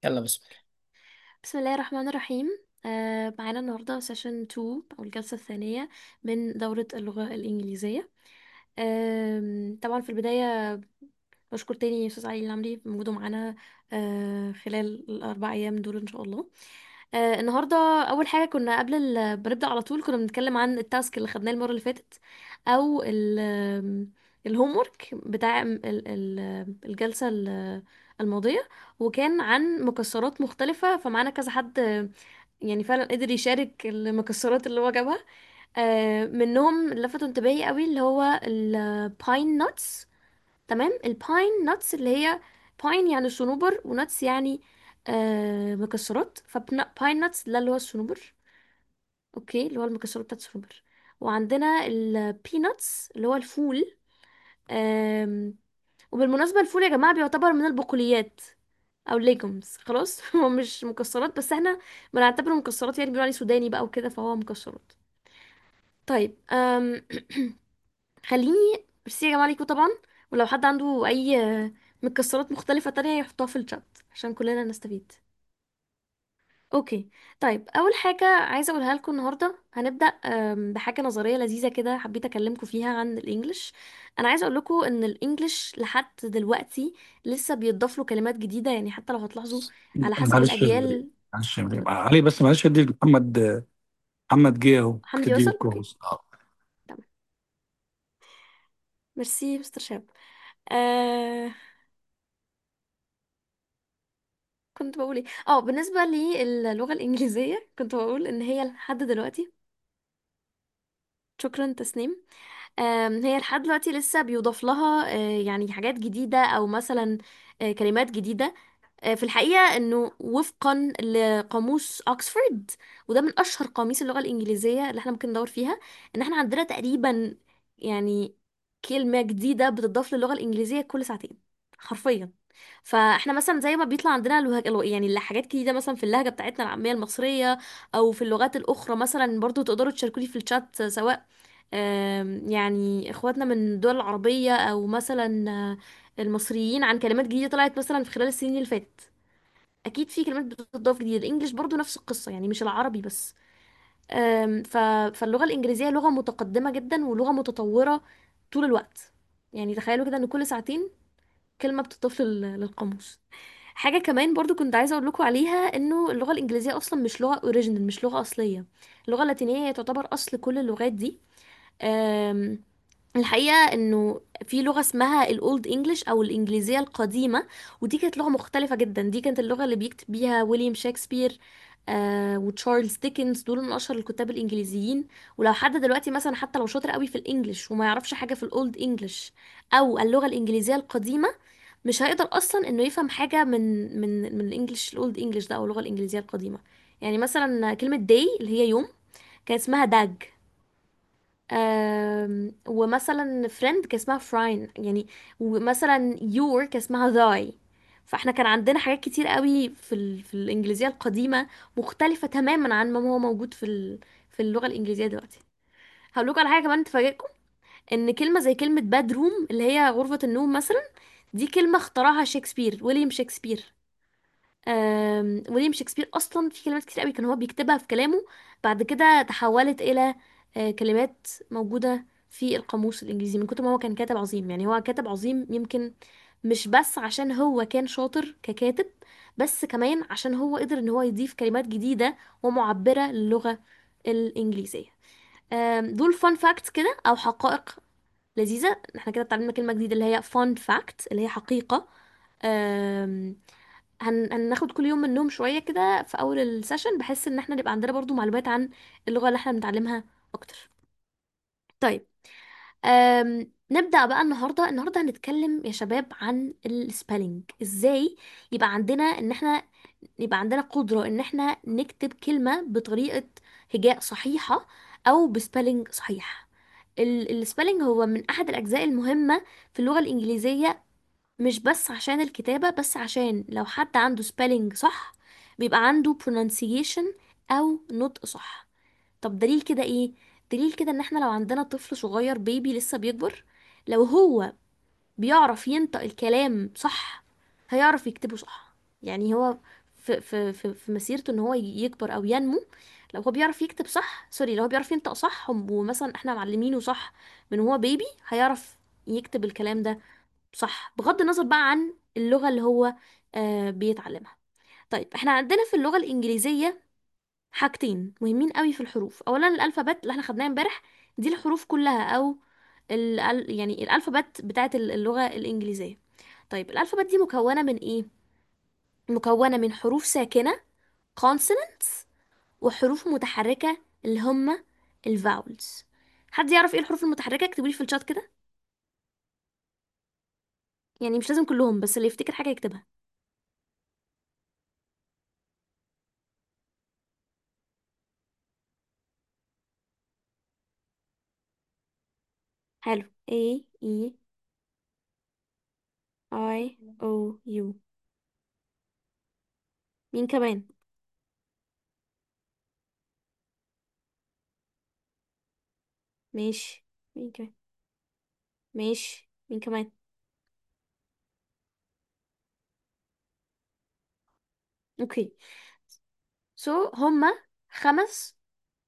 يلا بسم الله بسم الله الرحمن الرحيم آه معانا النهاردة سيشن 2 أو الجلسة الثانية من دورة اللغة الإنجليزية آم، طبعا في البداية بشكر تاني أستاذ علي العمري بوجوده معانا آه خلال الأربع أيام دول إن شاء الله آه النهاردة أول حاجة كنا قبل ال... بنبدأ على طول كنا بنتكلم عن التاسك اللي خدناه المرة اللي فاتت أو ال الهوم ورك بتاع ال... ال... الجلسة ال- الماضية وكان عن مكسرات مختلفة فمعانا كذا حد آه، يعني فعلا قدر يشارك المكسرات اللي هو جابها آه، منهم اللي لفتوا انتباهي قوي اللي هو الباين نوتس تمام الباين نوتس اللي هي باين يعني صنوبر ونوتس يعني آه مكسرات فباين نوتس ده اللي هو الصنوبر اوكي اللي هو المكسرات بتاعت الصنوبر وعندنا البيناتس اللي هو الفول آم، وبالمناسبة الفول يا جماعة بيعتبر من البقوليات او ليجومز خلاص هو مش مكسرات بس احنا بنعتبره مكسرات يعني بيقولوا عليه سوداني بقى وكده فهو مكسرات طيب أم... خليني ميرسي يا جماعة ليكوا طبعا ولو حد عنده اي آه، مكسرات مختلفة تانية يحطوها في الشات عشان كلنا نستفيد اوكي طيب اول حاجة عايزة اقولها لكم النهاردة هنبدأ أم، بحاجة نظرية لذيذة كده حبيت اكلمكم فيها عن الانجليش انا عايزة اقول لكم ان الانجليش لحد دلوقتي لسه بيضاف له كلمات جديدة يعني حتى لو هتلاحظوا على حسب معلش الاجيال معلش علي بس معلش ادي محمد محمد جه اهو حمدي تدي وصل اوكي الكورس اه تمام ميرسي مستر شاب آه كنت بقول ايه اه بالنسبة للغة الإنجليزية كنت بقول ان هي لحد دلوقتي شكرا تسنيم آم، هي لحد دلوقتي لسه بيضاف لها آه، يعني حاجات جديدة أو مثلا آه، كلمات جديدة آه، في الحقيقة انه وفقا لقاموس اوكسفورد وده من اشهر قواميس اللغة الانجليزية اللي احنا ممكن ندور فيها ان احنا عندنا تقريبا يعني كلمة جديدة بتضاف للغة الانجليزية كل ساعتين حرفيا فاحنا مثلا زي ما بيطلع عندنا لهج... يعني الحاجات جديدة مثلا في اللهجة بتاعتنا العامية المصرية او في اللغات الاخرى مثلا برضو تقدروا تشاركوني في الشات سواء آم، يعني اخواتنا من الدول العربية او مثلا آه، المصريين عن كلمات جديدة طلعت مثلا في خلال السنين اللي فاتت اكيد في كلمات بتضاف جديدة الانجليش برضو نفس القصة يعني مش العربي بس آم، ف... فاللغة الانجليزية لغة متقدمة جدا ولغة متطورة طول الوقت يعني تخيلوا كده ان كل ساعتين كلمة بتضاف لل... للقاموس حاجة كمان برضو كنت عايزة اقول لكم عليها انه اللغة الانجليزية اصلا مش لغة اوريجينال مش لغة اصلية اللغة اللاتينية هي تعتبر اصل كل اللغات دي الحقيقة انه في لغة اسمها الاولد انجلش او الانجليزية القديمة ودي كانت لغة مختلفة جدا دي كانت اللغة اللي بيكتب بيها ويليام شكسبير آه وتشارلز ديكنز دول من اشهر الكتاب الانجليزيين ولو حد دلوقتي مثلا حتى لو شاطر قوي في الانجليش وما يعرفش حاجة في الاولد انجلش او اللغة الانجليزية القديمة مش هيقدر اصلا انه يفهم حاجة من من من الانجليش الاولد انجلش ده او اللغة الانجليزية القديمة يعني مثلا كلمة داي اللي هي يوم كان اسمها داج آم، ومثلا فريند كان اسمها فراين يعني ومثلا يور كان اسمها ذاي فاحنا كان عندنا حاجات كتير قوي في ال... في الانجليزيه القديمه مختلفه تماما عن ما هو موجود في ال... في اللغه الانجليزيه دلوقتي هقول لكم على حاجه كمان تفاجئكم ان كلمه زي كلمه باد روم اللي هي غرفه النوم مثلا دي كلمه اخترعها شكسبير ويليام شكسبير آم، ويليام شكسبير اصلا في كلمات كتير قوي كان هو بيكتبها في كلامه بعد كده تحولت الى آه، كلمات موجوده في القاموس الانجليزي من كتر ما هو كان كاتب عظيم يعني هو كاتب عظيم يمكن مش بس عشان هو كان شاطر ككاتب بس كمان عشان هو قدر ان هو يضيف كلمات جديده ومعبره للغه الانجليزيه آم، دول فان فاكتس كده او حقائق لذيذه احنا كده اتعلمنا كلمه جديده اللي هي فان فاكت اللي هي حقيقه آم، هن... هناخد كل يوم منهم شوية كده في أول السيشن بحيث إن احنا نبقى عندنا برضو معلومات عن اللغة اللي احنا بنتعلمها أكتر طيب أم... نبدأ بقى النهاردة النهاردة هنتكلم يا شباب عن السبelling ازاي يبقى عندنا ان احنا يبقى عندنا قدرة ان احنا نكتب كلمة بطريقة هجاء صحيحة او بسبelling صحيح السبelling هو من احد الاجزاء المهمة في اللغة الانجليزية مش بس عشان الكتابة بس عشان لو حد عنده spelling صح بيبقى عنده pronunciation أو نطق صح طب دليل كده ايه دليل كده ان احنا لو عندنا طفل صغير بيبي لسه بيكبر لو هو بيعرف ينطق الكلام صح هيعرف يكتبه صح يعني هو في في في, في مسيرته ان هو يكبر او ينمو لو هو بيعرف يكتب صح سوري لو هو بيعرف ينطق صح ومثلا احنا معلمينه صح من هو بيبي هيعرف يكتب الكلام ده صح بغض النظر بقى عن اللغة اللي هو آه بيتعلمها طيب احنا عندنا في اللغة الإنجليزية حاجتين مهمين قوي في الحروف اولا الالفابت اللي احنا خدناها امبارح دي الحروف كلها او ال يعني الالفابت بتاعت اللغة الإنجليزية طيب الالفابت دي مكونة من ايه مكونة من حروف ساكنة consonants وحروف متحركة اللي هم الفاولز حد يعرف ايه الحروف المتحركة اكتبوا لي في الشات كده يعني مش لازم كلهم بس اللي يفتكر حاجة يكتبها حلو A E I O U مين كمان ماشي مين كمان ماشي مين كمان اوكي سو هما خمس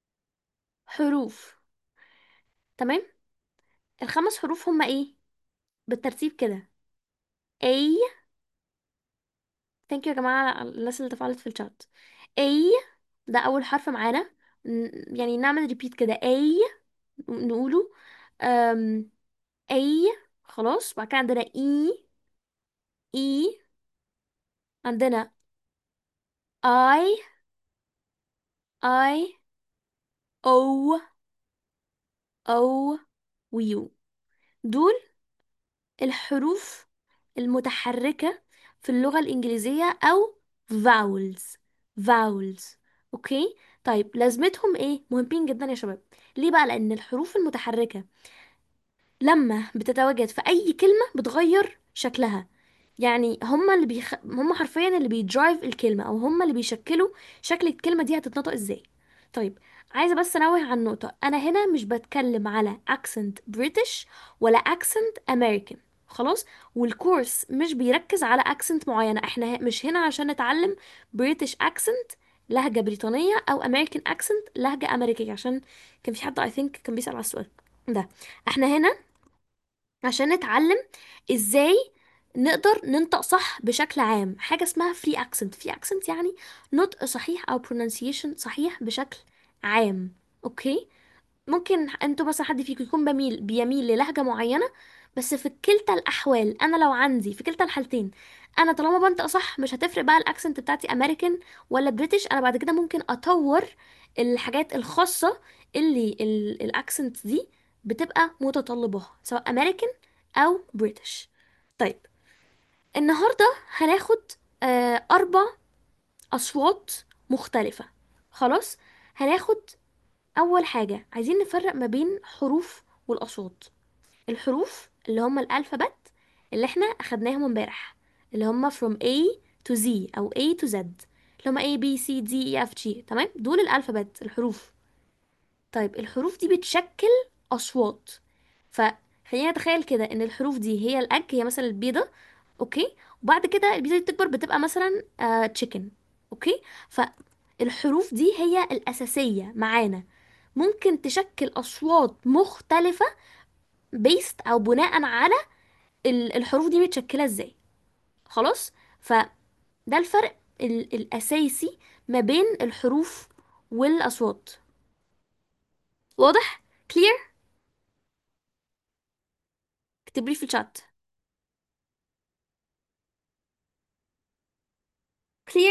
حروف تمام الخمس حروف هما ايه بالترتيب كده A ثانك يو يا جماعة على الناس اللي تفاعلت في الشات A ده أول حرف معانا ن- يعني نعمل ريبيت كده A نقوله أم A خلاص بعد كده عندنا E E عندنا I I O O ويو دول الحروف المتحركة في اللغة الإنجليزية أو vowels vowels أوكي طيب لازمتهم إيه مهمين جدا يا شباب ليه بقى لأن الحروف المتحركة لما بتتواجد في اي كلمة بتغير شكلها يعني هما اللي بيخ... هما حرفيا اللي بيدرايف الكلمة او هما اللي بيشكلوا شكل الكلمة دي هتتنطق ازاي طيب عايزة بس انوه عن نقطة انا هنا مش بتكلم على accent British ولا accent American خلاص والكورس مش بيركز على accent معينة احنا ه- مش هنا عشان نتعلم British accent لهجة بريطانية او American accent لهجة امريكية عشان كان في حد I think كان بيسأل على السؤال ده احنا هنا عشان نتعلم ازاي نقدر ننطق صح بشكل عام حاجة اسمها free accent free accent يعني نطق صحيح او pronunciation صحيح بشكل عام اوكي ممكن انتوا مثلا حد فيكم يكون بميل بيميل للهجة معينة بس في كلتا الاحوال انا لو عندي في كلتا الحالتين انا طالما بنطق صح مش هتفرق بقى الاكسنت بتاعتي امريكان ولا بريتش انا بعد كده ممكن اطور الحاجات الخاصة اللي الاكسنت دي بتبقى متطلباها سواء امريكان او بريتش طيب النهارده هناخد آه اربع اصوات مختلفة خلاص هناخد اول حاجه عايزين نفرق ما بين حروف والاصوات الحروف اللي هم الالفابت اللي احنا اخدناهم امبارح اللي هم from A to Z او A to Z اللي هم A B C D E F G تمام دول الالفابت الحروف طيب الحروف دي بتشكل اصوات فخلينا نتخيل كده ان الحروف دي هي الاج هي مثلا البيضه اوكي وبعد كده البيضه دي تكبر بتبقى مثلا تشيكن اوكي فالحروف دي هي الاساسيه معانا ممكن تشكل اصوات مختلفه بيست او بناء على ال- الحروف دي متشكله ازاي خلاص فده الفرق ال- الاساسي ما بين الحروف والاصوات واضح كلير اكتب لي في الشات كلير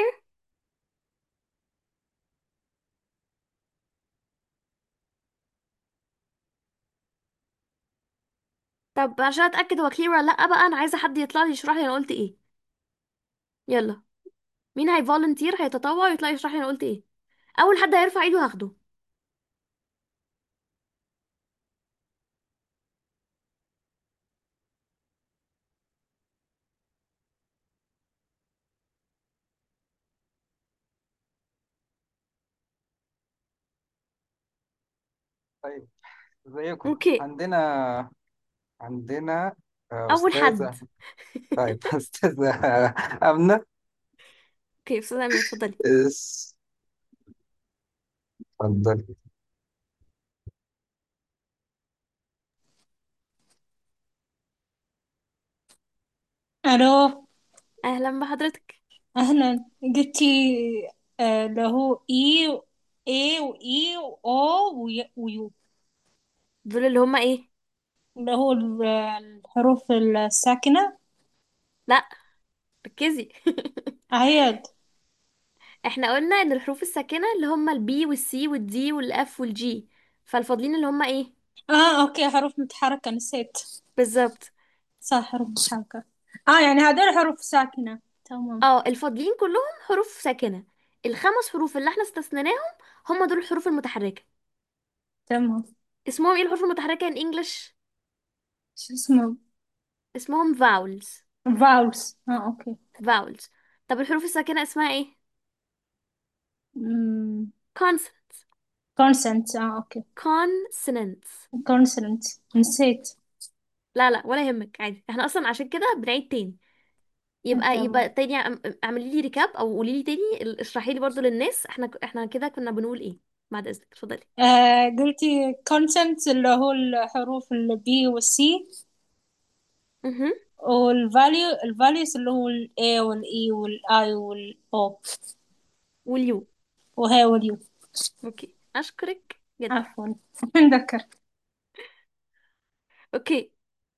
طب عشان اتاكد هو كلير ولا لا بقى انا عايزه حد يطلع لي يشرح لي انا قلت ايه يلا مين هي فولنتير هيتطوع ويطلع يشرح لي انا قلت ايه اول حد هيرفع ايده هاخده طيب ازيكم اوكي عندنا عندنا آه، اول حد أستاذة طيب أستاذة أمنة اوكي استاذة امينة اتفضلي اس اتفضل ألو اهلا بحضرتك أهلا قلتي آه، اللي هو إي إي وإي وأو وي- ويو دول اللي هما ايه اللي هو ال- الحروف الساكنة لا ركزي عياد احنا قلنا ان الحروف الساكنة اللي هما البي والسي والدي والاف والجي فالفاضلين اللي هما ايه آه أوكي حروف متحركة نسيت بالظبط صح حروف متحركة آه يعني هذول حروف ساكنة تمام اه الفاضلين كلهم حروف ساكنة الخمس حروف اللي احنا استثنيناهم هما دول الحروف المتحركة تمام اسمهم ايه الحروف المتحركة in English شو اسمه اسمهم vowels فاولز آه أوكي vowels طب الحروف الساكنة اسمها ايه consonants كونسنت آه أوكي consonants كونسنت نسيت لا لا ولا يهمك عادي احنا اصلا عشان كده بنعيد تاني يبقى يبقى تمام تاني اعم- اعملي لي ريكاب او قولي لي تاني ال- اشرحي لي برضو للناس احنا احنا كده كنا بنقول ايه بعد اذنك اتفضلي آه قلتي كونسنت اللي هو الحروف البي والسي اها والفاليو الفاليوز اللي هو ال A وال E وال I وال O واليو وهي واليو اوكي اشكرك جدا عفوا نذكر اوكي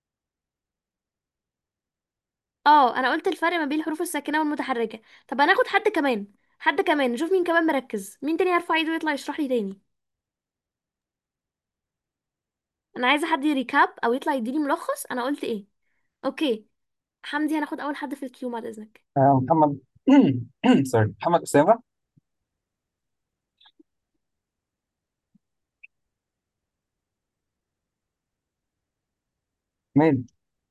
اه انا قلت الفرق ما بين الحروف الساكنه والمتحركه طب هناخد حد كمان حد كمان نشوف مين كمان مركز مين تاني يرفع ايده ويطلع يشرح لي تاني انا عايزه حد يريكاب او يطلع يديني ملخص انا قلت ايه اوكي حمدي هناخد اول حد في الكيو بعد اذنك آه محمد سوري محمد أسامة مين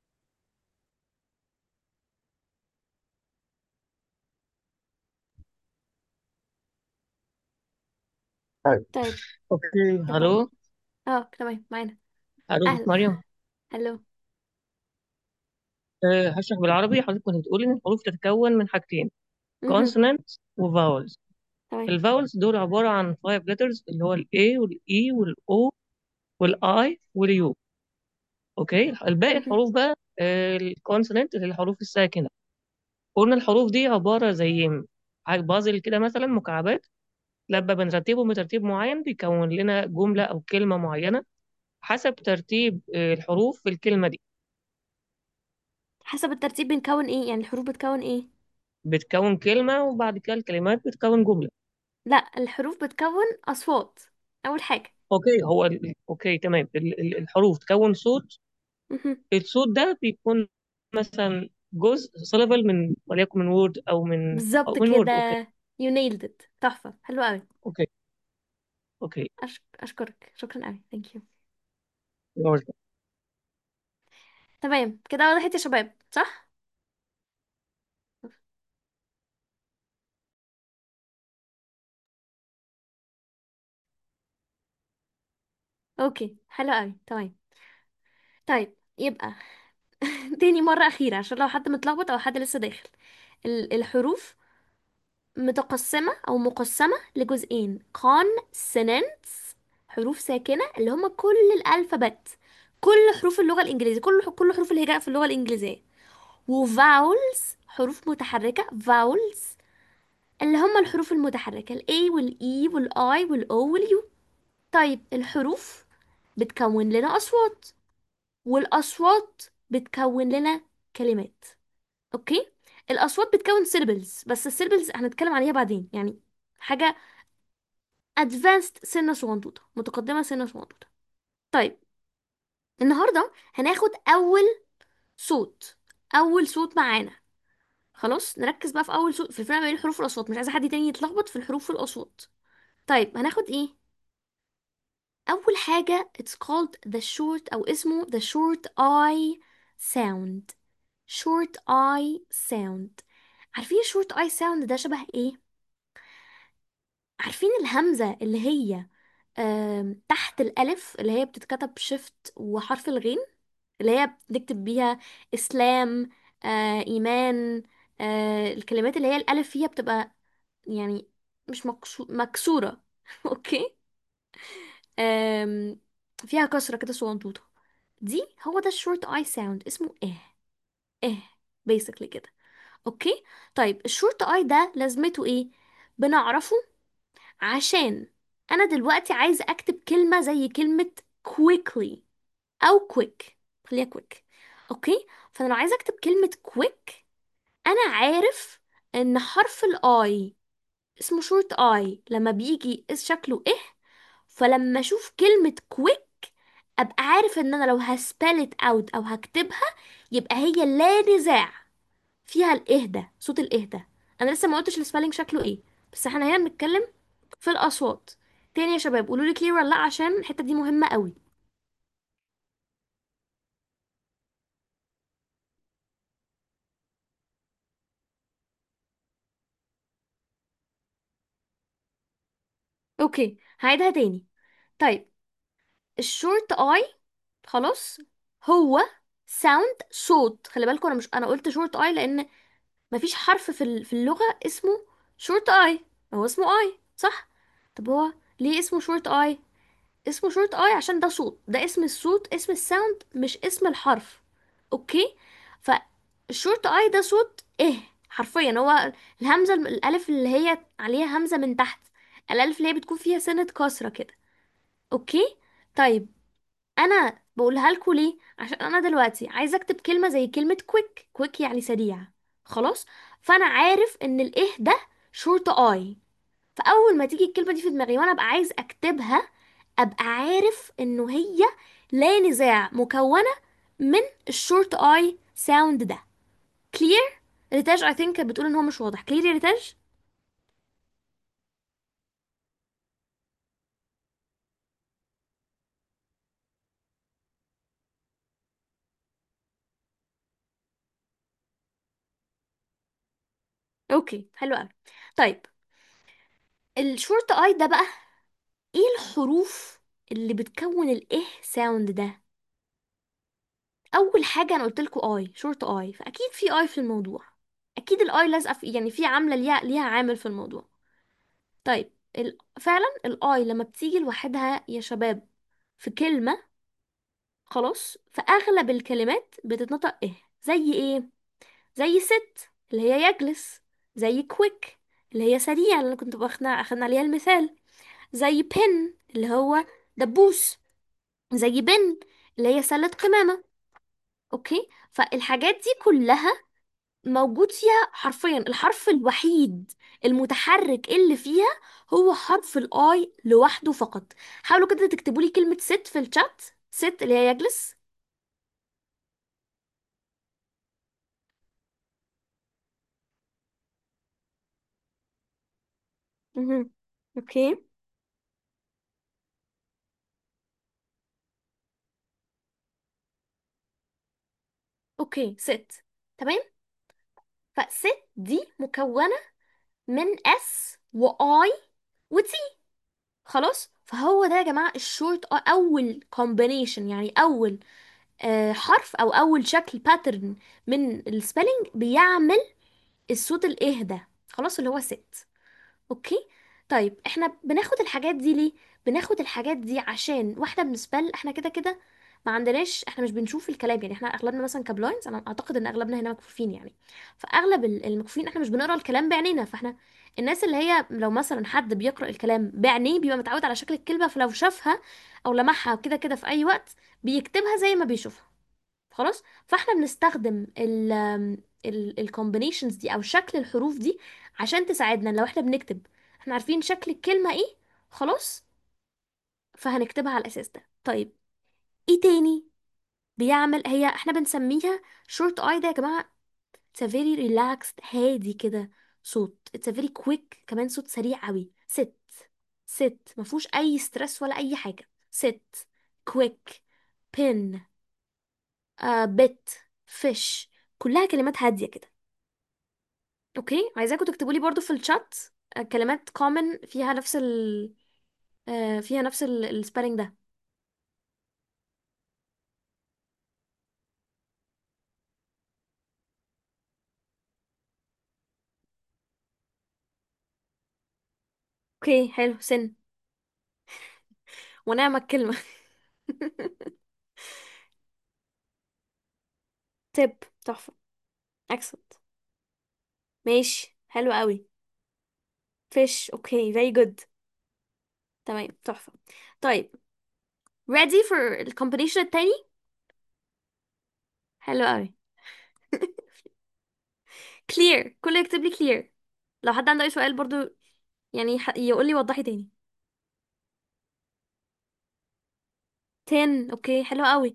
طيب طيب اوكي تمام الو اه تمام معانا الو اهلا مريم الو أه هشرح بالعربي حضرتك كنت بتقولي ان الحروف تتكون من حاجتين مهم. consonant و vowels تمام الفاولز دول عبارة عن 5 letters اللي هو ال A وال E وال O وال I وال U اوكي الباقي مهم. الحروف بقى الكونسونانت اللي هي الحروف الساكنة قلنا الحروف دي عبارة زي حاجة بازل كده مثلا مكعبات لما بنرتبهم بترتيب معين بيكون لنا جملة أو كلمة معينة حسب ترتيب آه، الحروف في الكلمة دي حسب الترتيب بنكون ايه يعني الحروف بتكون ايه بتكون كلمة وبعد كده الكلمات بتكون جملة لا الحروف بتكون اصوات اول حاجه اوكي هو ال... اوكي تمام ال- ال- الحروف تكون صوت مهم. الصوت ده بيكون مثلا جزء syllable من وليكن من وورد او من او بالظبط من كده وورد اوكي you nailed it تحفه حلو قوي اوكي اوكي أشك... اشكرك شكرا قوي thank you يلا. تمام كده وضحت يا شباب صح اوكي حلو قوي تمام طيب يبقى تاني مرة أخيرة عشان لو حد متلخبط أو حد لسه داخل ال- الحروف متقسمة أو مقسمة لجزئين consonants حروف ساكنة اللي هما كل الألفابت كل حروف اللغة الإنجليزية كل كل حروف الهجاء في اللغة الإنجليزية وفاولز حروف متحركة vowels اللي هما الحروف المتحركة ال A وال E وال I وال O وال U طيب الحروف بتكون لنا أصوات والأصوات بتكون لنا كلمات أوكي الأصوات بتكون syllables بس السيلبلز هنتكلم عليها بعدين يعني حاجة advanced سنة صغنطوطة متقدمة سنة صغنطوطة طيب النهاردة هناخد أول صوت أول صوت معانا خلاص نركز بقى في أول صوت في الفرق بين الحروف والأصوات مش عايزة حد تاني يتلخبط في الحروف والأصوات طيب هناخد إيه أول حاجة it's called the short أو اسمه the short I sound short I sound عارفين short I sound ده شبه إيه؟ عارفين الهمزة اللي هي آم، تحت الألف اللي هي بتتكتب شيفت وحرف الغين اللي هي بنكتب بيها إسلام آه، إيمان آه الكلمات اللي هي الألف فيها بتبقى يعني مش مكسو... مكسورة اوكي آم... فيها كسرة كده صغنطوطة دي هو ده الشورت اي ساوند اسمه اه اه basically كده اوكي طيب الشورت اي ده لازمته ايه بنعرفه عشان انا دلوقتي عايزه اكتب كلمه زي كلمه quickly او quick خليها quick اوكي فانا لو عايزه اكتب كلمه quick انا عارف ان حرف الاي اسمه شورت اي لما بيجي اس شكله ايه فلما اشوف كلمه quick ابقى عارف ان انا لو هسبلت اوت او هكتبها يبقى هي لا نزاع فيها الاهدى صوت الاهدى انا لسه ما قلتش السبelling شكله ايه بس احنا هنا بنتكلم في الاصوات تاني يا شباب قولوا لي كلير ولا لا عشان الحته دي مهمه قوي اوكي هعيدها تاني طيب الشورت اي خلاص هو ساوند صوت خلي بالكم انا مش انا قلت شورت اي لان مفيش حرف في ال- في اللغه اسمه شورت اي هو اسمه اي صح طب هو ليه اسمه شورت اي اسمه شورت اي عشان ده صوت ده اسم الصوت اسم الساوند مش اسم الحرف اوكي فالشورت اي ده صوت ايه حرفيا هو الهمزه الالف اللي هي عليها همزه من تحت الالف اللي هي بتكون فيها سنه كسره كده اوكي طيب انا بقولها لكم ليه عشان انا دلوقتي عايزه اكتب كلمه زي كلمه كويك كويك يعني سريع خلاص فانا عارف ان الايه ده شورت اي فاول ما تيجي الكلمه دي في دماغي وانا ابقى عايز اكتبها ابقى عارف انه هي لا نزاع مكونه من الشورت اي ساوند ده كلير ريتاج اي ثينك بتقول ان هو مش واضح كلير يا ريتاج اوكي حلو قوي طيب الشورت اي ده بقى ايه الحروف اللي بتكون الايه ساوند ده اول حاجه انا قلت لكم اي شورت اي فاكيد في اي في الموضوع اكيد الاي لازقه في يعني في عامله ليها ليها عامل في الموضوع طيب ال... فعلا الاي لما بتيجي لوحدها يا شباب في كلمة خلاص في اغلب الكلمات بتتنطق ايه زي ايه زي ست اللي هي يجلس زي كويك اللي هي سريع اللي أنا كنت واخدنا اخدنا عليها المثال زي بن اللي هو دبوس زي بن اللي هي سلة قمامة اوكي فالحاجات دي كلها موجود فيها حرفيا الحرف الوحيد المتحرك اللي فيها هو حرف الاي لوحده فقط حاولوا كده تكتبوا لي كلمة ست في الشات ست اللي هي يجلس مهم. اوكي اوكي ست تمام فست دي مكونة من اس واي وتي خلاص فهو ده يا جماعة الشورت اول كومبينيشن يعني اول آه، حرف او اول شكل باترن من السبelling بيعمل الصوت الايه ده خلاص اللي هو ست اوكي طيب احنا بناخد الحاجات دي ليه بناخد الحاجات دي عشان واحنا بنسبل احنا كده كده ما عندناش احنا مش بنشوف الكلام يعني احنا اغلبنا مثلا كبلايندز انا اعتقد ان اغلبنا هنا مكفوفين يعني فاغلب ال- المكفوفين احنا مش بنقرا الكلام بعينينا فاحنا الناس اللي هي لو مثلا حد بيقرا الكلام بعينيه بيبقى متعود على شكل الكلمه فلو شافها او لمحها كده كده في اي وقت بيكتبها زي ما بيشوفها خلاص فاحنا بنستخدم ال ال الكومبينيشنز دي او شكل الحروف دي عشان تساعدنا لو احنا بنكتب احنا عارفين شكل الكلمة ايه خلاص فهنكتبها على الاساس ده طيب ايه تاني بيعمل هي احنا بنسميها شورت اي ده يا جماعة it's a very relaxed هادي كده صوت it's a very quick كمان صوت سريع قوي ست ست مفهوش اي ستريس ولا اي حاجة ست quick pin آه بت فيش كلها كلمات هادية كده اوكي عايزاكم تكتبوا لي برضو في الشات آه، كلمات common فيها نفس ال آه، فيها نفس السبelling ده اوكي حلو سن ونعم الكلمة تب تحفة excellent ماشي حلو قوي fish اوكي very good تمام تحفة طيب ready for الcombination التاني حلو قوي clear كله يكتب لي clear لو حد عنده اي سؤال برضو يعني ح- يقول لي وضحي تاني 10 اوكي حلو قوي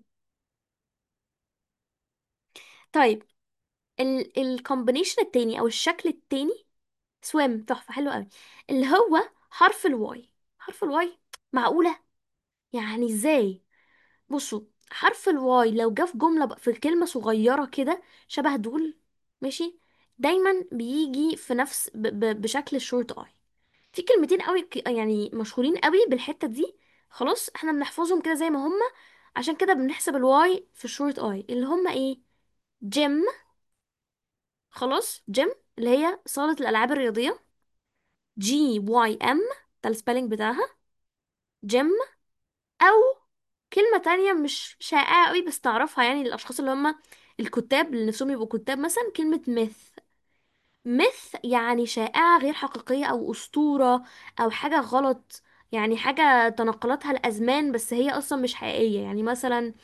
طيب ال الكومبينيشن التاني او الشكل التاني swim تحفة حلو قوي اللي هو حرف الواي حرف الواي معقولة يعني ازاي بصوا حرف الواي لو جه في جملة بق- في كلمة صغيرة كده شبه دول ماشي دايما بيجي في نفس ب ب بشكل الشورت اي في كلمتين قوي ك- يعني مشهورين قوي بالحتة دي خلاص احنا بنحفظهم كده زي ما هما عشان كده بنحسب الواي في الشورت اي اللي هما ايه جيم خلاص جيم اللي هي صالة الألعاب الرياضية جي واي ام ده السبelling بتاعها جيم او كلمة تانية مش شائعة قوي بس تعرفها يعني للأشخاص اللي هم الكتاب اللي نفسهم يبقوا كتاب مثلا كلمة ميث ميث يعني شائعة غير حقيقية أو أسطورة أو حاجة غلط يعني حاجة تنقلتها الأزمان بس هي أصلا مش حقيقية يعني مثلا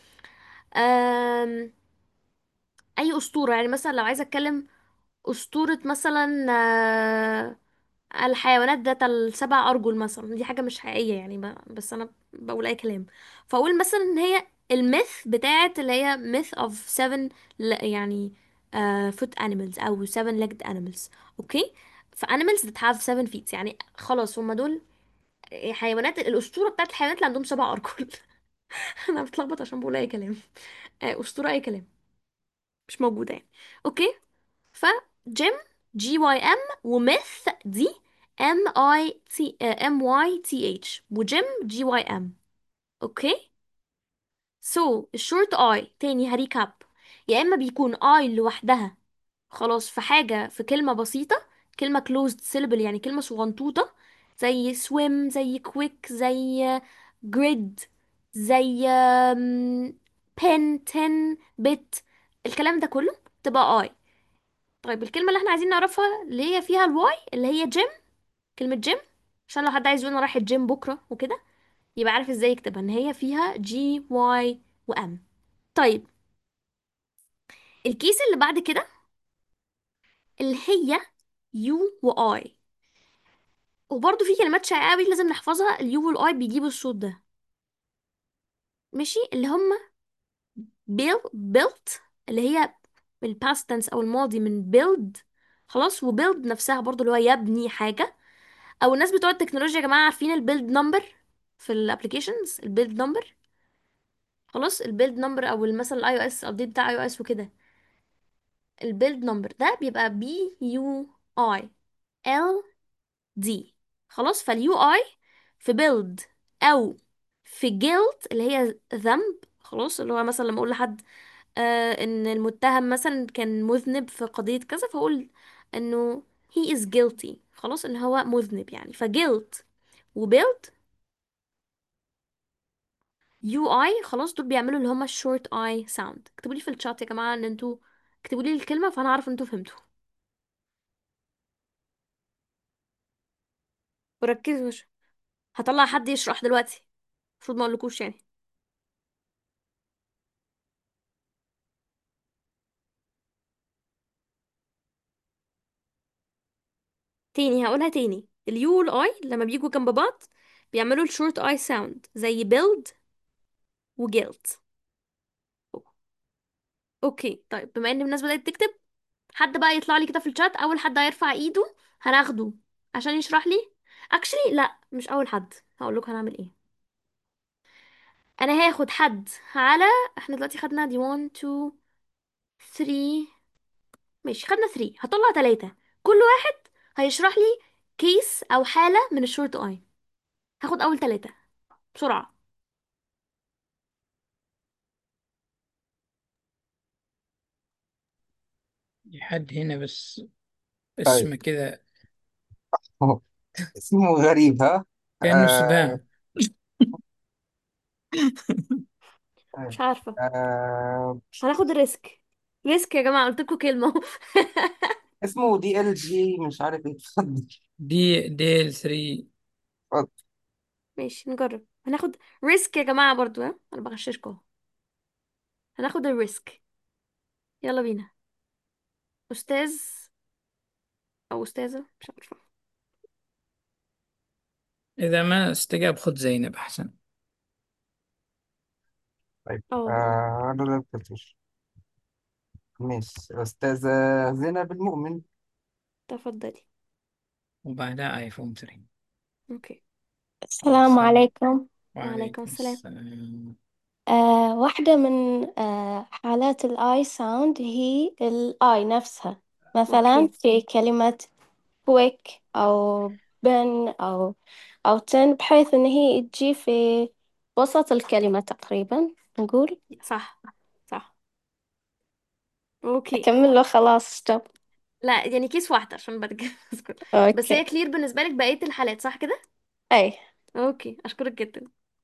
أم... أي أسطورة يعني مثلا لو عايزة أتكلم أسطورة مثلا آه، الحيوانات ذات السبع أرجل مثلا دي حاجة مش حقيقية يعني ب... بس أنا بقول أي كلام فأقول مثلا إن هي الميث بتاعت اللي هي myth of seven ل- يعني uh, foot animals أو seven legged animals أوكي ف animals that have seven feet يعني خلاص هما دول حيوانات الأسطورة بتاعت الحيوانات اللي عندهم سبع أرجل أنا بتلخبط عشان بقول أي كلام آه، أسطورة أي كلام مش موجودة يعني أوكي فجيم جي واي ام وميث دي ام اي تي ام واي تي اتش وجيم جي واي ام اوكي سو الشورت اي تاني هريكاب يا اما بيكون اي لوحدها خلاص في حاجة في كلمة بسيطة كلمة closed syllable يعني كلمة صغنطوطة زي swim زي quick زي grid زي um, pen ten bit الكلام ده كله تبقى اي طيب الكلمة اللي احنا عايزين نعرفها اللي هي فيها الواي اللي هي جيم كلمة جيم عشان لو حد عايز يقول انا رايح الجيم بكرة وكده يبقى عارف ازاي يكتبها ان هي فيها جي واي وام طيب الكيس اللي بعد كده اللي هي يو واي وبرضه في كلمات شائعة قوي لازم نحفظها اليو والاي بيجيبوا الصوت ده ماشي اللي هم بيل built اللي هي الباست tense او الماضي من build خلاص وبيلد نفسها برضه اللي هو يبني حاجة او الناس بتوع التكنولوجيا يا جماعه عارفين البيلد نمبر في الابلكيشنز البيلد نمبر خلاص البيلد نمبر او مثلا الاي او اس ابديت بتاع اي او اس وكده البيلد نمبر ده بيبقى بي يو اي ال دي خلاص فاليو اي في بيلد او في جيلت اللي هي ذنب خلاص اللي هو مثلا لما اقول لحد آه ان المتهم مثلا كان مذنب في قضية كذا فاقول انه he is guilty خلاص ان هو مذنب يعني فجيلت وبيلد يو اي خلاص دول بيعملوا اللي هما الشورت اي ساوند اكتبوا لي في الشات يا جماعه ان انتوا اكتبوا لي الكلمه فانا اعرف ان انتوا فهمتوا وركزوا يا شباب. هطلع حد يشرح دلوقتي المفروض ما اقولكوش يعني تاني هقولها تاني اليو والاي لما بيجوا جنب بعض بيعملوا الشورت اي ساوند زي build وجيلت اوكي طيب بما ان الناس بدأت تكتب حد بقى يطلع لي كده في الشات اول حد هيرفع ايده هناخده عشان يشرح لي اكشلي لا مش اول حد هقول لكم هنعمل ايه انا هاخد حد على احنا دلوقتي خدنا دي 1 2 3 ماشي خدنا 3 هطلع 3 كل واحد هيشرح لي كيس او حالة من الشورت اي هاخد اول 3 بسرعة في حد هنا بس طيب اسم كده أهو اسمه غريب ها كأنه آه السودان مش عارفة آه هناخد الريسك ريسك يا جماعة قلت لكم كلمة اهو اسمه دي ال جي مش عارف ايه اتفضل دي ديل 3 اتفضل. ماشي نجرب هناخد ريسك يا جماعة برضو ها انا بغششكم اهو. هناخد الريسك يلا بينا استاذ او استاذة مش عارفة إذا ما استجاب خذ زينب أحسن طيب اه والله آه لا لا تفتش ماشي أستاذة زينب المؤمن تفضلي وبعدها آيفون 3 اوكي السلام السلام عليكم وعليكم وعليكم السلام السلام آه واحدة من آه حالات الآي ساوند هي الآي نفسها مثلا اوكي في كلمة quick أو بن أو أو تن بحيث إن هي تجي في وسط الكلمة تقريبا نقول صح صح اوكي أكمل له خلاص ستوب لا يعني كيس واحدة عشان بعد كده أسكت. بس هي أوكي كلير بالنسبة لك بقية الحالات صح كده أي اوكي اشكرك جدا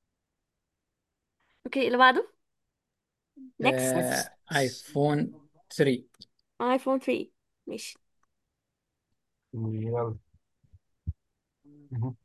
اوكي اللي بعده next آه آيفون 3 ايفون 3 ماشي يلا مهم.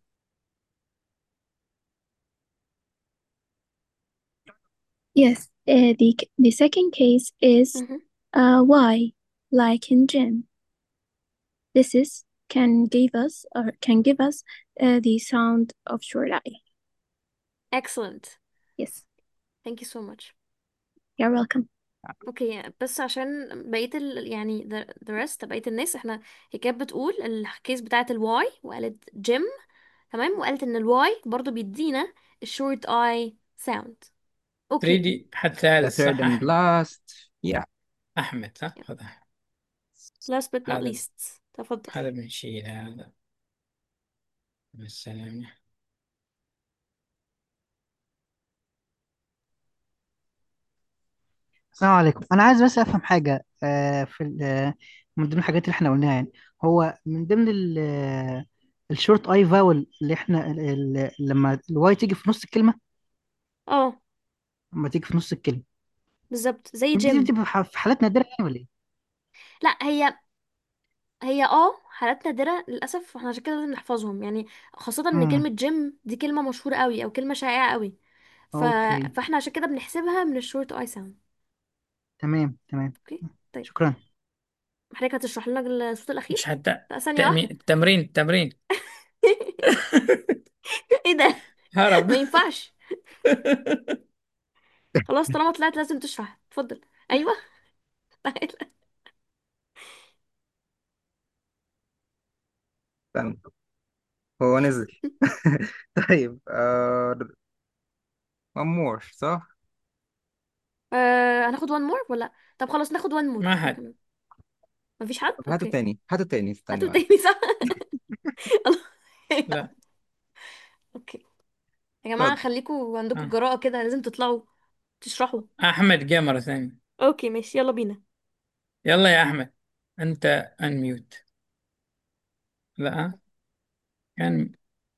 Yes, uh, the the second case is مهم. uh, why, like in gym. This is can give us or can give us uh, the sound of short I. excellent Yes, thank you so much you're welcome. اوكي بس عشان بقية ال يعني the, the rest بقية الناس احنا هي كانت بتقول الكيس بتاعت الواي وقالت جيم تمام وقالت ان الواي برضو بيدينا الشورت اي ساوند 3 اوكي دي حد The ثالث صح third and أحمد last yeah أحمد صح هذا last but not هذا least تفضل هذا بنشيل هذا بالسلامة السلام عليكم انا عايز بس افهم حاجه آه، في ال- آه، من ضمن الحاجات اللي احنا قلناها يعني هو من ضمن ال آه، الشورت اي فاول اللي احنا ال- ال- لما الواي تيجي في نص الكلمه اه لما تيجي في نص الكلمه بالظبط زي دي جيم بتبقى ح- في حالات نادره يعني ولا ايه لا هي هي اه حالات نادرة للأسف احنا عشان كده لازم نحفظهم يعني خاصة ان امم كلمة جيم دي كلمة مشهورة قوي او كلمة شائعة قوي ف... اوكي فاحنا عشان كده بنحسبها من الشورت اي ساوند تمام تمام اوكي طيب شكرا حضرتك هتشرح لنا الصوت مش الأخير حتى لا ثانية واحدة تأمين التمرين التمرين ايه ده هرب ما ينفعش خلاص طالما طلعت لازم تشرح اتفضل ايوه تعالى. استنى هو نزل طيب آه one more صح؟ آه هناخد وان مور ولا طب خلاص ناخد وان مور ما حد مفيش حد طب هاتوا اوكي تاني هاتوا تاني استنى هاتوا معايا تاني صح الله. لا اوكي يا جماعة اتفضل خليكوا عندكم آه. جراءة كده لازم تطلعوا تشرحوا أحمد جاء مرة ثانية اوكي ماشي يلا بينا يلا يا أحمد أنت أنميوت لا كان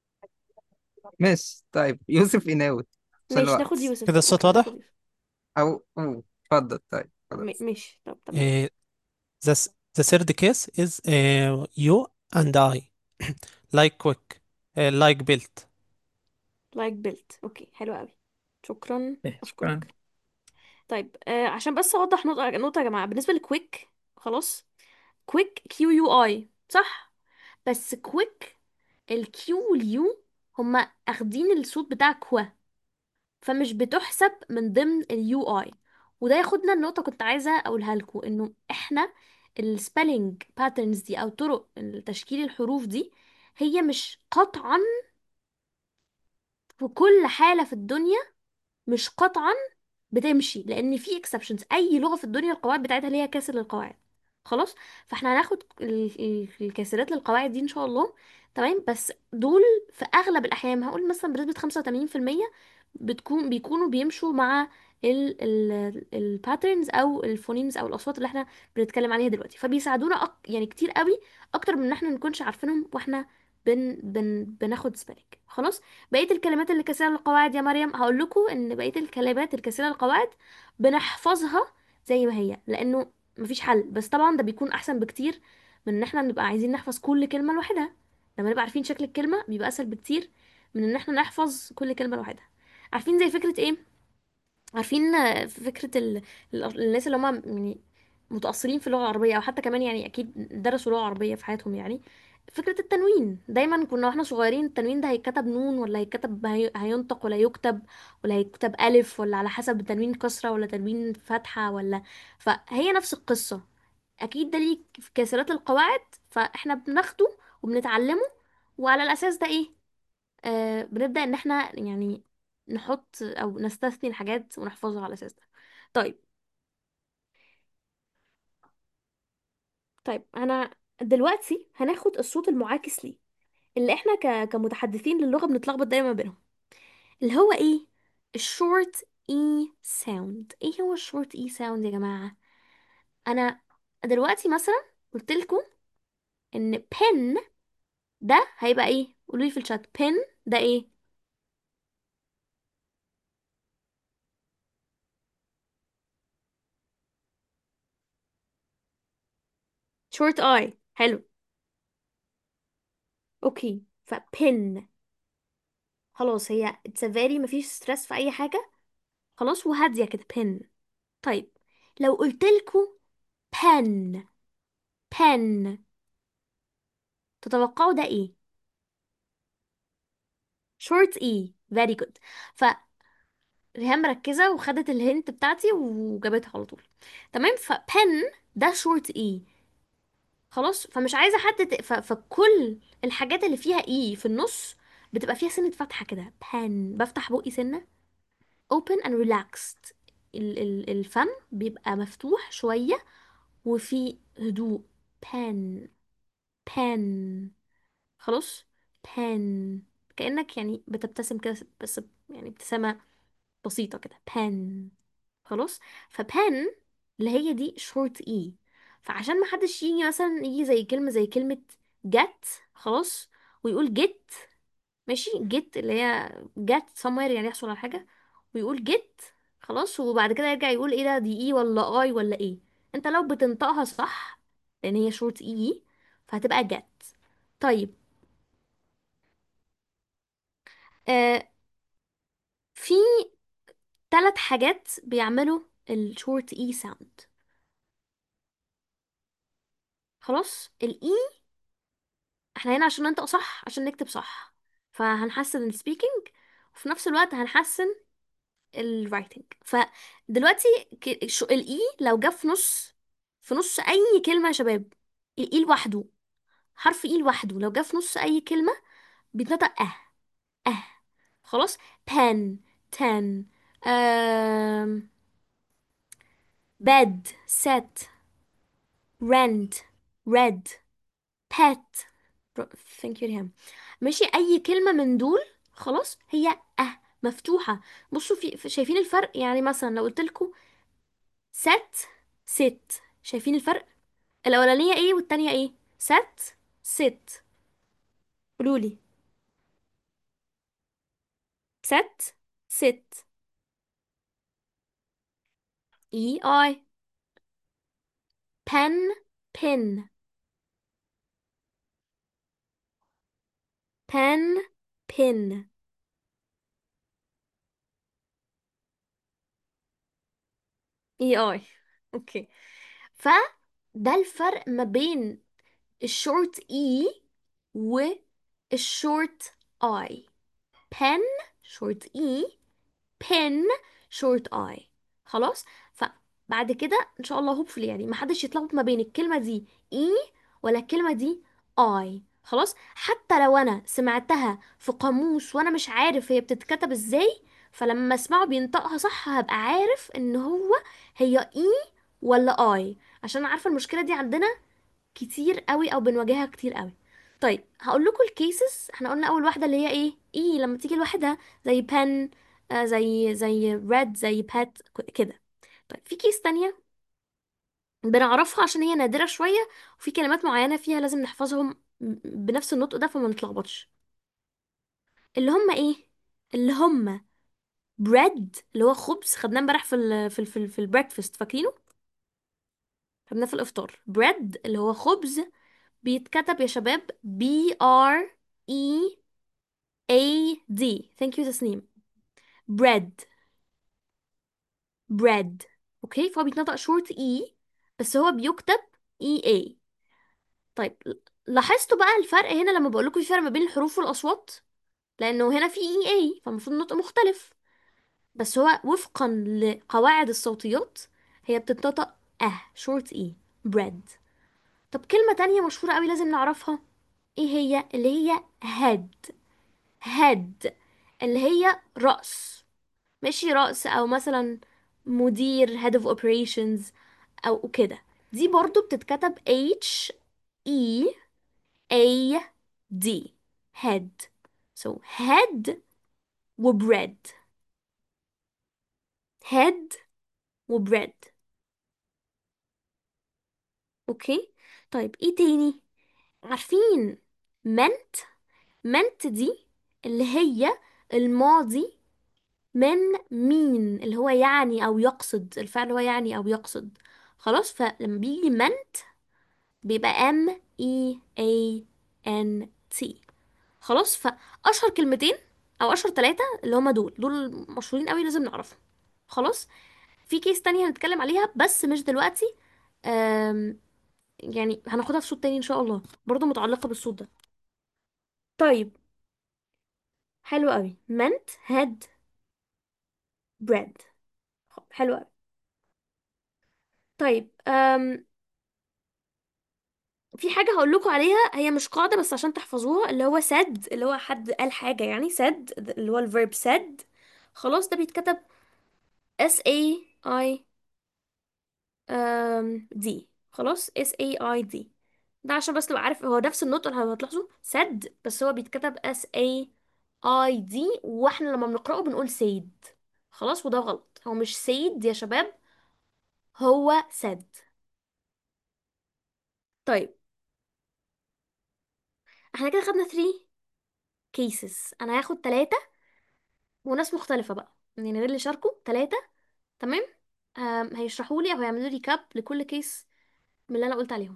ماشي طيب يوسف يناوت عشان ماشي ناخد الوقت يوسف كده الصوت اوكي واضح ناخد يوسف أو أو اتفضل طيب م- خلاص ماشي طب تمام إيه the, s- the third case is uh, you and I like quick uh, like built لايك بيلت اوكي حلو قوي شكرا إيه، شكرا اشكرك طيب آه عشان بس اوضح نقطة نقطة يا جماعة بالنسبة لكويك خلاص كويك كيو يو اي صح بس كويك الكيو واليو هما اخدين الصوت بتاع كوا فمش بتحسب من ضمن اليو اي وده ياخدنا النقطة كنت عايزة اقولها لكم انه احنا السبelling باترنز دي او طرق تشكيل الحروف دي هي مش قطعا في كل حالة في الدنيا مش قطعا بتمشي لان في اكسبشنز اي لغه في الدنيا القواعد بتاعتها ليها كاسر للقواعد خلاص فاحنا هناخد ال- ال- الكاسرات للقواعد دي ان شاء الله تمام بس دول في اغلب الاحيان هقول مثلا بنسبه 85% بتكون بيكونوا بيمشوا مع ال ال الباترنز او الفونيمز او الاصوات اللي احنا بنتكلم عليها دلوقتي فبيساعدونا أك يعني كتير قوي اكتر من ان احنا نكونش عارفينهم واحنا بن بن بناخد سبيلنج خلاص بقيه الكلمات اللي كسرة القواعد يا مريم هقول لكم ان بقيه الكلمات الكسرة القواعد بنحفظها زي ما هي لانه مفيش حل بس طبعا ده بيكون احسن بكتير من ان احنا نبقى عايزين نحفظ كل كلمه لوحدها لما نبقى عارفين شكل الكلمه بيبقى اسهل بكتير من ان احنا نحفظ كل كلمه لوحدها عارفين زي فكره ايه عارفين آه، فكرة ال... ال- الناس اللي هم يعني متأثرين في اللغة العربية أو حتى كمان يعني أكيد درسوا لغة عربية في حياتهم يعني فكرة التنوين دايما كنا واحنا صغيرين التنوين ده هيتكتب نون ولا هيتكتب هي... هينطق ولا يكتب ولا هيكتب ألف ولا على حسب تنوين كسرة ولا تنوين فتحة ولا فهي نفس القصة أكيد ده ليه في كسرات القواعد فاحنا بناخده وبنتعلمه وعلى الأساس ده ايه آه بنبدأ ان احنا يعني نحط او نستثني الحاجات ونحفظها على اساس ده طيب طيب انا دلوقتي هناخد الصوت المعاكس ليه اللي احنا ك... كمتحدثين للغة بنتلخبط دايما بينهم اللي هو ايه الشورت اي ساوند ايه هو الشورت اي ساوند يا جماعة انا دلوقتي مثلا قلت لكم ان بن ده هيبقى ايه قولوا لي في الشات بن ده ايه شورت اي حلو اوكي فبن خلاص هي it's a very مفيش ستريس في اي حاجة خلاص وهادية كده بن طيب لو قلتلكوا pen pen تتوقعوا ده ايه short e very good ف ريهام مركزة وخدت الهنت بتاعتي وجابتها على طول تمام ف pen ده short e خلاص فمش عايزة حد ت... ف... فكل الحاجات اللي فيها e في النص بتبقى فيها سنة فتحة كده pen بفتح بقي سنة open and relaxed ال ال الفم بيبقى مفتوح شوية وفي هدوء pen pen خلاص pen كأنك يعني بتبتسم كده بس يعني ابتسامة بسيطة كده pen خلاص فpen اللي هي دي short e فعشان ما حدش يجي مثلا يجي زي كلمة زي كلمة get خلاص ويقول get ماشي get اللي هي get somewhere يعني يحصل على حاجة ويقول get خلاص وبعد كده يرجع يقول ايه ده دي ايه ولا اي ولا ايه انت لو بتنطقها صح لان هي شورت اي فهتبقى get طيب آه في ثلاث حاجات بيعملوا الشورت اي ساوند خلاص الاي احنا هنا عشان ننطق صح عشان نكتب صح فهنحسن السبيكنج وفي نفس الوقت هنحسن الرايتنج فدلوقتي ك- شو الاي لو جه في نص في نص اي كلمه يا شباب الاي لوحده حرف اي لوحده لو جه في نص اي كلمه بيتنطق اه اه خلاص pen ten um, bed set rent red pet thank you ريهام ماشي اي كلمه من دول خلاص هي اه مفتوحه بصوا في في- شايفين الفرق يعني مثلا لو قلت لكم set sit شايفين الفرق الاولانيه ايه والتانية ايه set sit قولوا لي set sit e i pen pin pen pin اي اي اوكي فده الفرق ما بين الشورت اي والشورت اي pen شورت اي pin شورت اي خلاص فبعد كده ان شاء الله hopefully يعني ما حدش يتلخبط ما بين الكلمه دي اي ولا الكلمه دي اي خلاص حتى لو انا سمعتها في قاموس وانا مش عارف هي بتتكتب ازاي فلما اسمعه بينطقها صح هبقى عارف ان هو هي اي ولا اي عشان عارفه المشكله دي عندنا كتير قوي او بنواجهها كتير قوي طيب هقول لكم الكيسز احنا قلنا اول واحده اللي هي ايه ايه لما تيجي لوحدها زي بن آه زي زي ريد زي بات كده طيب في كيس تانية بنعرفها عشان هي نادرة شوية وفي كلمات معينة فيها لازم نحفظهم بنفس النطق ده فما نتلخبطش اللي هم ايه اللي هم bread اللي هو خبز خدناه امبارح في ال في ال في, ال في البريكفاست فاكرينه خدناه في الافطار bread اللي هو خبز بيتكتب يا شباب B R E A D thank you تسنيم bread bread اوكي فهو بيتنطق شورت اي بس هو بيكتب اي اي طيب لاحظتوا بقى الفرق هنا لما بقول لكم في فرق ما بين الحروف والاصوات لانه هنا في اي اي فالمفروض النطق مختلف بس هو وفقا لقواعد الصوتيات هي بتتنطق اه شورت اي bread طب كلمة تانية مشهورة قوي لازم نعرفها ايه هي اللي هي head head اللي هي رأس ماشي رأس او مثلا مدير head of operations او كده دي برضو بتتكتب H E A D head so head و bread head و bread اوكي طيب ايه تاني عارفين meant meant دي اللي هي الماضي من مين اللي هو يعني او يقصد الفعل هو يعني او يقصد خلاص فلما بيجي meant بيبقى M E A N T خلاص فاشهر كلمتين او اشهر ثلاثة اللي هما دول دول مشهورين قوي لازم نعرفهم خلاص في كيس تانية هنتكلم عليها بس مش دلوقتي أم يعني هناخدها في صوت تاني ان شاء الله برضو متعلقة بالصوت ده طيب حلو قوي meant had bread حلو قوي طيب أم في حاجة هقول لكم عليها هي مش قاعدة بس عشان تحفظوها اللي هو said اللي هو حد قال حاجة يعني said اللي هو الverb said خلاص ده بيتكتب S A I أم D خلاص S A I D ده عشان بس تبقى عارف هو نفس النطق اللي هتلاحظوا said بس هو بيتكتب S A I D واحنا لما بنقرأه بنقول said خلاص وده غلط هو مش said يا شباب هو said طيب احنا كده خدنا 3 cases انا هاخد 3 وناس مختلفة بقى يعني غير اللي شاركوا ثلاثة تمام آم، هيشرحوا لي او هيعملوا لي كاب لكل كيس من اللي انا قلت عليهم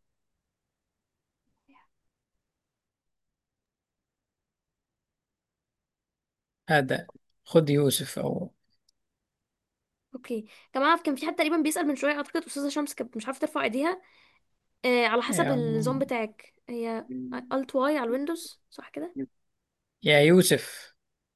هذا خد يوسف أو اوكي جماعة كان في حد تقريبا بيسأل من شوية اعتقد استاذة شمس كانت مش عارفة ترفع ايديها آه على حسب يا, النظام بتاعك هي الت واي على الويندوز صح كده يا يوسف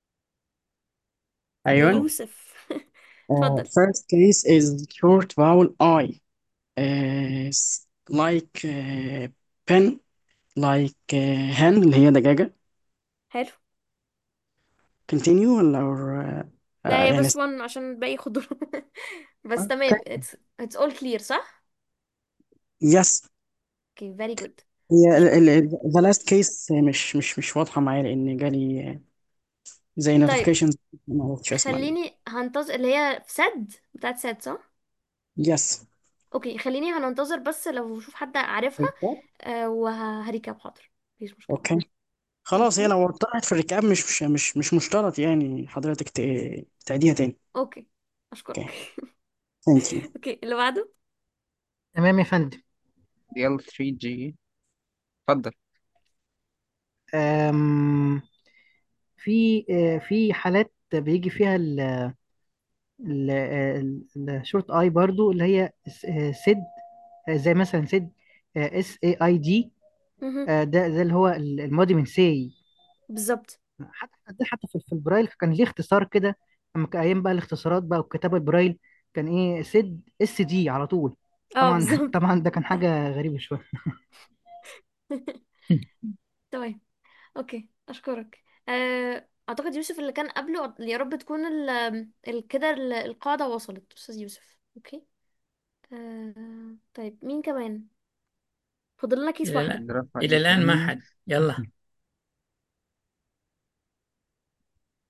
يا أيوة يوسف uh, اتفضل first case is short vowel I uh, s- like uh, pen like uh, hen اللي هي دجاجة حلو continue ولا or, uh, uh, لا هي يعني بس one عشان الباقي ياخدوا بس okay. تمام it's it's all clear صح yes اوكي very good هي ال اشكرك ال the last case مش مش مش واضحة معايا لأن جالي زي طيب notifications ما عرفتش أسمع ليه خليني هنتظر اللي هي سد بتاعت سد صح yes اوكي خليني هننتظر بس لو شوف حد عارفها آه وهريكاب حاضر مفيش مشكلة اوكي خلاص هي اوكي لو طلعت في الركاب مش مش مش مش مشترط يعني حضرتك ت- تعيديها تاني اوكي اوكي اشكرك ثانك يو اوكي اللي بعده تمام يا فندم يلا 3 جي اتفضل أم في آه، في حالات بيجي فيها ال الشورت اي برضو اللي هي سيد زي مثلا سيد اس اي اي دي مهم. ده ده اللي هو الماضي من سي بالظبط حتى ده حتى في في البرايل كان ليه اختصار كده اما كان ايام بقى الاختصارات بقى والكتابه البرايل كان ايه سيد اس دي على طول اه طبعا بالظبط طبعا ده كان حاجه غريبه شويه تمام اوكي اشكرك آه، اعتقد يوسف اللي كان قبله يا رب تكون ال ال- كده ال- القاعدة وصلت استاذ يوسف اوكي آه، طيب مين كمان فاضل لنا كيس إلى واحدة الآن اللي رفع إلى ايده الآن ما حد يلا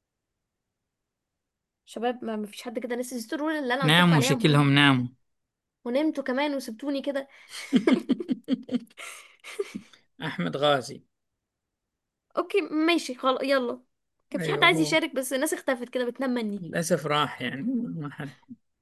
شباب ما ما فيش حد كده نسي الرول اللي انا قلت لكم ناموا عليها شكلهم ناموا ونمتوا كمان وسبتوني كده أحمد غازي اوكي ماشي خلاص يلا كان في حد أيوه عايز هو يشارك بس الناس اختفت كده بتنام مني للأسف راح يعني ما حد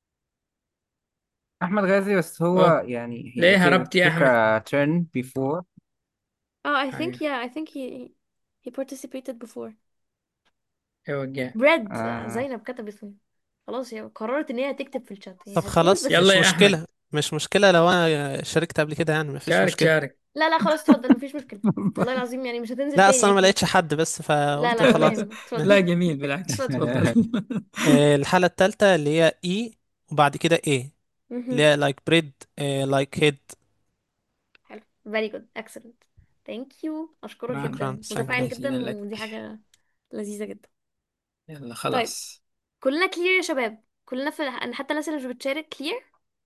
أحمد غازي بس هو أوه يعني he ليه took, هربت يا took أحمد؟ a turn before اه I think أيوه yeah I think he he participated before أيوه جاء بريد آه زينب كتبت اسمه خلاص هي قررت ان هي تكتب في الشات هي طب هتقول خلاص بس يلا مش يا أحمد مشكلة مش مشكلة لو أنا شاركت قبل كده يعني مفيش شارك مشكلة شارك لا لا خلاص اتفضل مفيش مشكلة والله العظيم يعني مش هتنزل لا أصل تاني أنا ما اكيد لقيتش حد بس لا فقلت لا خلاص تمام لا اتفضل جميل بالعكس اتفضل تفضل آه، الحالة التالتة اللي هي E وبعد كده A اللي مهم. هي like bread آه، like head حلو very good excellent thank you اشكرك شكرا جدا شكرا متفاعل شكرا جدا جزيلا لك ودي حاجة لذيذة جدا يلا طيب خلاص كلنا كلير يا شباب كلنا في حتى الناس اللي مش بتشارك كلير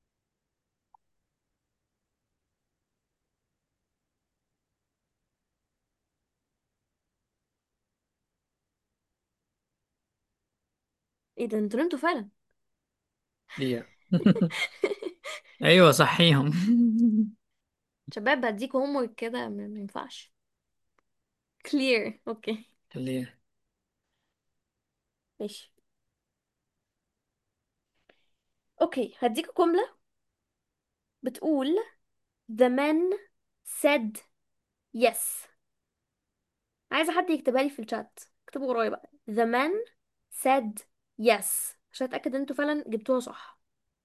ايه ده انتوا نمتوا فعلا ليه أيوه صحيهم شباب هديكوا هوم ورك كده ما ما ينفعش كلير اوكي ليه ماشي اوكي هديكوا جملة بتقول the man said yes عايزة حد يكتبها لي في الشات اكتبوا ورايا بقى the man said yes عشان اتأكد ان انتوا فعلا جبتوها صح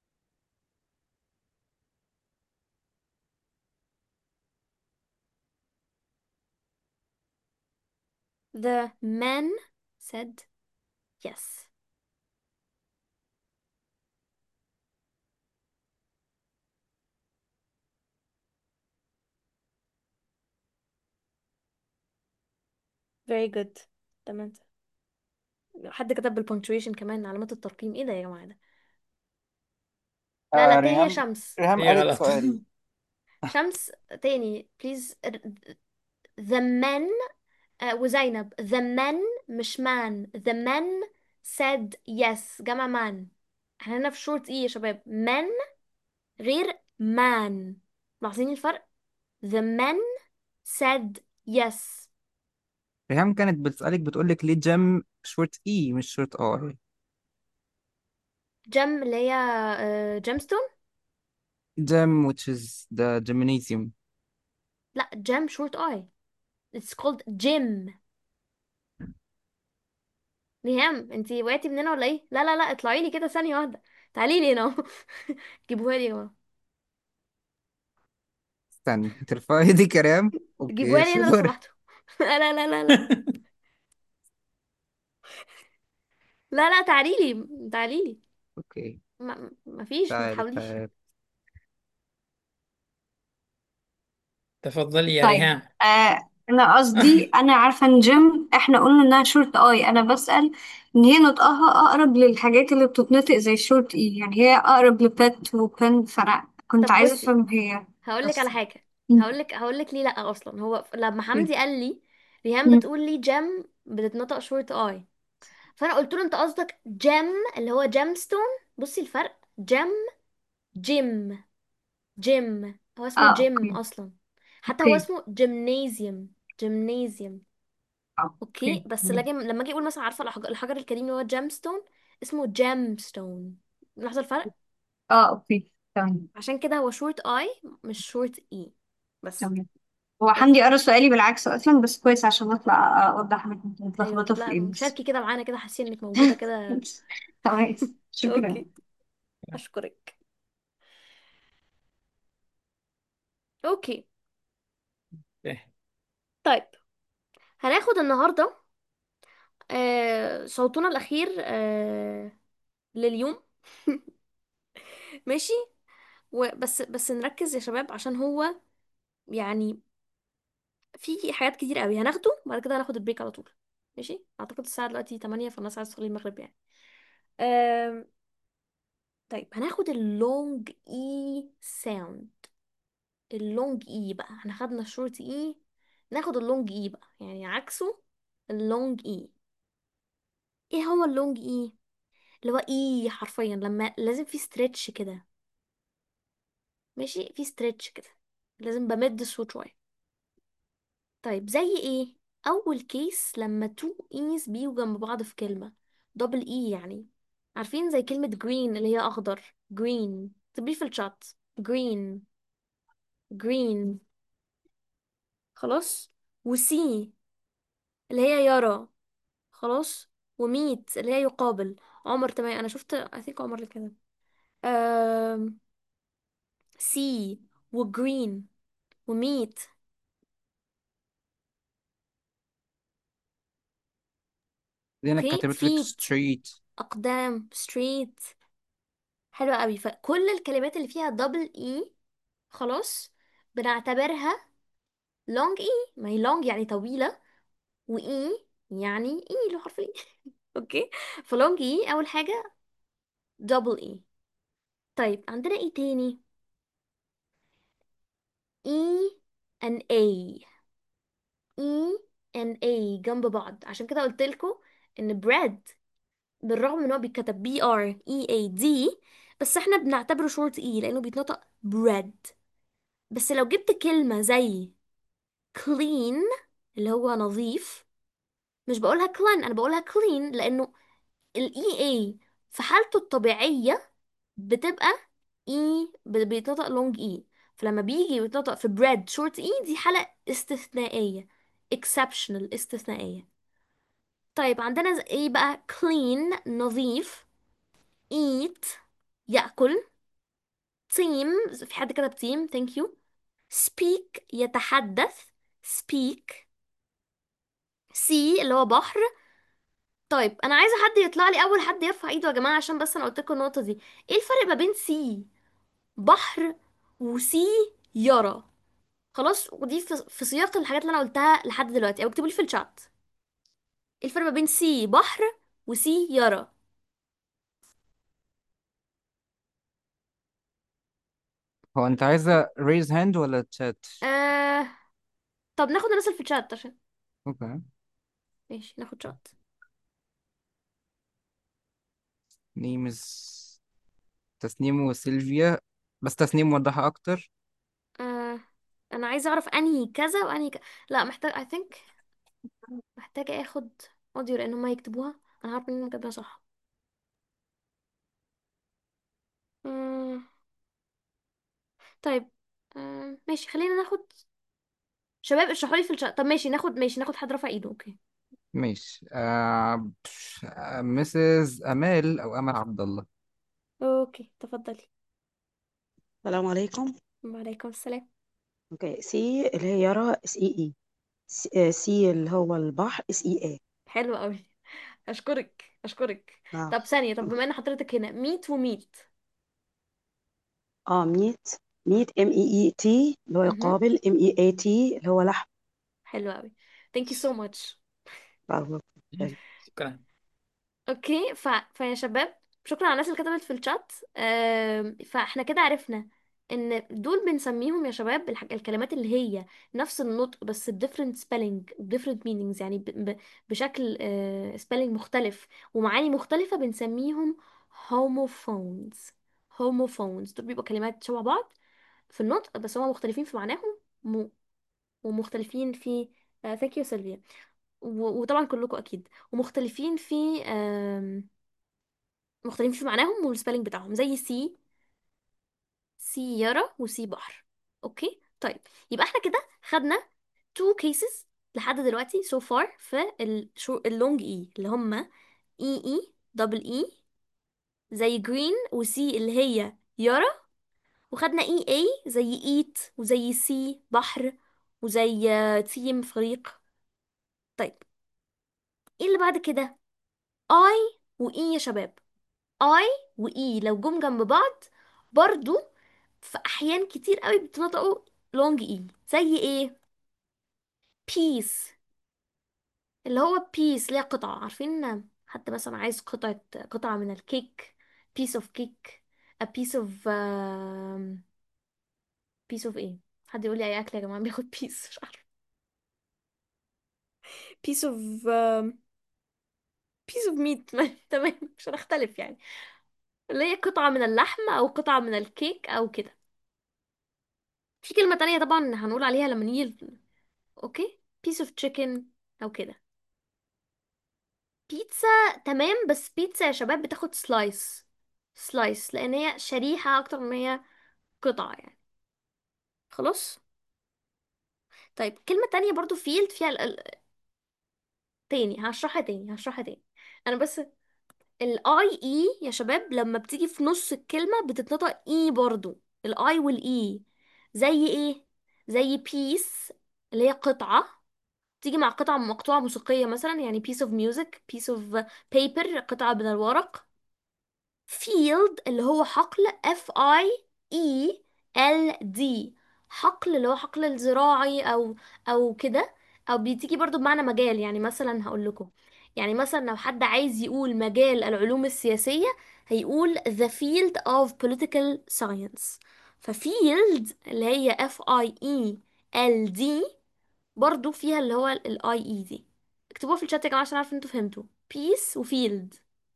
the man said yes very good تمام حد كتب بالبونكتويشن كمان علامات الترقيم ايه ده يا جماعة ده لا لا آه تاني هي ريهام شمس ريهام هي قالت غلط سؤالي شمس تاني please the men آه، وزينب the men مش man the men said yes جمع man احنا هنا في شورت ايه يا شباب men غير man ملاحظين الفرق the men said yes ريهام كانت بتسألك بتقولك ليه جيم شورت اي مش شورت اي جم اللي هي جيمستون جيم which is the gymnasium لا جم شورت اي it's called gym نيهام انتي وقعتي مننا ولا ايه لا لا لا اطلعي لي كده ثانية واحدة تعالي لي هنا جيبوها لي يا جماعة استني ترفعي ايدك يا ريهام جيبوها اوكي لي هنا لو شور سمحتوا لا لا لا لا لا لا لا تعالي لي تعالي لي اوكي ما ما فيش ما تعالي تحاوليش تعالي تفضلي يا طيب ريهام آه انا قصدي انا عارفه ان جيم احنا قلنا انها شورت اي انا بسأل ان هي نطقها اقرب للحاجات اللي بتتنطق زي شورت اي يعني هي اقرب لبت وبن فانا كنت طب عايزه بصي افهم هي هقول لك على بس حاجة م- هقول لك هقول لك ليه لا اصلا هو ف- لما م- حمدي قال لي ريهام م. بتقول لي جم بتتنطق شورت اي فانا قلت له انت قصدك جم اللي هو جيمستون بصي الفرق جم جيم جيم هو اسمه اه جيم اوكي اصلا حتى هو اوكي اسمه جيمنازيوم جيمنازيوم اوكي اوكي بس تمام. لما لما اجي اقول مثلا عارفه الحجر, الحجر الكريم اللي هو جيمستون اسمه جيمستون لاحظه الفرق اه اوكي تمام عشان كده هو شورت اي مش شورت اي بس تمام هو بس حمدي قرا سؤالي بالعكس اصلا بس كويس عشان اطلع اوضح لك كنت ايوه متلخبطه في لا ايه بس شاركي كده معانا كده حاسين انك موجوده كده تمام شكرا اوكي اشكرك اوكي إيه. طيب هناخد النهارده آه صوتنا الاخير آه لليوم ماشي وبس بس نركز يا شباب عشان هو يعني في حاجات كتير قوي هناخده بعد كده هناخد البريك على طول ماشي اعتقد الساعه دلوقتي 8 فالناس عايزه تصلي المغرب يعني أم... طيب هناخد اللونج اي ساوند اللونج اي بقى احنا خدنا الشورت اي ناخد اللونج اي بقى يعني عكسه اللونج اي ايه هو اللونج اي اللي هو اي حرفيا لما لازم في ستريتش كده ماشي في ستريتش كده لازم بمد الصوت شويه طيب زي ايه اول كيس لما تو ايز بيجوا جنب بعض في كلمه دبل اي يعني عارفين زي كلمه جرين اللي هي اخضر جرين تبي في الشات جرين جرين خلاص وسي اللي هي يرى خلاص وميت اللي هي يقابل عمر تمام انا شفت I think عمر اللي كده أم... سي وجرين وميت زينة اوكي كتبت لك فيت ستريت اقدام ستريت حلوة قوي فكل الكلمات اللي فيها دبل اي خلاص بنعتبرها لونج اي ما هي لونج يعني طويلة واي يعني اي اللي هو حرف الاي اوكي فلونج اي اول حاجة دبل اي طيب عندنا ايه تاني E and A E and A جنب بعض عشان كده قلت لكم ان bread بالرغم ان هو بيتكتب B R E A D بس احنا بنعتبره شورت E لانه بيتنطق bread بس لو جبت كلمة زي clean اللي هو نظيف مش بقولها clean انا بقولها clean لانه ال EA في حالته الطبيعية بتبقى اي ب- بيتنطق لونج اي فلما بيجي يتنطق في bread شورت اي دي حالة استثنائية exceptional استثنائية طيب عندنا ز- ايه بقى clean نظيف eat يأكل team في حد كتب team thank you speak يتحدث speak sea اللي هو بحر طيب انا عايزه حد يطلع لي اول حد يرفع ايده يا جماعه عشان بس انا قلت لكم النقطه دي ايه الفرق ما بين سي بحر وسي يرى خلاص ودي في, في سياق الحاجات اللي انا قلتها لحد دلوقتي او اكتبوا لي في الشات ايه الفرق ما بين سي بحر وسي يرى هو انت عايزة raise hand ولا chat آه... طب ناخد الناس اللي في الشات عشان اوكي ماشي ناخد شات نيمز تسنيم وسيلفيا بس تسنيم موضحة اكتر آه... انا عايزه اعرف انهي كذا وانهي ك... لا محتاج I think محتاجه اخد اوديو لان هم هيكتبوها انا عارفه ان هم كاتبينها صح آه... طيب آه... ماشي خلينا ناخد شباب اشرحوا لي في الشات طب ماشي ناخد ماشي ناخد حد رفع ايده اوكي ماشي آه... مسز امال او امل عبد الله اوكي تفضلي السلام عليكم وعليكم السلام اوكي سي اللي هي يرى اس اي اي سي سي اللي هو البحر اس اي اي حلو قوي اشكرك اشكرك اه طب ثانيه طب بما ان حضرتك هنا ميت وميت اه ميت ميت ام اي اي تي اللي هو اها يقابل ام اي اي تي اللي هو لحم حلو قوي thank you so much برضه. شكرا اوكي ف... فيا شباب شكرا على الناس اللي كتبت في الشات أم... فاحنا كده عرفنا ان دول بنسميهم يا شباب الح... الكلمات اللي هي نفس النطق بس ب different spelling و different meanings يعني ب... ب... بشكل uh, spelling مختلف ومعاني مختلفة بنسميهم homophones homophones دول بيبقوا كلمات شبه بعض في النطق بس هما مختلفين في معناهم م... ومختلفين في uh, thank you سيلفيا و... وطبعا كلكم اكيد ومختلفين في أم... مختلفين في معناهم والسبيلنج بتاعهم زي سي سيارة وسي بحر اوكي طيب يبقى احنا كده خدنا تو cases لحد دلوقتي so far في الشو... اللونج اي اللي هما اي اي دبل اي زي جرين وسي اللي هي يارا وخدنا اي اي زي ايت وزي سي بحر وزي تيم فريق طيب ايه اللي بعد كده اي واي يا شباب اي واي لو جم جنب بعض برضو في احيان كتير قوي بتنطقوا لونج اي زي ايه بيس اللي هو بيس اللي هي قطعة عارفين حد مثلا عايز قطعة قطعة من الكيك piece of cake a piece of um, piece of ايه حد يقول لي اي اكل يا جماعة بياخد بيس مش عارفة piece of um, piece of meat تمام مش هنختلف يعني اللي هي قطعة من اللحم او قطعة من الكيك او كده في كلمة تانية طبعا هنقول عليها لما نيجي اوكي piece of chicken او كده بيتزا تمام بس بيتزا يا شباب بتاخد سلايس سلايس لان هي شريحة اكتر من هي قطعة يعني خلاص طيب كلمة تانية برضو فيلد فيها ال... ال... تاني هشرحها تاني هشرحها تاني انا بس الاي اي يا شباب لما بتيجي في نص الكلمة بتتنطق اي برضو الاي والاي زي ايه زي بيس اللي هي قطعة تيجي مع قطعة مقطوعة موسيقية مثلا يعني piece of music piece of paper قطعة من الورق field اللي هو حقل F I E L D حقل اللي هو حقل الزراعي او او كده او بتيجي برضو بمعنى مجال يعني مثلا هقول لكم يعني مثلا لو حد عايز يقول مجال العلوم السياسية هيقول the field of political science ففيلد اللي هي F I E L D برضو فيها اللي هو الاي اي دي اكتبوها في الشات يا جماعة عشان عارفة انتوا فهمتوا بيس وفيلد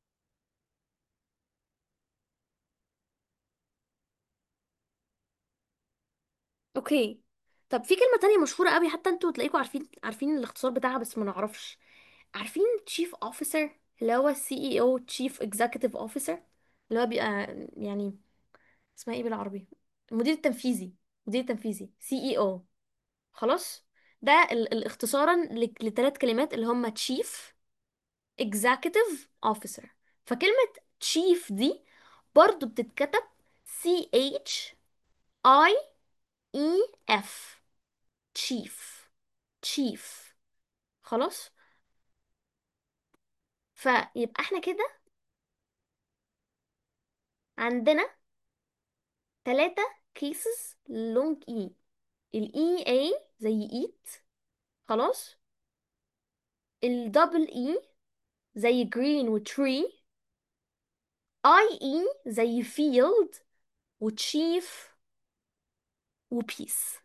اوكي طب في كلمة تانية مشهورة قوي حتى انتوا تلاقيكوا عارفين عارفين الاختصار بتاعها بس ما نعرفش عارفين تشيف اوفيسر اللي هو سي اي او تشيف اكزيكتيف اوفيسر اللي هو بيبقى يعني اسمها ايه بالعربي المدير التنفيذي المدير التنفيذي سي اي او خلاص ده ال ال اختصارا لثلاث كلمات اللي هما تشيف executive officer فكلمة chief دي برضو بتتكتب C H I E F chief chief خلاص فيبقى احنا كده عندنا ثلاثة cases long E ال E A زي eat خلاص ال double E زي green و tree I E زي field و chief و peace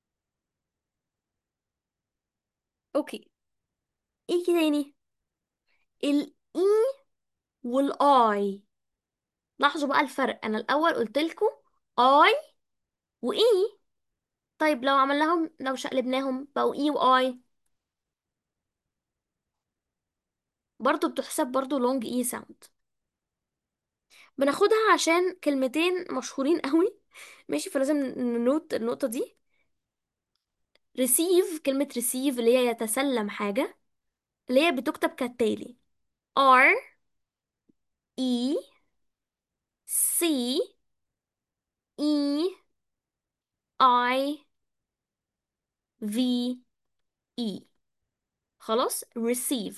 اوكي ايه تاني ال E وال I لاحظوا بقى الفرق انا الاول قلت لكم I و E طيب لو عملناهم لو شقلبناهم بقوا E و I برضو بتحسب برضو long E sound بناخدها عشان كلمتين مشهورين قوي ماشي فلازم ننوت النقطة دي receive كلمة receive اللي هي يتسلم حاجة اللي هي بتكتب كالتالي R E C E I V E خلاص receive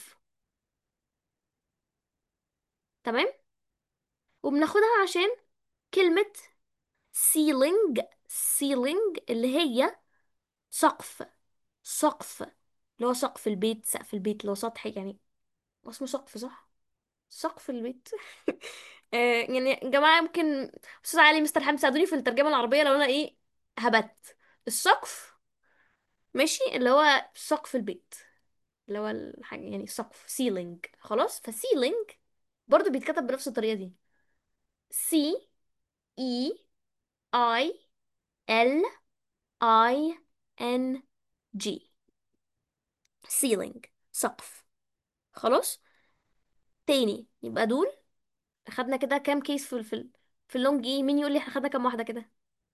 تمام وبناخدها عشان كلمة ceiling ceiling اللي هي سقف سقف اللي هو سقف البيت سقف البيت اللي هو سطح يعني هو اسمه سقف صح سقف البيت آه، يعني يا جماعة ممكن أستاذ علي مستر حمد ساعدوني في الترجمة العربية لو أنا إيه هبت السقف ماشي اللي هو سقف البيت اللي هو الحاجة يعني سقف سيلينج خلاص فسيلينج برضو بيتكتب بنفس الطريقة دي C E I L I N G ceiling سقف خلاص تاني يبقى دول خدنا كده كام كيس في في في اللونج اي مين يقول لي احنا خدنا كام واحدة كده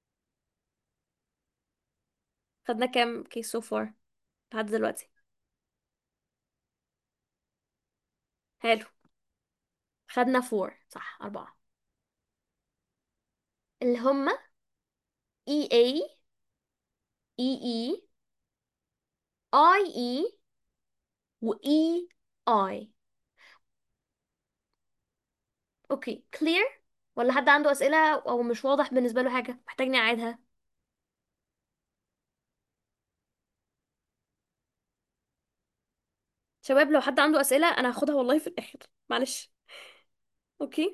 خدنا كام كيس سو فار لحد دلوقتي حلو خدنا فور صح أربعة اللي هما اي اي اي اي اي اي و اي اي اوكي كلير ولا حد عنده أسئلة او مش واضح بالنسبة له حاجة محتاجني اعيدها شباب لو حد عنده أسئلة انا هاخدها والله في الآخر معلش اوكي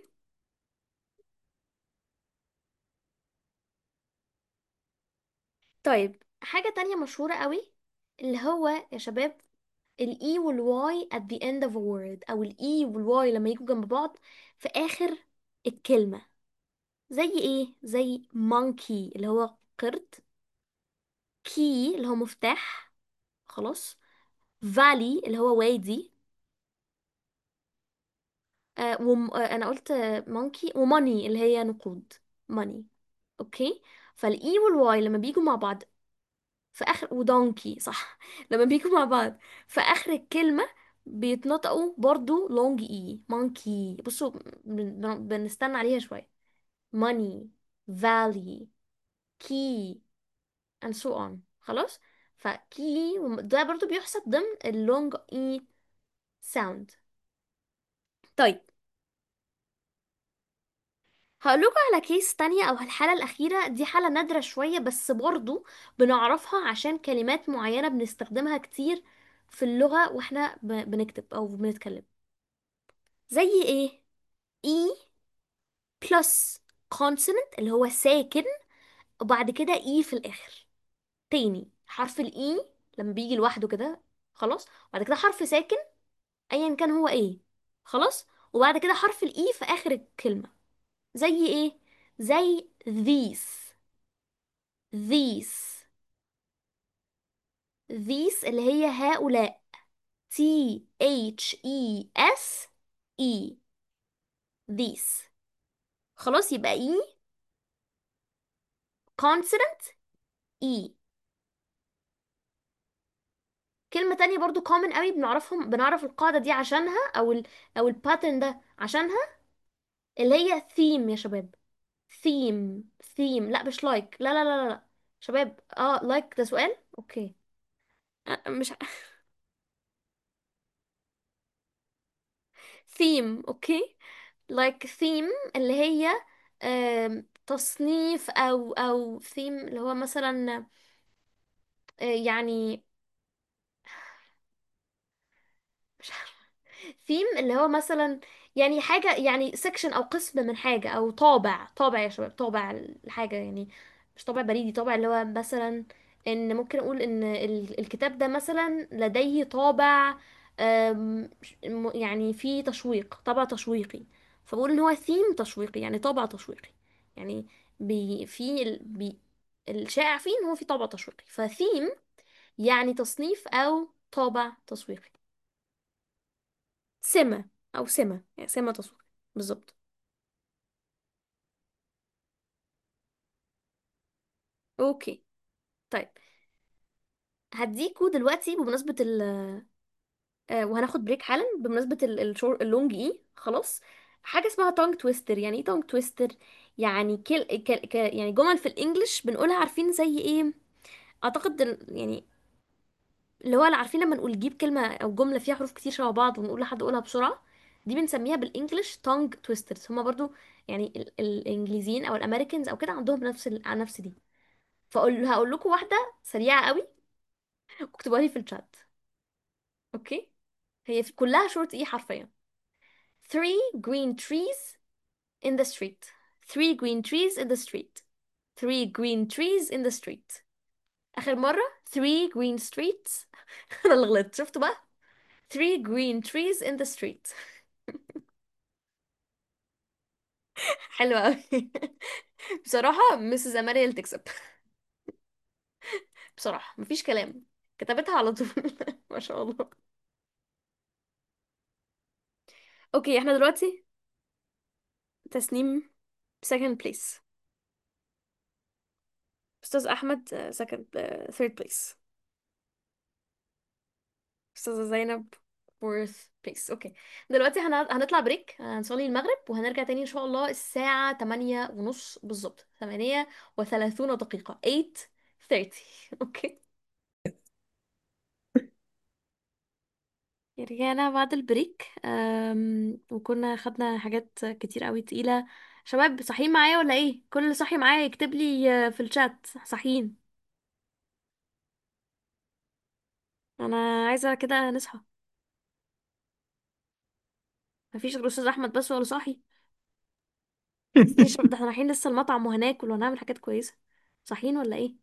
طيب حاجة تانية مشهورة قوي اللي هو يا شباب ال E وال Y at the end of a word أو ال E وال Y لما يجوا جنب بعض في آخر الكلمة زي ايه؟ زي monkey اللي هو قرد key اللي هو مفتاح خلاص valley اللي هو وادي آه وم... آه انا قلت مونكي وماني اللي هي نقود ماني اوكي فالاي والواي لما بيجوا مع بعض في اخر ودونكي صح لما بيجوا مع بعض في اخر الكلمة بيتنطقوا برضو لونج اي مونكي بصوا بن... بن- بنستنى عليها شوية money valley key and so on خلاص فكي ده برضو بيحسب ضمن اللونج اي ساوند طيب هقولكوا على كيس تانية او الحالة الاخيرة دي حالة نادرة شوية بس برضو بنعرفها عشان كلمات معينة بنستخدمها كتير في اللغة واحنا ب- بنكتب او بنتكلم زي ايه e plus consonant اللي هو ساكن وبعد كده e في الاخر تاني حرف الاي لما بيجي لوحده كده خلاص وبعد كده حرف ساكن ايا كان هو ايه خلاص وبعد كده حرف الاي في اخر الكلمة زي ايه زي these these these اللي هي هؤلاء T H E S E these خلاص يبقى E consonant E كلمة تانية برضو common قوي بنعرفهم بنعرف القاعدة دي عشانها او ال او الباترن ده عشانها اللي هي theme يا شباب theme theme لا مش like لا لا لا لا لا. شباب اه like ده سؤال اوكي أه، مش theme اوكي like theme اللي هي آم، تصنيف او او theme اللي هو مثلا آه، يعني مش عارفة theme اللي هو مثلا يعني حاجة يعني section او قسم من حاجة او طابع طابع يا شباب طابع الحاجة يعني مش طابع بريدي طابع اللي هو مثلا ان ممكن اقول ان ال- الكتاب ده مثلا لديه طابع آم، م- يعني فيه تشويق طابع تشويقي فبقول ان هو ثيم تشويقي يعني طابع تشويقي يعني بي في ال بي الشائع فيه ان هو في طابع تشويقي فثيم يعني تصنيف او طابع تسويقي سمة او سمة يعني سمة تسويقي بالظبط اوكي طيب هديكوا دلوقتي بمناسبة ال آه، وهناخد بريك حالا بمناسبة ال- الشور اللونج اي خلاص حاجة اسمها تونج تويستر يعني ايه تونج تويستر يعني كل ك... ك... يعني جمل في الانجليش بنقولها عارفين زي ايه اعتقد ال- يعني اللي هو اللي عارفين لما نقول نجيب كلمة او جملة فيها حروف كتير شبه بعض ونقول لحد يقولها بسرعة دي بنسميها بالانجليش تونج تويسترز هما برضو يعني ال... الانجليزيين او الامريكانز او كده عندهم نفس ال... نفس دي فاقول هقول لكم واحدة سريعة قوي واكتبوها لي في الشات اوكي هي في كلها شورت ايه حرفيا three green trees in the street three green trees in the street three green trees in the street آخر مرة three green streets أنا اللي غلطت شفتوا بقى three green trees in the street حلوة أوي بصراحة مسز أماري اللي تكسب بصراحة مفيش كلام كتبتها على طول ما شاء الله اوكي احنا دلوقتي تسنيم second place أستاذ أحمد uh, second uh, third place أستاذة زينب fourth place اوكي دلوقتي هن... هنطلع بريك هنصلي المغرب وهنرجع تاني ان شاء الله الساعة تمانية ونص بالظبط تمانية وثلاثون دقيقة 8:30 اوكي رجعنا بعد البريك أم... وكنا خدنا حاجات كتير قوي تقيلة شباب صاحيين معايا ولا ايه كل اللي صاحي معايا يكتب لي آه، في الشات صاحيين انا عايزة كده نصحى مفيش غير استاذ احمد بس ولا صاحي يا شباب ده احنا رايحين لسه المطعم وهناكل وهنعمل حاجات كويسة صاحيين ولا ايه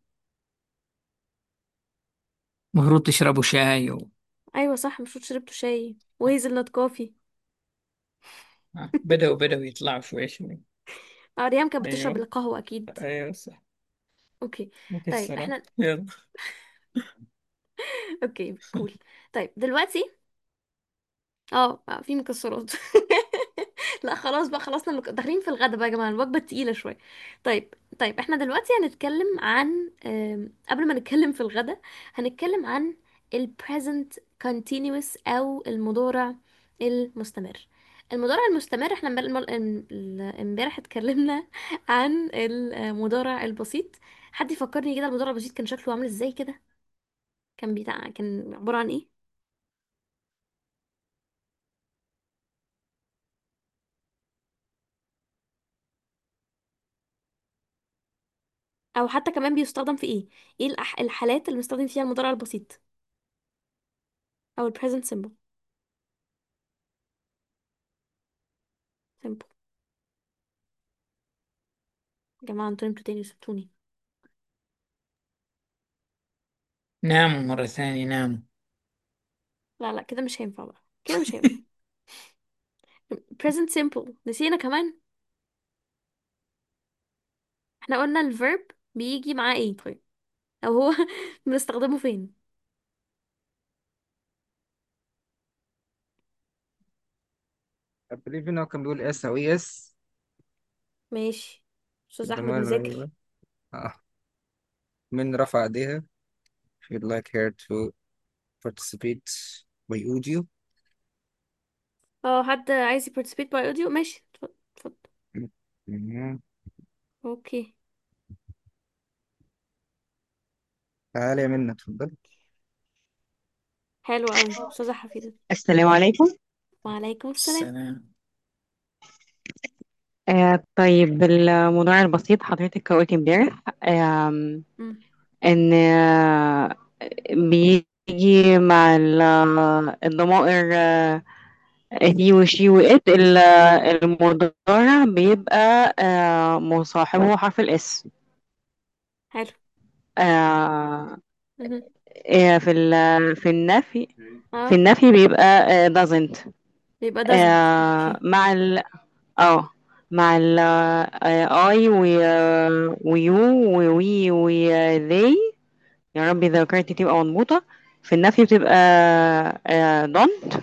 المفروض تشربوا شاي و... ايوه صح المفروض شربتوا شاي وهيزل نوت كوفي آه، بدأوا بدأوا يطلعوا شوي شوي اه ريهام كانت بتشرب أيوه القهوة اكيد أيوه صح اوكي طيب مكسرات احنا يلا اوكي كول طيب دلوقتي اه آه، في مكسرات لا خلاص بقى خلصنا المك... داخلين في الغدا بقى يا جماعه الوجبه التقيله شويه طيب طيب احنا دلوقتي هنتكلم عن آم، قبل ما نتكلم في الغدا هنتكلم عن ال present continuous او المضارع المستمر المضارع المستمر احنا امبار- المر- ام- ال- امبارح اتكلمنا عن المضارع البسيط حد يفكرني كده المضارع البسيط كان شكله عامل ازاي كده كان بتاع كان عبارة عن ايه او حتى كمان بيستخدم في ايه ايه الأح الحالات اللي بنستخدم فيها المضارع البسيط او ال present simple simple يا جماعة انتوا انتوا تاني سبتوني ناموا مرة ثانية ناموا لا لا كده مش هينفع بقى كده مش هينفع present simple نسينا كمان احنا قلنا الفيرب بيجي معاه ايه طيب او هو بنستخدمه فين I believe إنه كان بيقول اس أو اي اس ماشي استاذ احمد الضمائر مذاكر المبنية آه. من رفع ايديها if you'd like her to participate by audio اه حد عايز ي participate by audio ماشي اتفضل اتفضل مم. اوكي تعالي يا منى اتفضل حلو قوي استاذة حفيدة السلام عليكم وعليكم السلام السلام آه طيب الموضوع البسيط حضرتك قلت امبارح آم، مم. ان آه، بيجي مع ال- الضمائر آه، هي وشي وإت ال- المضارع بيبقى آه، مصاحبه حرف الاس حلو آه، مهم. آه، في ال- في النفي في اه النفي بيبقى آه، doesn't يبقى doesn't آه، اوكي مع ال اه مع ال اي ويو ووي وذي يا ربي ذاكرتي تبقى مضبوطة في النفي بتبقى don't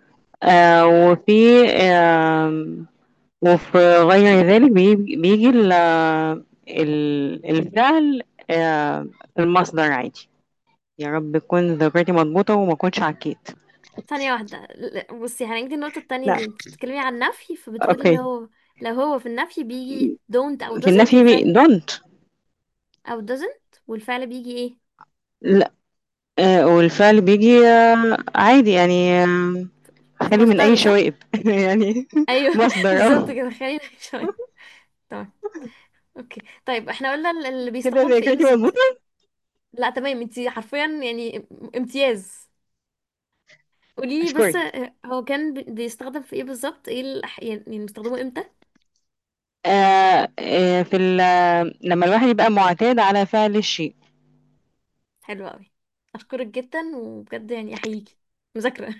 وفي آم، وفي غير ذلك بيجي بيجي ال- ال- الفعل آه، في المصدر عادي يا رب تكون ذاكرتي مضبوطة وما كنتش عكيت ثانية واحدة ل- بصي هنيجي النقطة التانية لا دي انت بتتكلمي عن النفي فبتقولي اوكي لو هو لو هو في النفي بيجي don't أو في doesn't النفي بي والفعل don't أو doesn't والفعل بيجي ايه لا آه، والفعل بيجي آه، عادي يعني آه، في خالي من أي مصدره صح؟ شوائب يعني أيوه مصدر بالظبط اه كده خلينا شوية تمام اوكي طيب احنا قلنا ال- اللي كده بيستخدم في ايه ذاكرتي بالظبط مضبوطة لا تمام انت حرفيا يعني امتياز قولي لي بس أشكرك آه، هو كان بي- بيستخدم في ايه بالظبط ايه الأح... يعني بنستخدمه امتى آه، آه، في ال- لما الواحد يبقى معتاد على فعل الشيء حلو قوي اشكرك جدا وبجد يعني احييكي مذاكرة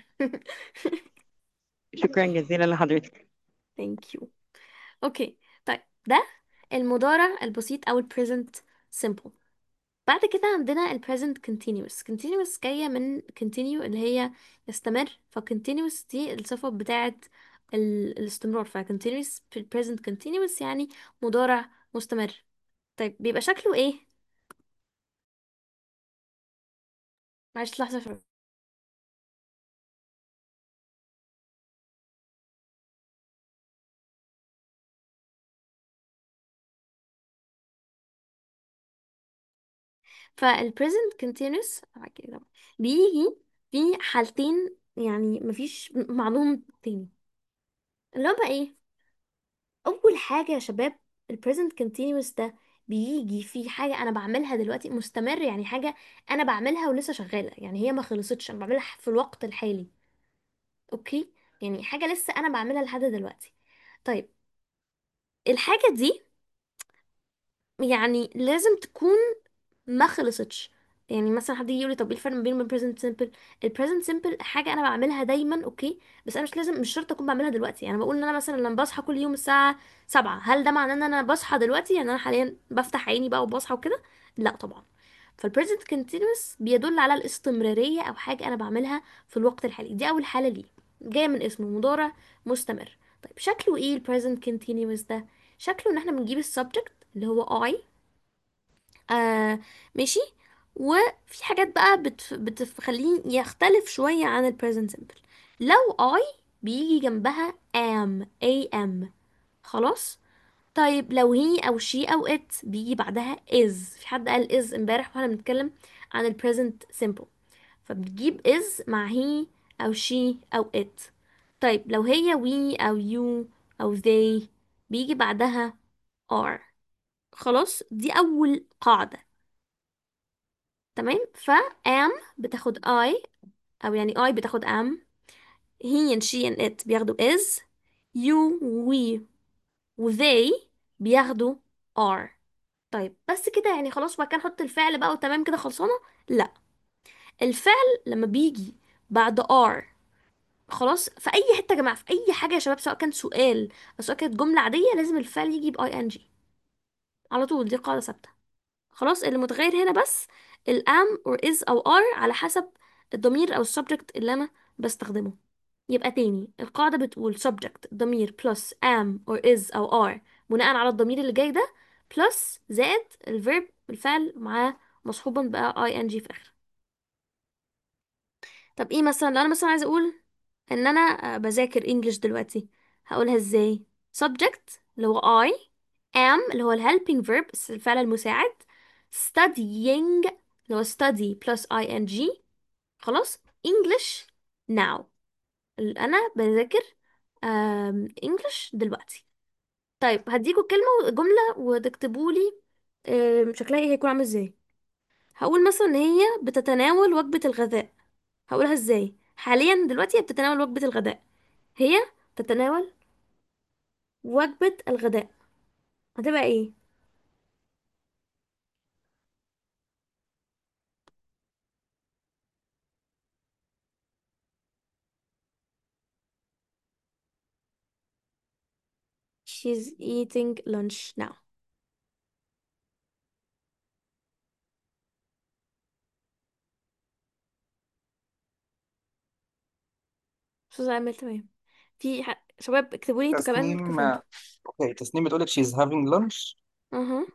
شكرا جزيلا لحضرتك ثانك يو اوكي طيب ده المضارع البسيط او ال present simple بعد كده عندنا ال present continuous continuous جاية من continue اللي هي يستمر ف continuous دي الصفة بتاعت ال... الاستمرار ف continuous في ال present continuous يعني مضارع مستمر طيب بيبقى شكله ايه معلش لحظة شوية فال present continuous آه كده. بيجي في حالتين يعني مفيش معلوم تاني اللي هو بقى ايه اول حاجه يا شباب ال present continuous ده بيجي في حاجه انا بعملها دلوقتي مستمر يعني حاجه انا بعملها ولسه شغاله يعني هي ما خلصتش انا بعملها في الوقت الحالي اوكي يعني حاجه لسه انا بعملها لحد دلوقتي طيب الحاجه دي يعني لازم تكون ما خلصتش يعني مثلا حد يجي يقول لي طب ايه الفرق ما بين ال present simple ال present simple حاجه انا بعملها دايما اوكي بس انا مش لازم مش شرط اكون بعملها دلوقتي يعني بقول ان انا مثلا لما بصحى كل يوم الساعه سبعة هل ده معناه ان انا بصحى دلوقتي يعني انا حاليا بفتح عيني بقى وبصحى وكده لا طبعا فالبريزنت continuous بيدل على الاستمرارية او حاجة انا بعملها في الوقت الحالي دي اول حالة ليه جاية من اسمه مضارع مستمر طيب شكله ايه البريزنت continuous ده شكله ان احنا بنجيب السبجكت اللي هو I آه ماشي وفي حاجات بقى بتف... بتخليه يختلف شوية عن ال present simple لو I بيجي جنبها am am خلاص طيب لو هي او she او it بيجي بعدها is في حد قال is امبارح واحنا بنتكلم عن ال present simple فبتجيب is مع he او she او it طيب لو هي we او you او they بيجي بعدها are خلاص دي اول قاعدة تمام ف am بتاخد I او يعني I بتاخد am he and she and it بياخدوا is you we و they بياخدوا are طيب بس كده يعني خلاص بقى كان نحط الفعل بقى وتمام كده خلصانة لا الفعل لما بيجي بعد are خلاص في اي حته يا جماعه في اي حاجه يا شباب سواء كان سؤال او سواء كانت جمله عاديه لازم الفعل يجي باي ان جي على طول دي قاعده ثابته خلاص اللي متغير هنا بس الام or is او are على حسب الضمير او السبجكت اللي انا بستخدمه يبقى تاني القاعدة بتقول subject ضمير plus am or is أو are بناء على الضمير اللي جاي ده plus زائد الفيرب الفعل معاه مصحوبا بقى ing في الآخر طب ايه مثلا لو انا مثلا عايزة اقول ان انا آه، بذاكر انجلش دلوقتي هقولها ازاي subject اللي هو I am اللي هو ال helping verb الفعل المساعد studying اللي هو study plus ing خلاص English now ال- انا بذاكر انجلش دلوقتي طيب هديكوا كلمة جملة وتكتبوا لي شكلها ايه هيكون عامل ازاي هقول مثلا ان هي بتتناول وجبة الغداء هقولها ازاي حاليا دلوقتي هي بتتناول وجبة الغداء هي تتناول وجبة الغداء هتبقى ايه she's eating lunch now استاذ عامل تمام في ح... شباب اكتبوا لي انتوا كمان انكم تسنيم فهمتوا اوكي تسنيم بتقولك she's having lunch اها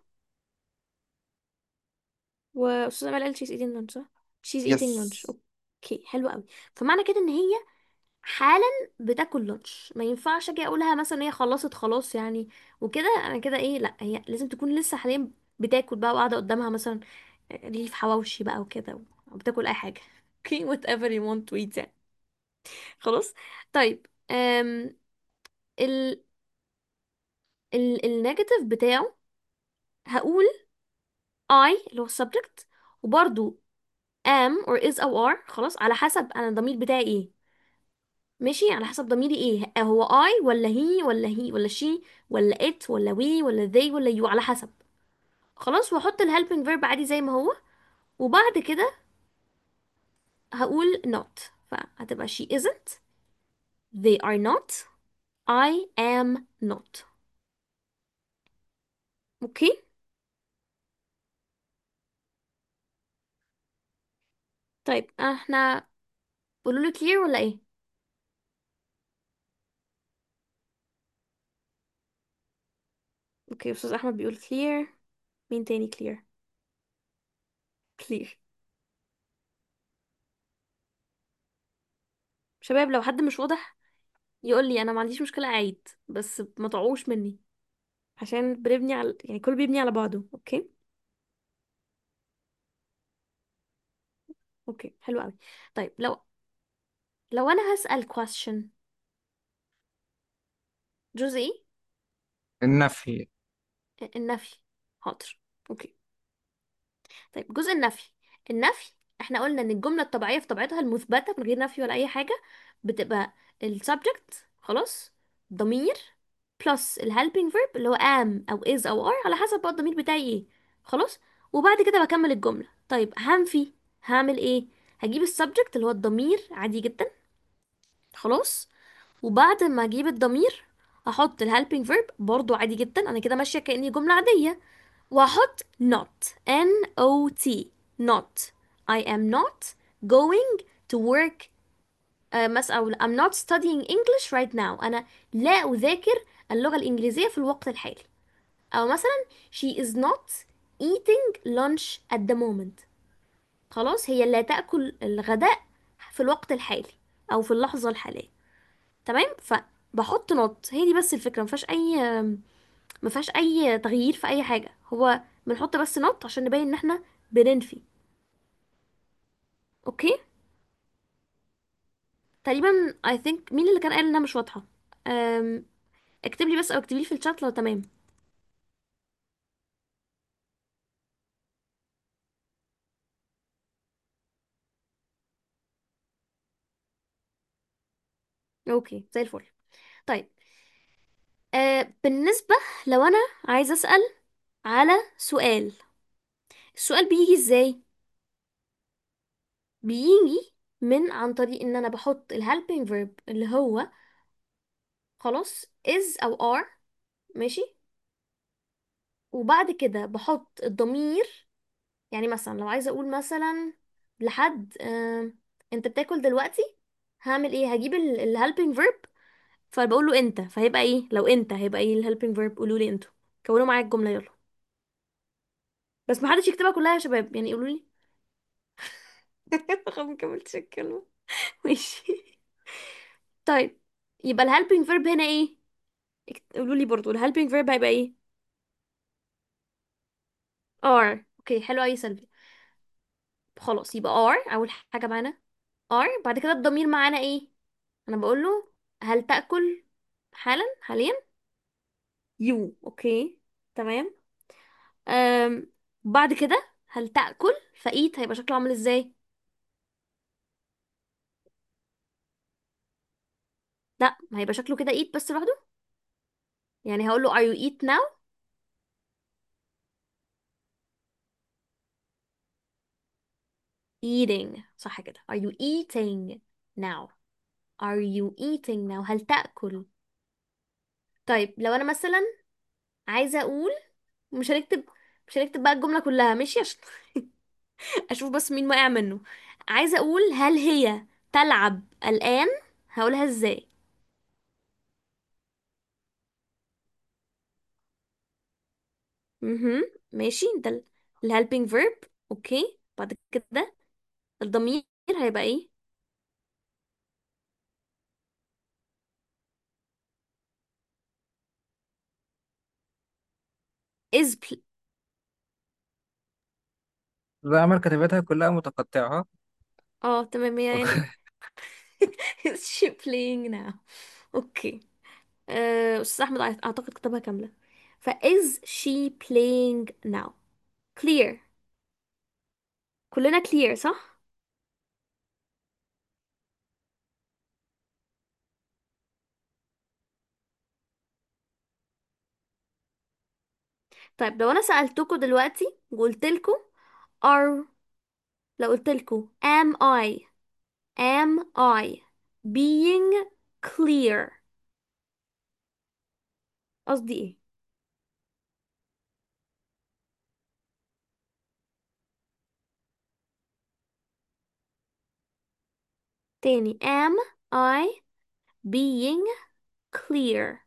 واستاذ عمال قال she's eating lunch صح she's eating lunch yes اوكي حلو قوي فمعنى كده ان هي حالا بتاكل لانش ما ينفعش اجي اقولها مثلا ان هي خلصت خلاص يعني وكده انا كده ايه لا هي لازم تكون لسه حاليا بتاكل بقى وقاعده قدامها مثلا رغيف حواوشي بقى وكده او بتاكل اي حاجه اوكي whatever you want to eat يعني خلاص طيب أم ال ال النيجاتيف بتاعه هقول I اللي هو السبجكت وبرضو am or is او are خلاص على حسب انا الضمير بتاعي ايه ماشي على حسب ضميري ايه هو I ولا he ولا he ولا she ولا it ولا we ولا they ولا you على حسب خلاص واحط ال helping verb عادي زي ما هو وبعد كده هقول not فهتبقى she isn't they are not I am not اوكي طيب احنا قولوا لي clear ولا ايه اوكي استاذ احمد بيقول clear مين تاني clear clear شباب لو حد مش واضح يقول لي انا ما عنديش مشكلة اعيد بس ما تعوش مني عشان بنبني على يعني كله بيبني على بعضه اوكي اوكي حلو قوي طيب لو لو انا هسأل question جزء ايه النفي النفي حاضر اوكي طيب جزء النفي النفي احنا قلنا ان الجملة الطبيعية في طبيعتها المثبتة من غير نفي ولا اي حاجة بتبقى ال subject خلاص ضمير plus ال helping verb اللي هو am او is او are على حسب بقى الضمير بتاعي ايه خلاص وبعد كده بكمل الجملة طيب هنفي هعمل ايه هجيب السبجكت اللي هو الضمير عادي جدا خلاص وبعد ما اجيب الضمير احط ال helping verb برضو عادي جدا انا كده ماشية كأني جملة عادية وهحط not N O T not I am not going to work uh, مثلا أو I'm not studying English right now أنا لا أذاكر اللغة الإنجليزية في الوقت الحالي أو مثلا she is not eating lunch at the moment خلاص هي لا تأكل الغداء في الوقت الحالي أو في اللحظة الحالية تمام فبحط نوت هي دي بس الفكرة مفيهاش أي مفيهاش أي تغيير في أي حاجة هو بنحط بس نوت عشان نبين إن احنا بننفي أوكي تقريبا I think مين اللي كان قال إنها مش واضحة أم... اكتب لي بس أو اكتب لي في الشات لو تمام أوكي زي الفل طيب أه بالنسبة لو أنا عايزة أسأل على سؤال السؤال بيجي ازاي بيجي من عن طريق ان انا بحط ال helping verb اللي هو خلاص is او are ماشي وبعد كده بحط الضمير يعني مثلا لو عايزه اقول مثلا لحد آه انت بتاكل دلوقتي هعمل ايه هجيب ال ال helping verb فبقول له انت فهيبقى ايه لو انت هيبقى ايه ال helping verb قولوا لي انتوا كونوا معايا الجمله يلا بس محدش يكتبها كلها يا شباب يعني قولوا لي خلاص مكملتش الكلمه ماشي طيب يبقى ال helping verb هنا ايه اكت- قولوا لي برضو ال helping verb هيبقى ايه are اوكي حلو اي سلبي خلاص يبقى are اول حاجه معانا are بعد كده الضمير معانا ايه انا بقول له هل تاكل حالا حاليا you اوكي تمام أم بعد كده هل تاكل فايت هيبقى شكله عامل ازاي لا هيبقى شكله كده eat بس لوحده يعني هقول له are you eat now eating صح كده are you eating now are you eating now هل تاكل طيب لو انا مثلا عايزه اقول مش هنكتب مش هنكتب بقى الجمله كلها ماشي عشان اشوف بس مين واقع منه عايزه اقول هل هي تلعب الان هقولها ازاي mhm ماشي ده ال ال helping verb اوكي بعد كده الضمير هيبقى ايه is pl لا عمر كتاباتها كلها متقطعة اه تمام هي يعني is she playing now اوكي آه، استاذ احمد أع- اعتقد كتبها كامله ف is she playing now clear كلنا clear صح طيب لو انا سألتكوا دلوقتي وقلت لكم are لو قلت لكم am I am I being clear قصدي ايه تاني am I being clear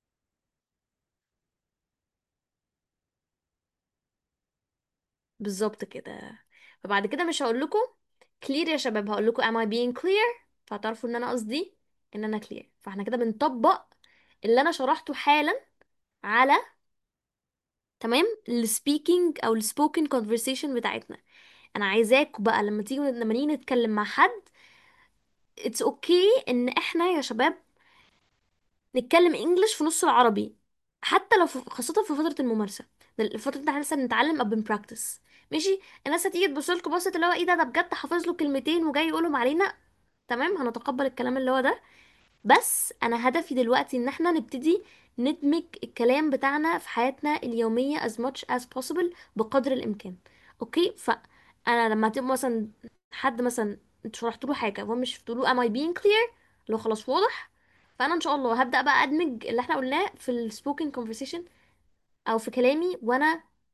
بالظبط كده فبعد كده مش هقول لكم clear يا شباب هقول لكم am I being clear فهتعرفوا ان انا قصدي ان انا clear فاحنا كده بنطبق اللي انا شرحته حالا على تمام السبيكينج او السبوكن conversation بتاعتنا انا عايزاكوا بقى لما تيجوا لما نيجي نتكلم مع حد اتس اوكي okay ان احنا يا شباب نتكلم انجلش في نص العربي حتى لو في خاصة في فترة الممارسة ده الفترة اللي احنا لسه بنتعلم او بنبراكتس ماشي الناس هتيجي تبص لكم بصة اللي هو ايه ده ده بجد حافظ له كلمتين وجاي يقولهم علينا تمام هنتقبل الكلام اللي هو ده بس انا هدفي دلوقتي ان احنا نبتدي ندمج الكلام بتاعنا في حياتنا اليومية as much as possible بقدر الامكان اوكي فانا لما تبقى مثلا حد مثلا انت شرحت له حاجة وهو مش تقول له am I being clear لو خلاص واضح فانا ان شاء الله هبدأ بقى ادمج اللي احنا قلناه في السبوكن conversation او في كلامي وانا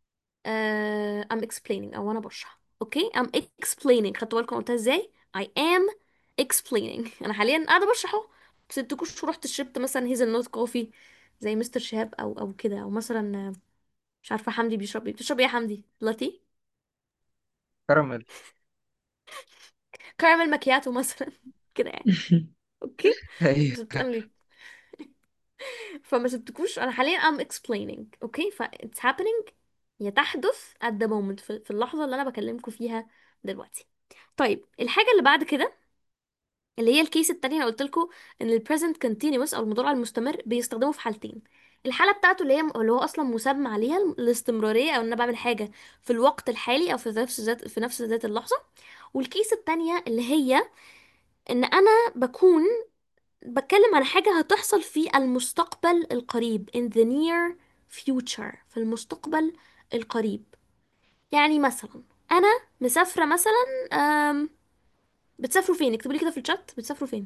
uh, I'm explaining او انا بشرح اوكي I'm explaining خدتوا بالكم قلتها ازاي I am explaining انا حاليا قاعده بشرح اهو بس انتوش ورحت شربت مثلا هيزل نوت كوفي زي مستر شهاب او او كده او مثلا آه، مش عارفه حمدي بيشرب ايه بتشرب ايه يا حمدي لاتيه كراميل كراميل ماكياتو مثلا كده يعني اوكي ايوه بس بتقلي فما سبتكوش انا حاليا I'm explaining اوكي ف it's happening هي تحدث at the moment في في اللحظة اللي انا بكلمكم فيها دلوقتي طيب الحاجة اللي بعد كده اللي هي الكيس التانية انا قلت لكم ان ال present continuous او المضارع المستمر بيستخدمه في حالتين الحالة بتاعته اللي هي اللي هو اصلا مسمى عليها الاستمرارية او ان انا بعمل حاجة في الوقت الحالي او في نفس ذات في نفس ذات اللحظة والكيس التانية اللي هي ان انا بكون بتكلم عن حاجة هتحصل في المستقبل القريب in the near future في المستقبل القريب يعني مثلا أنا مسافرة مثلا أم بتسافروا فين اكتبوا لي كده في الشات بتسافروا فين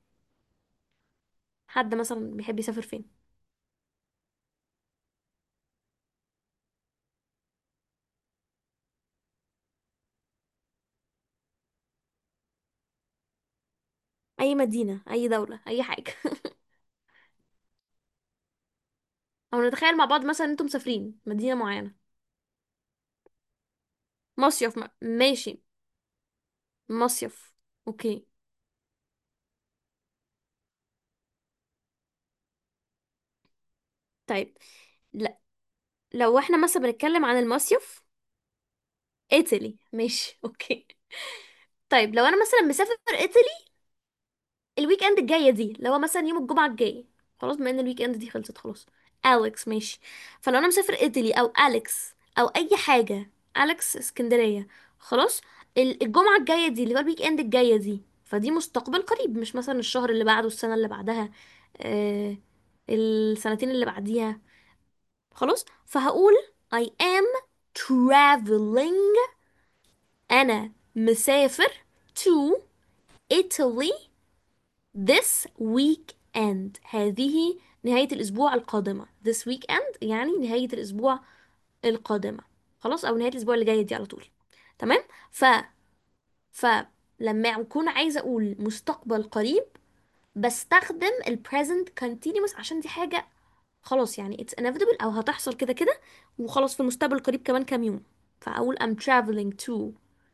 حد مثلا بيحب يسافر فين أي مدينة أي دولة أي حاجة أو نتخيل مع بعض مثلا انتم مسافرين مدينة معينة مصيف م... ماشي مصيف اوكي طيب لا لو احنا مثلا بنتكلم عن المصيف ايطالي ماشي اوكي طيب لو انا مثلا مسافر ايطالي الويك اند الجايه دي اللي هو مثلا يوم الجمعه الجاي خلاص بما ان الويك اند دي خلصت خلاص اليكس ماشي فلو انا مسافر ايطالي او اليكس او اي حاجه اليكس اسكندريه خلاص ال- الجمعه الجايه دي اللي هو الويك اند الجايه دي فدي مستقبل قريب مش مثلا الشهر اللي بعده السنه اللي بعدها آه السنتين اللي بعديها خلاص فهقول I am traveling أنا مسافر to Italy this weekend هذه نهاية الأسبوع القادمة this weekend يعني نهاية الأسبوع القادمة خلاص أو نهاية الأسبوع اللي جاية دي على طول تمام ف فلما أكون عايزة أقول مستقبل قريب بستخدم ال present continuous عشان دي حاجة خلاص يعني it's inevitable أو هتحصل كده كده وخلاص في المستقبل القريب كمان كام يوم فأقول I'm traveling to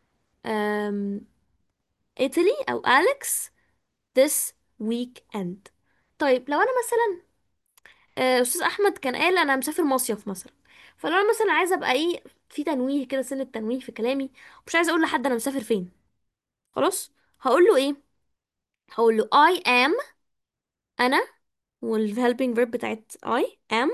um, Italy أو Alex this weekend طيب لو أنا مثلا آه، أستاذ أحمد كان قال أنا مسافر مصيف مثلا فلو أنا مثلا عايزة أبقى إيه في تنويه كده سنة تنويه في كلامي مش عايزة أقول لحد أنا مسافر فين خلاص هقول له إيه هقول له I am أنا وال helping verb بتاعت I am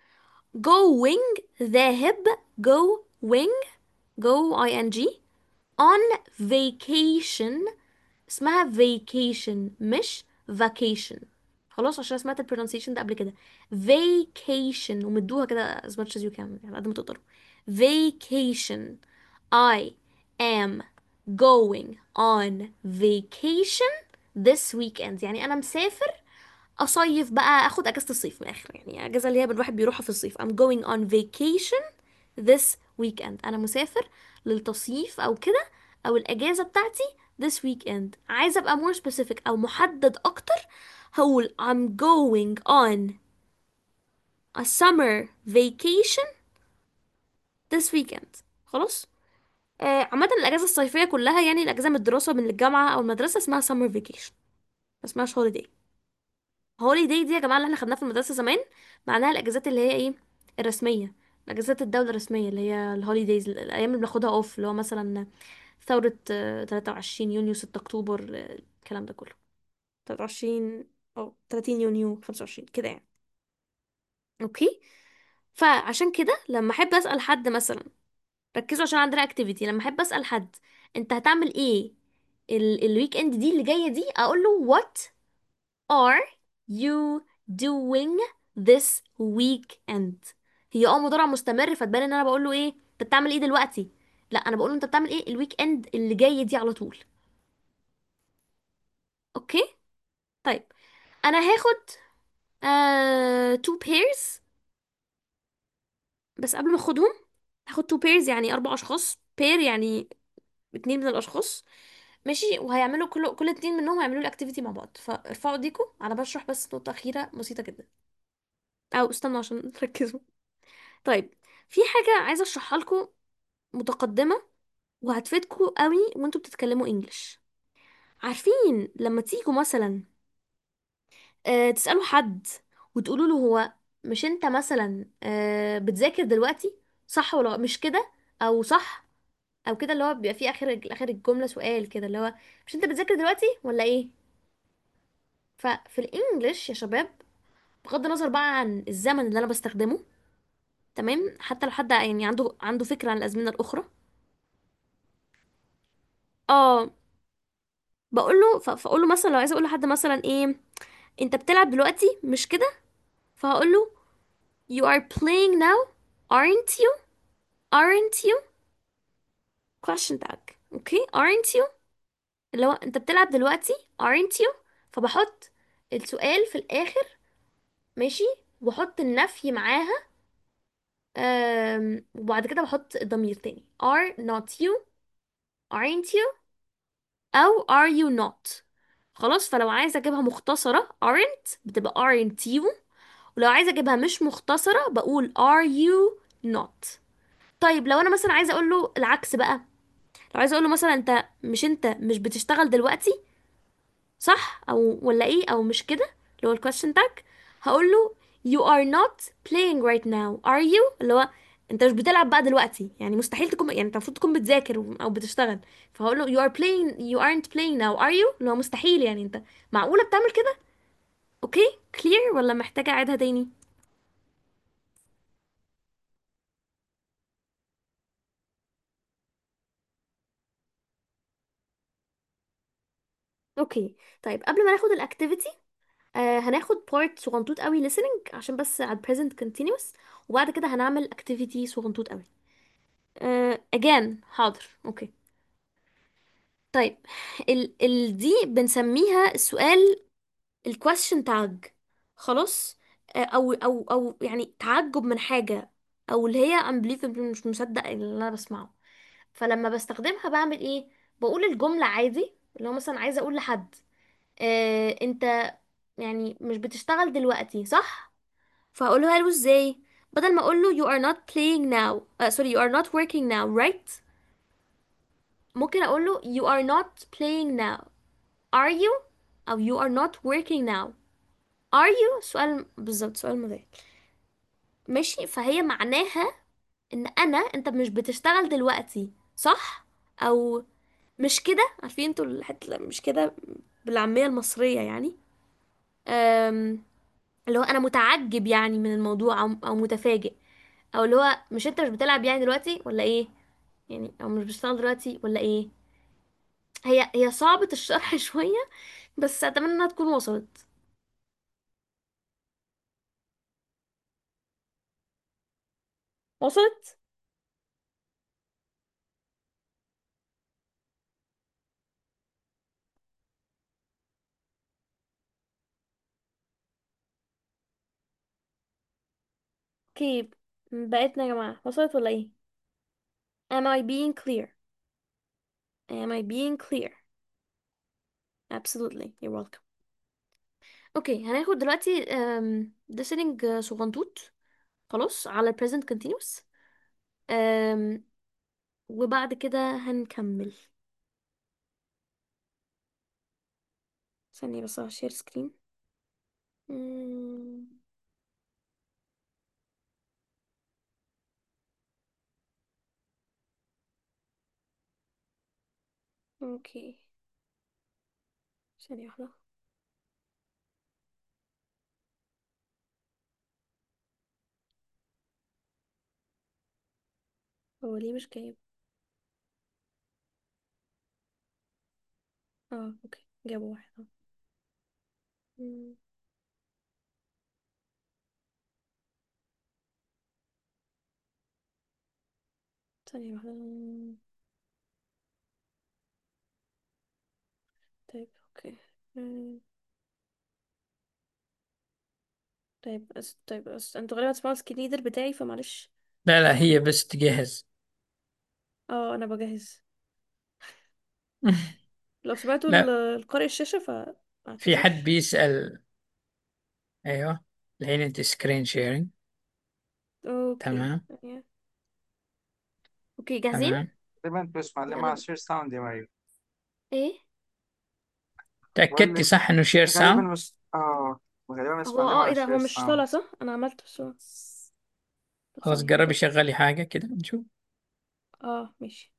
going ذاهب going go ing on vacation اسمها vacation مش vacation خلاص عشان سمعت ال pronunciation ده قبل كده vacation ومدوها كده as much as you can يعني قد ما تقدروا vacation I am going on vacation this weekend يعني أنا مسافر أصيف بقى أخد أجازة الصيف من الآخر يعني أجازة اللي هي الواحد بيروحها في الصيف I'm going on vacation this weekend أنا مسافر للتصيف أو كده أو الأجازة بتاعتي this weekend عايزة أبقى more specific أو محدد أكتر هقول I'm going on a summer vacation this weekend خلاص آه عامة الأجازة الصيفية كلها يعني الأجازة من الدراسة من الجامعة أو المدرسة اسمها summer vacation ما اسمهاش holiday holiday دي يا جماعة اللي احنا خدناها في المدرسة زمان معناها الأجازات اللي هي ايه الرسمية الأجازات الدولة الرسمية اللي هي الهوليديز الأيام اللي بناخدها اوف اللي هو مثلا ثورة آه، 23 يونيو 6 أكتوبر آه، الكلام ده كله 23 أو 30 يونيو 25 كده يعني اوكي فعشان كده لما احب اسال حد مثلا ركزوا عشان عندنا اكتيفيتي لما احب اسال حد انت هتعمل ايه ال الويك اند دي اللي جايه دي اقول له what are you doing this weekend هي اه مضارع مستمر فتبان ان انا بقول له ايه انت بتعمل ايه دلوقتي لا انا بقول له انت بتعمل ايه الويك اند اللي جايه دي على طول اوكي طيب انا هاخد آه two pairs بس قبل ما اخدهم هاخد two pairs يعني اربع اشخاص pair يعني اتنين من الاشخاص ماشي وهيعملوا كل كل اتنين منهم هيعملوا الاكتيفيتي مع بعض فارفعوا ايديكم انا بشرح بس نقطة أخيرة بسيطة جدا او استنوا عشان تركزوا طيب في حاجة عايزة اشرحها لكم متقدمة وهتفيدكم قوي وانتوا بتتكلموا انجلش عارفين لما تيجوا مثلا آه تسألوا حد وتقولوا له هو مش انت مثلا آه بتذاكر دلوقتي صح ولا مش كده او صح او كده اللي هو بيبقى فيه اخر اخر الجملة سؤال كده اللي هو مش انت بتذاكر دلوقتي ولا ايه ففي الانجليش يا شباب بغض النظر بقى عن الزمن اللي انا بستخدمه تمام حتى لو حد يعني عنده عنده فكرة عن الازمنة الاخرى اه بقول له فاقول له مثلا لو عايزه اقول لحد مثلا ايه انت بتلعب دلوقتي مش كده فهقول له you are playing now aren't you aren't you question tag اوكي aren't you اللي هو انت بتلعب دلوقتي aren't you فبحط السؤال في الاخر ماشي وبحط النفي معاها أم... وبعد كده بحط الضمير تاني are not you aren't you او are you not خلاص فلو عايزه اجيبها مختصره aren't بتبقى aren't you ولو عايزه اجيبها مش مختصره بقول are you not طيب لو انا مثلا عايزه اقول له العكس بقى لو عايزه اقول له مثلا انت مش انت مش بتشتغل دلوقتي صح او ولا ايه او مش كده اللي هو الكويستشن تاج هقول له you are not playing right now are you اللي هو انت مش بتلعب بقى دلوقتي يعني مستحيل تكون يعني انت المفروض تكون بتذاكر او بتشتغل فهقول له you are playing you aren't playing now are you اللي هو مستحيل يعني انت معقولة بتعمل كده اوكي clear ولا محتاجة اعيدها تاني اوكي طيب قبل ما ناخد الاكتيفيتي آه هناخد بارت صغنطوط قوي listening عشان بس على present continuous وبعد كده هنعمل activity صغنطوط قوي آه again حاضر اوكي طيب ال ال دي بنسميها السؤال ال question tag خلاص آه او او او يعني تعجب من حاجة او اللي هي unbelievable مش مصدق اللي انا بسمعه فلما بستخدمها بعمل ايه بقول الجملة عادي اللي هو مثلا عايزة اقول لحد آه انت يعني مش بتشتغل دلوقتي صح فهقولها له ازاي بدل ما اقول له you are not playing now uh, sorry you are not working now right ممكن اقول له you are not playing now are you او you are not working now are you سؤال بالظبط سؤال مضايق ماشي فهي معناها ان انا انت مش بتشتغل دلوقتي صح او مش كده عارفين انتوا الحته مش كده بالعاميه المصريه يعني أم... اللي هو انا متعجب يعني من الموضوع او او متفاجئ او اللي هو مش انت مش بتلعب يعني دلوقتي ولا ايه يعني او مش بتشتغل دلوقتي ولا ايه هي هي صعبة الشرح شوية بس اتمنى انها تكون وصلت وصلت اوكي بقيتنا يا جماعة وصلت ولا ايه am I being clear am I being clear absolutely you're welcome اوكي هناخد دلوقتي um, listening uh, صغنطوط خلاص على present continuous um, وبعد كده هنكمل ثانية بس هشير سكرين اوكي ثانية واحدة هو ليه مش جايب اه اوكي جابوا واحد اه مم. ثانية واحدة طيب اوكي مم. طيب أس... طيب أس... انتوا غالبا هتسمعوا السكرين ريدر بتاعي فمعلش لا لا هي بس تجهز اه انا بجهز لو سمعتوا لا ال- القارئ الشاشة في حد فاعتذر بيسأل ايوه الحين انت سكرين شيرنج اوكي تمام ثانية. اوكي جاهزين تمام تقريبا بس معلمة على شير ساوند يا مريم ايه تأكدتي بقول صح انه شير غالبا ساوند مش اه غالبا مش هو معلمة اه على ايه ده شير هو مش ساوند طالع صح انا عملت بس هو طب خلاص ثانية جربي هتأكد شغلي حاجة كده نشوف اه ماشي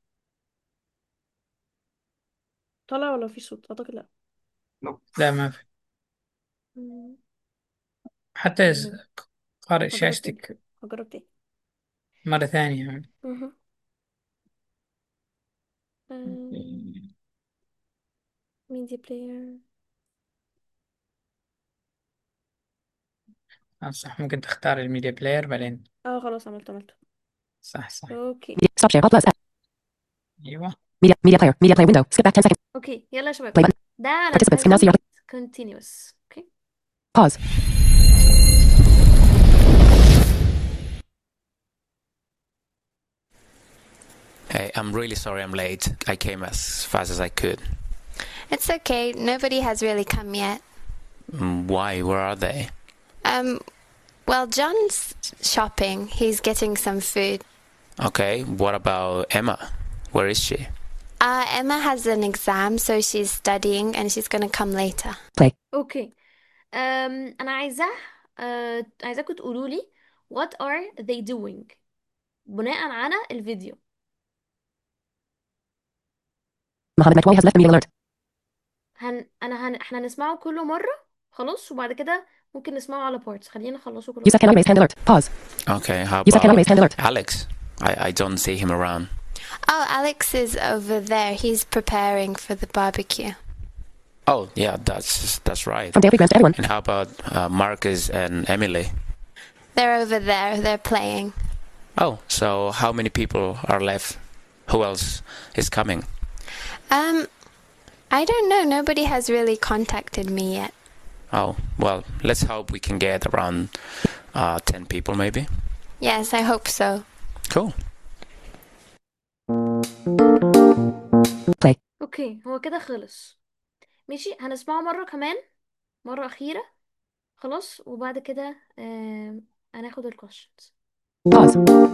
طالع ولا في صوت اعتقد لا نوب لا ما في مم. حتى ز- مهم. قارئ هجرب تاني شاشتك هجرب تاني مرة ثانية يعني. مهم. آم، ميديا بلاير آه، صح ممكن تختار الميديا بلاير بعدين اه خلاص عملت عملته صح صح اوكي Stop share. Alt plus F. ايوه Media. Media player. Media player window. Skip back 10 seconds. اوكي يلا يا شباب Play button. ده على Participants can now see your continuous اوكي pause. Hey, I'm really sorry I'm late. I came as fast as I could. It's okay. Nobody has really come yet. Mm, Why? Where are they? Um, well, John's shopping. He's getting some food. Okay, what about Emma? Where is she? Uh, Emma has an exam, so she's studying and she's gonna come later. Play. اوكي أم انا عايزاه أه... عايزاكم تقولوا لي what are they doing بناء على الفيديو Mohammed Metwali has left the meeting alert. هن... انا هن... احنا هنسمعه كله مرة خلاص وبعد كده ممكن نسمعه على parts خلينا نخلصه كله Yusuf مرة cannot raise hand alert. Pause. Okay, how Yusuf cannot about raise hand alert. Alex? I, I don't see him around. Oh, Alex is over there. He's preparing for the barbecue. Oh, yeah, that's that's right. From Dairy Grants to everyone. And how about uh, Marcus and Emily? They're over there. They're playing. Oh, so how many people are left? Who else is coming? Um, I don't know. Nobody has really contacted me yet. Oh, well, let's hope we can get around uh, 10 people maybe. Yes, I hope so. Cool. Play. اوكي هو كده خلص ماشي هنسمعه مرة كمان مرة أخيرة خلاص وبعد كده آم، هناخد ال questions Pause.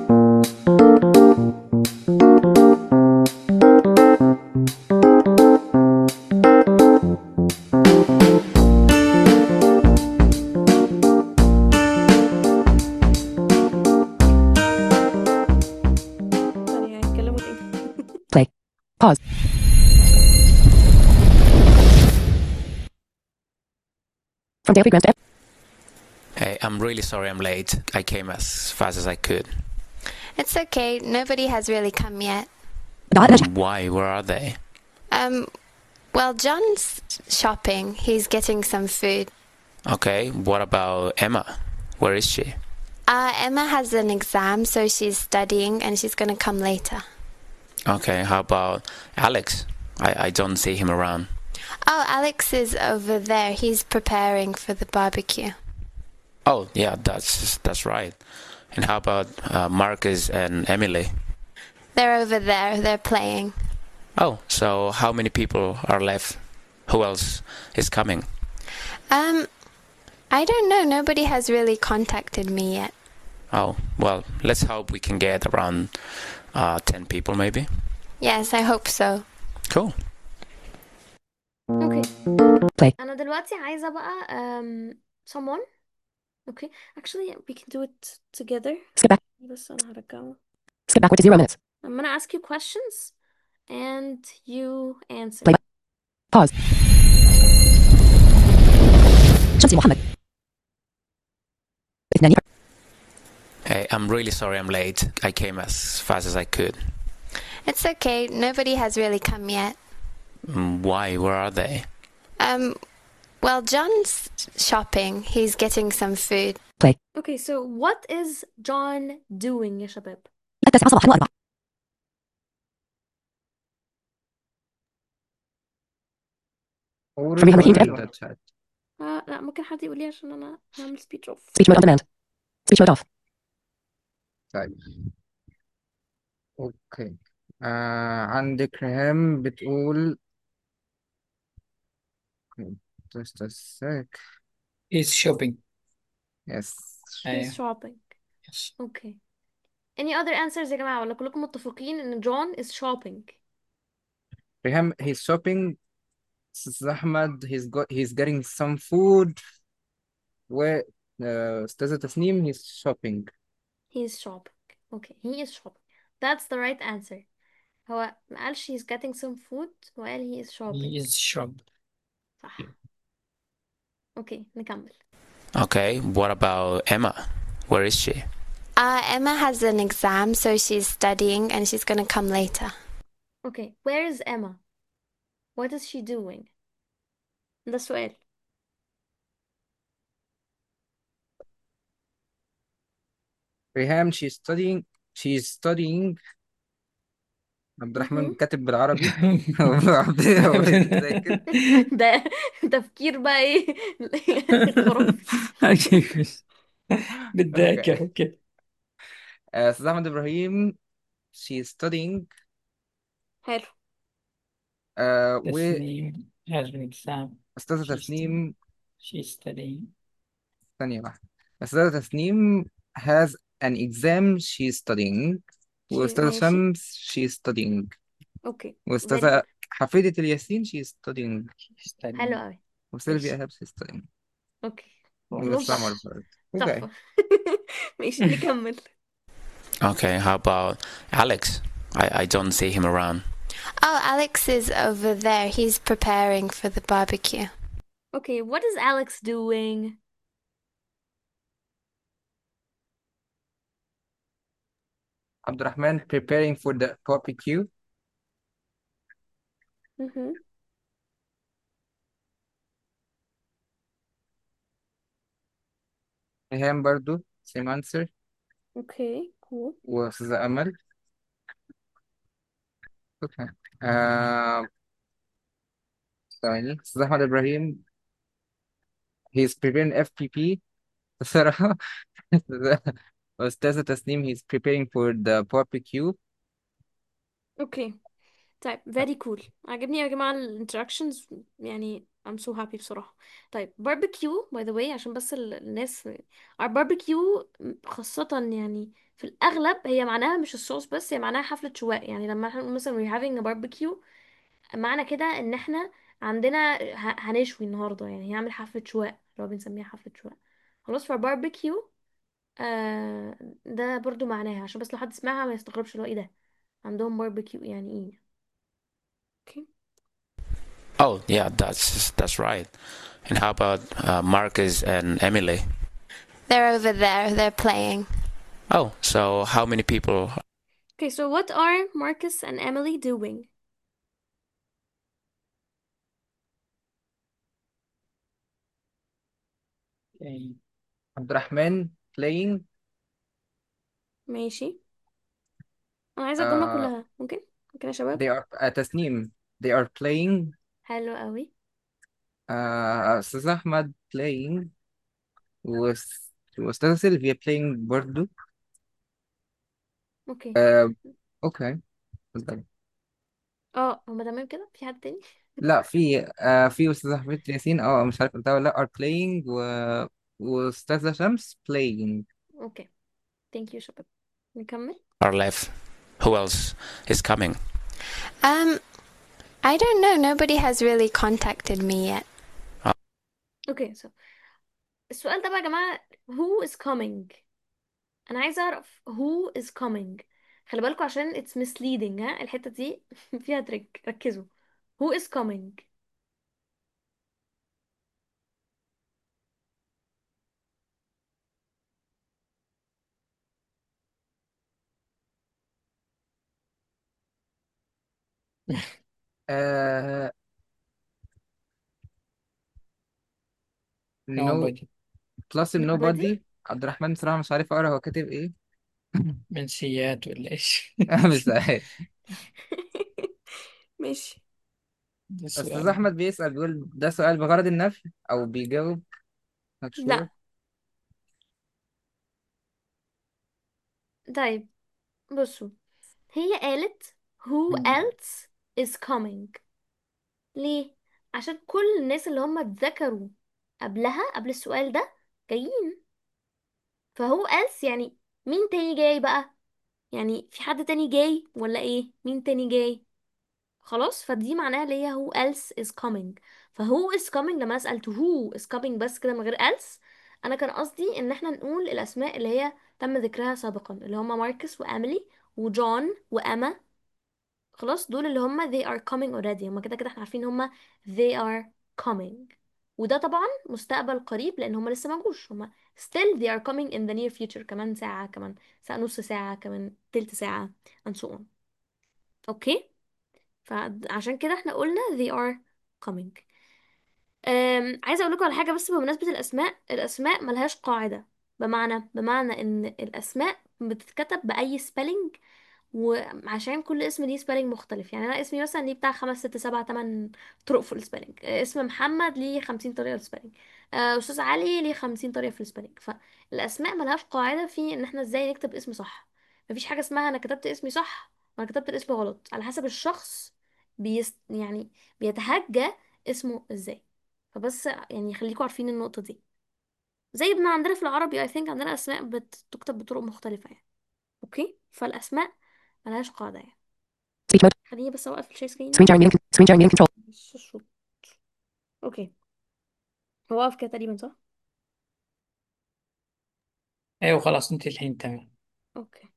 ثانية هيتكلموا تاني Play. Pause. From Dairy Grants to Hey, I'm really sorry I'm late. I came as fast as I could. It's okay. Nobody has really come yet. Why? Where are they? Um, well, John's shopping. He's getting some food. Okay, what about Emma? Where is she? Uh, Emma has an exam, so she's studying and she's gonna come later. Okay, how about Alex? I, I don't see him around. Oh, Alex is over there. He's preparing for the barbecue. Oh, yeah, that's that's right. And how about uh, Marcus and Emily? They're over there. They're playing. Oh, so how many people are left? Who else is coming? Um, I don't know. Nobody has really contacted me yet. Oh, well, let's hope we can get around uh, 10 people maybe. Yes, I hope so. Cool. اوكي Play. انا دلوقتي عايزة بقى um, someone okay actually we can do it together Skip back. بس انا هرجعه Skip backward to zero minutes. I'm gonna ask you questions and you answer Play. Pause. شمسي محمد. اثنان. Hey, I'm really sorry I'm late. I came as fast as I could. It's okay. Nobody has really come yet. Mm, Why? Where are they? Um, well, John's shopping. He's getting some food. Play. okay so what is John doing يا شباب التاسعة صباحا وأربعة. قولي From Ibrahim to قولي F. ده chat. آه لا ممكن حد يقول لي عشان انا هعمل speech off Speech mode on demand. Speech mode off. طيب اوكي آه عندك ريهام بتقول just a sec is shopping yes He's أيوه shopping yes. okay any other answers يا جماعة ولا كلكم متفقين ان John is shopping ريهام he's shopping أستاذ أحمد he's got he's getting some food و آه، أستاذة تسنيم he's shopping he's shopping okay he is shopping that's the right answer هو ما قالش he's getting some food هو قال he is he shopping is shop صح اوكي نكمل Okay, what about Emma? Where is she? Uh, Emma has an exam, so she's studying and she's going to come later. okay where is Emma what is she doing ده السؤال ريهام she's studying she's studying عبد الرحمن مهم. كاتب بالعربي وعبد هو بيذاكر ده تفكير بقى ايه خرافي بتذاكر اوكي وكده آه، أستاذ أحمد إبراهيم she's studying حلو آه، تسنيم has an exam وأستاذة she's studying تسنيم she's studying ثانية واحدة أستاذة تسنيم has an exam she's studying شي وأستاذة ماشي شمس she's studying اوكي very وأستاذة good حفيدة الياسين she's studying she's حلو studying قوي وسيلفيا ماشي إيهاب she's studying اوكي Wow. كلهم ولسه عمر صح برضه أوكي تحفة ماشي نكمل Okay, how about Alex? I, I don't see him around. Oh, Alex is over there. He's preparing for the barbecue. okay what is Alex doing عبد الرحمن preparing for the barbecue مهم. إيهام برضو same answer اوكي cool وأستاذة أمل أوكي آه ثواني أستاذ أحمد إبراهيم he's preparing FPP بصراحة أستاذة تسنيم he's preparing for the barbecue اوكي طيب very cool عجبني يا جماعة ال interactions يعني I'm so happy بصراحة طيب barbecue by the way عشان بس ال- الناس our barbecue خاصة يعني في الأغلب هي معناها مش الصوص بس هي معناها حفلة شواء يعني لما احنا نقول مثلا we're having a barbecue معنى كده ان احنا عندنا ه- هنشوي النهاردة يعني هنعمل حفلة شواء اللي هو بنسميها حفلة شواء خلاص فباربيكيو آه ده برضو معناها عشان بس لو حد سمعها ما يستغربش اللي هو ايه ده عندهم باربيكيو يعني ايه اوكي Oh, yeah, that's that's right. And how about uh, Marcus and Emily? They're over there. They're playing. Oh, so how many people? Okay, so what are Marcus and Emily doing? Okay. عبد الرحمن playing ماشي انا عايزة الجملة uh, كلها ممكن ممكن يا شباب they are uh, تسنيم they are playing حلو قوي uh, أستاذ أحمد playing وس- وأستاذة سيلفيا playing برضو اوكي uh, أوكي اتفضل. اه هما تمام كده في حد تاني لا في uh, في أستاذة حفيظة ياسين اه مش عارف قلتها ولا لا are playing و... وأستاذة شمس playing اوكي thank you شباب نكمل are left? Who else is coming? Um, I don't know. Nobody has really contacted me yet. اوكي so السؤال ده بقى يا جماعة who is coming انا عايزة اعرف who is coming خلي بالكوا عشان it's misleading ها الحتة دي فيها تريك ركزوا who is coming uh, no nobody plus ال nobody nobody عبد الرحمن بصراحة مش عارف أقرأ هو كاتب إيه منسيات ولا ايش مش عارف ماشي ده أستاذ السؤال أحمد بيسأل بيقول ده سؤال بغرض النفي أو بيجاوب not sure لا طيب بصوا هي قالت who else is coming ليه عشان كل الناس اللي هم اتذكروا قبلها قبل السؤال ده جايين فهو else يعني مين تاني جاي بقى يعني في حد تاني جاي ولا ايه مين تاني جاي خلاص فدي معناها اللي هي who else is coming فهو is coming لما اسأل who is coming بس كده من غير else انا كان قصدي ان احنا نقول الاسماء اللي هي تم ذكرها سابقا اللي هما ماركس واميلي وجون واما خلاص دول اللي هما they are coming already هما كده كده احنا عارفين هما they are coming وده طبعا مستقبل قريب لان هما لسه ما جوش هما still they are coming in the near future كمان ساعة كمان ساعة نص ساعة كمان تلت ساعة and so on اوكي فعشان كده احنا قلنا they are coming أم عايزة اقول لكم على حاجة بس بمناسبة الاسماء الاسماء ملهاش قاعدة بمعنى بمعنى ان الاسماء بتتكتب باي spelling وعشان كل اسم ليه سبيلنج مختلف يعني انا اسمي مثلا ليه بتاع خمس ست سبع تمن طرق في السبيلنج اسم محمد ليه خمسين طريقة في السبيلنج آه، استاذ علي ليه خمسين طريقة في السبيلنج فالاسماء ملهاش قاعدة في ان احنا ازاي نكتب اسم صح مفيش حاجة اسمها انا كتبت اسمي صح وانا كتبت الاسم غلط على حسب الشخص بيست يعني بيتهجى اسمه ازاي فبس يعني خليكم عارفين النقطة دي زي ما عندنا في العربي I think عندنا اسماء بتكتب بطرق مختلفة يعني اوكي فالاسماء ملهاش قاعدة يعني Speech mode. خليني بس اوقف الشير سكرين Screen sharing muted. Screen sharing muted control. بس الصوت اوكي هو واقف كده تقريبا صح ايوه خلاص انت الحين تمام اوكي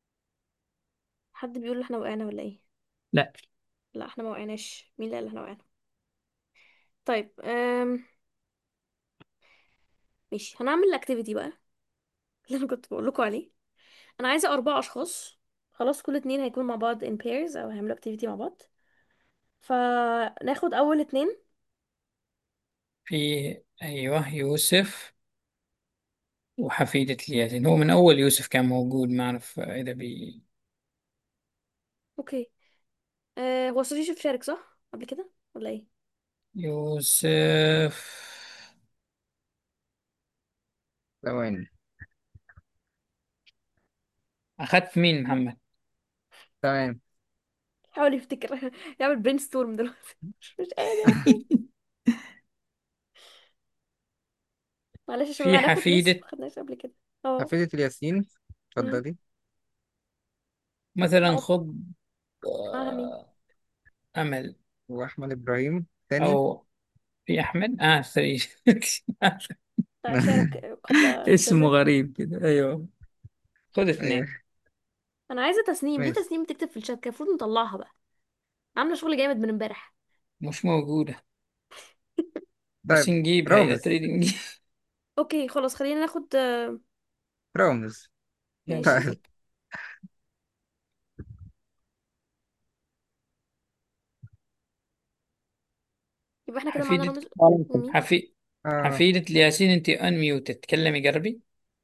حد بيقول احنا وقعنا ولا ايه لا لا احنا ما وقعناش مين اللي قال احنا وقعنا طيب أم... ماشي هنعمل الاكتيفيتي بقى اللي انا كنت بقول لكم عليه انا عايزه اربع اشخاص خلاص كل اتنين هيكونوا مع بعض in pairs او هيعملوا اكتيفيتي مع بعض فناخد اول اتنين في ايوه يوسف وحفيدة الياسين هو من اول يوسف كان موجود ما اعرف اذا بي اوكي أه هو استاذ يوسف شارك صح قبل كده ولا ايه يوسف ثواني اخذت مين محمد تمام حاول يفتكر يعمل برين ستورم دلوقتي مش مش قادر افتكر معلش يا شباب في هناخد ناس حفيدة ما خدناش قبل كده اه حفيدة الياسين مم. اتفضلي مثلا اه خذ معاها مين آه، امل واحمد ابراهيم تاني او في احمد اه سوري لا شارك قبل اسمه استاذة غريب كده ايوه خذ اثنين ايه انا عايزه تسنيم دي ماشي تسنيم تكتب في الشات كان المفروض نطلعها بقى عامله شغل جامد من امبارح مش موجودة بس طيب نجيبها إذا رامز تريد نجيب اوكي خلاص خلينا ناخد آه، رامز يلا ماشي طيب يبقى احنا كده معانا حفيدة رامز وعليكم ومين حفي اه حفيدة الياسين انت انميوت تتكلمي قربي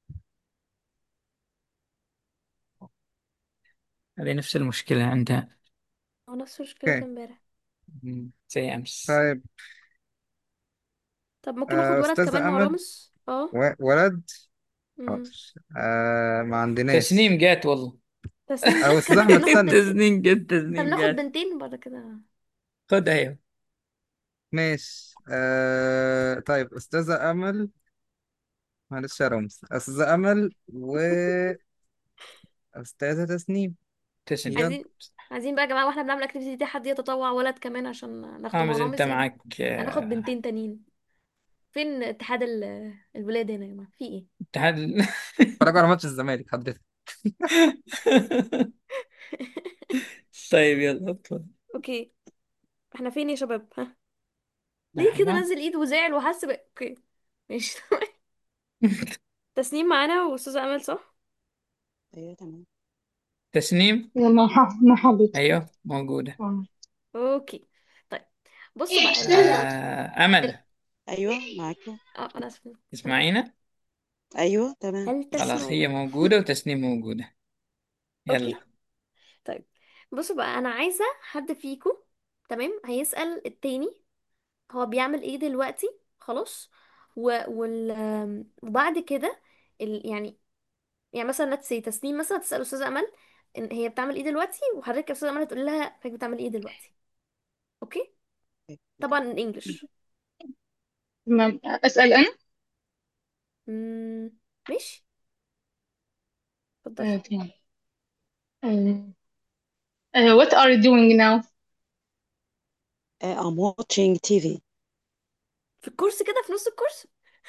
هذه نفس المشكلة عندها هو نفس مشكله اوكي امبارح مم، زي امس طيب طب ممكن ناخد آه ولد استاذ كمان مع امل رامز اه و- ولد مم. حاضر آه ما عندناش تسنيم جات والله تسنيم او جت استاذ طب احمد ناخد ثانية بنتين تسنيم جات طب تسنيم ناخد جات بنتين بعد كده خذ ايوه ماشي آه طيب استاذة امل معلش يا رامز استاذة امل واستاذة تسنيم تسنيم يلا عايزين عايزين بقى يا جماعه واحنا بنعمل الاكتيفيتي دي حد يتطوع ولد كمان عشان ناخده مع رامز انت رامز يعني معك هناخد آه، بنتين تانيين فين اتحاد ال- الولاد هنا يا جماعه في ايه اتحاد اتفرجوا على ماتش الزمالك حضرتك طيب يلا اتفضل اوكي احنا فين يا شباب ها ليه كده لحظة نزل ايد وزعل وحس ب... اوكي ماشي تسنيم معانا واستاذة امل صح ايوه تمام تسنيم مرحبا ايوه موجودة اوكي طيب بصوا بقى ال... آه ال... امل ايوه معاكم اه انا اسفه ها تسمعينا ايوه تمام هل خلاص تسمعون هي موجودة وتسنيم موجودة اوكي يلا طيب بصوا بقى انا عايزة حد فيكم تمام هيسأل التاني هو بيعمل ايه دلوقتي خلاص و... وال... آم، وبعد كده ال... يعني يعني مثلا let's say تسنيم مثلا تسأل أستاذة أمل إن هي بتعمل إيه دلوقتي وحضرتك يا أستاذة أمل تقول لها حضرتك بتعمل إيه دلوقتي أوكي طبعا in English تمام أسأل أنا مم. ماشي آه، اتفضلي تمام آه، آه، what are you doing now Uh, I'm watching TV. في الكورس كده في نص الكورس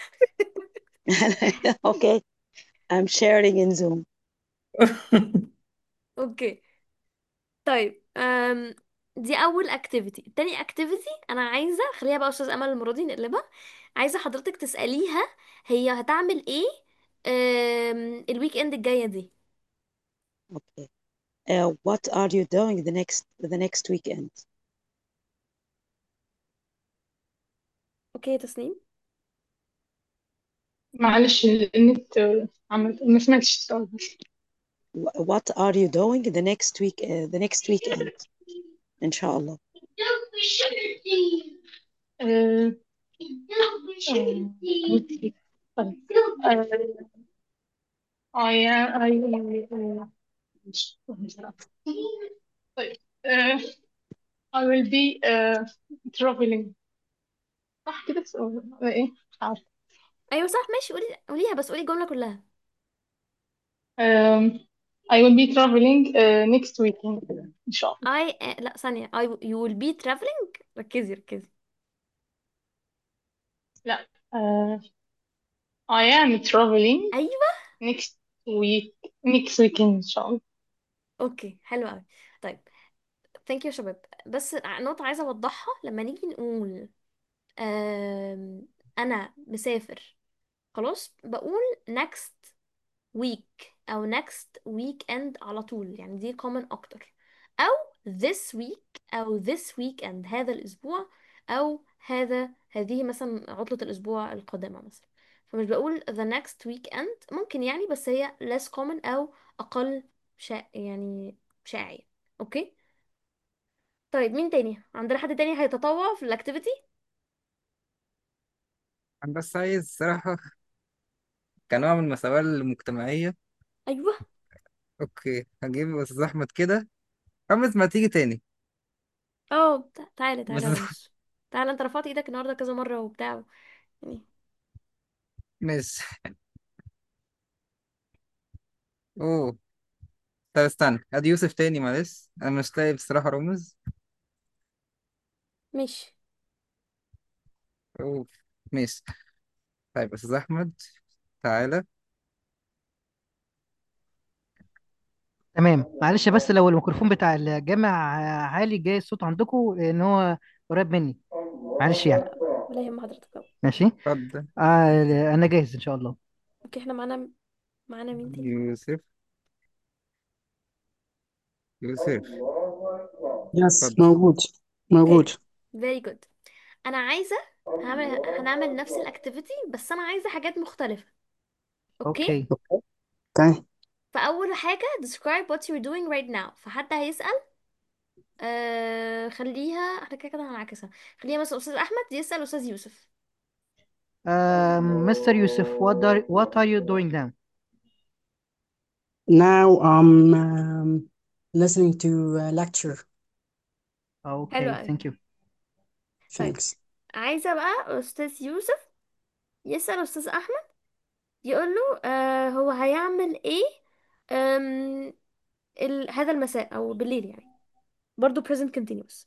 Okay. I'm sharing in Zoom. اوكي طيب أم دي اول اكتيفيتي تاني اكتيفيتي انا عايزه خليها بقى استاذ امل المره دي نقلبها عايزه حضرتك تساليها هي هتعمل ايه أم الويك اند الجايه دي Okay. Uh, what are you doing the next the next weekend? اوكي يا تسنيم معلش النت آه، عمل ما سمعتش السؤال بس Wh- What are you doing the next week uh, the next weekend? إن شاء الله. آه، آه، طيب آه، I I آه، طيب آه، I will be uh, traveling صح كده ولا ايه مش عارفة ايوه صح ماشي قولي قوليها بس قولي الجمله كلها um, I will be traveling uh, next weekend إن شاء الله I uh, لا ثانيه I you will be traveling ركزي ركزي لا uh, I am traveling ايوه next week next weekend إن شاء الله اوكي حلو قوي طيب ثانك يو يا شباب بس نقطه عايزه اوضحها لما نيجي نقول أم... انا مسافر خلاص بقول next week او next weekend على طول يعني دي common اكتر او this week او this weekend هذا الاسبوع او هذا هذه مثلا عطلة الاسبوع القادمة مثلا فمش بقول the next weekend ممكن يعني بس هي less common او اقل شا يعني شائعية اوكي طيب مين تاني عندنا حد تاني هيتطوع في الاكتيفيتي أنا بس عايز صراحة كنوع من المساواة المجتمعية ايوه أوكي هجيب أستاذ أحمد كده رامز ما تيجي تاني اه تع- تعالى تعالى يا بس رامز تعالى انت رفعت ايدك النهارده كذا مرة وبتاع يعني ماشي أوه طب استنى أدي يوسف تاني معلش أنا مش لاقي بصراحة رامز ماشي أوه ماشي طيب أستاذ أحمد تعالى تمام معلش بس لو الميكروفون بتاع الجامع عالي جاي الصوت عندكم ان هو قريب مني معلش يعني ولا يهم حضرتك طبعا ماشي اتفضل آه انا جاهز ان شاء الله اوكي احنا معانا معانا مين تاني يوسف يوسف يس اتفضل موجود موجود اوكي very good انا عايزه هعمل هنعمل نفس الاكتيفيتي بس انا عايزه حاجات مختلفه اوكي اوكي اوكي فاول حاجه describe what you're doing right now فحد هيسال آه خليها احنا كده كده هنعكسها خليها مثلا استاذ احمد يسال استاذ يوسف مستر يوسف what are what are you doing now now I'm um, listening to a lecture حلو اوكي قوي thank you طيب thanks عايزه بقى استاذ يوسف يسال استاذ احمد يقول له آه هو هيعمل ايه آم ال... هذا المساء او بالليل يعني برضو present continuous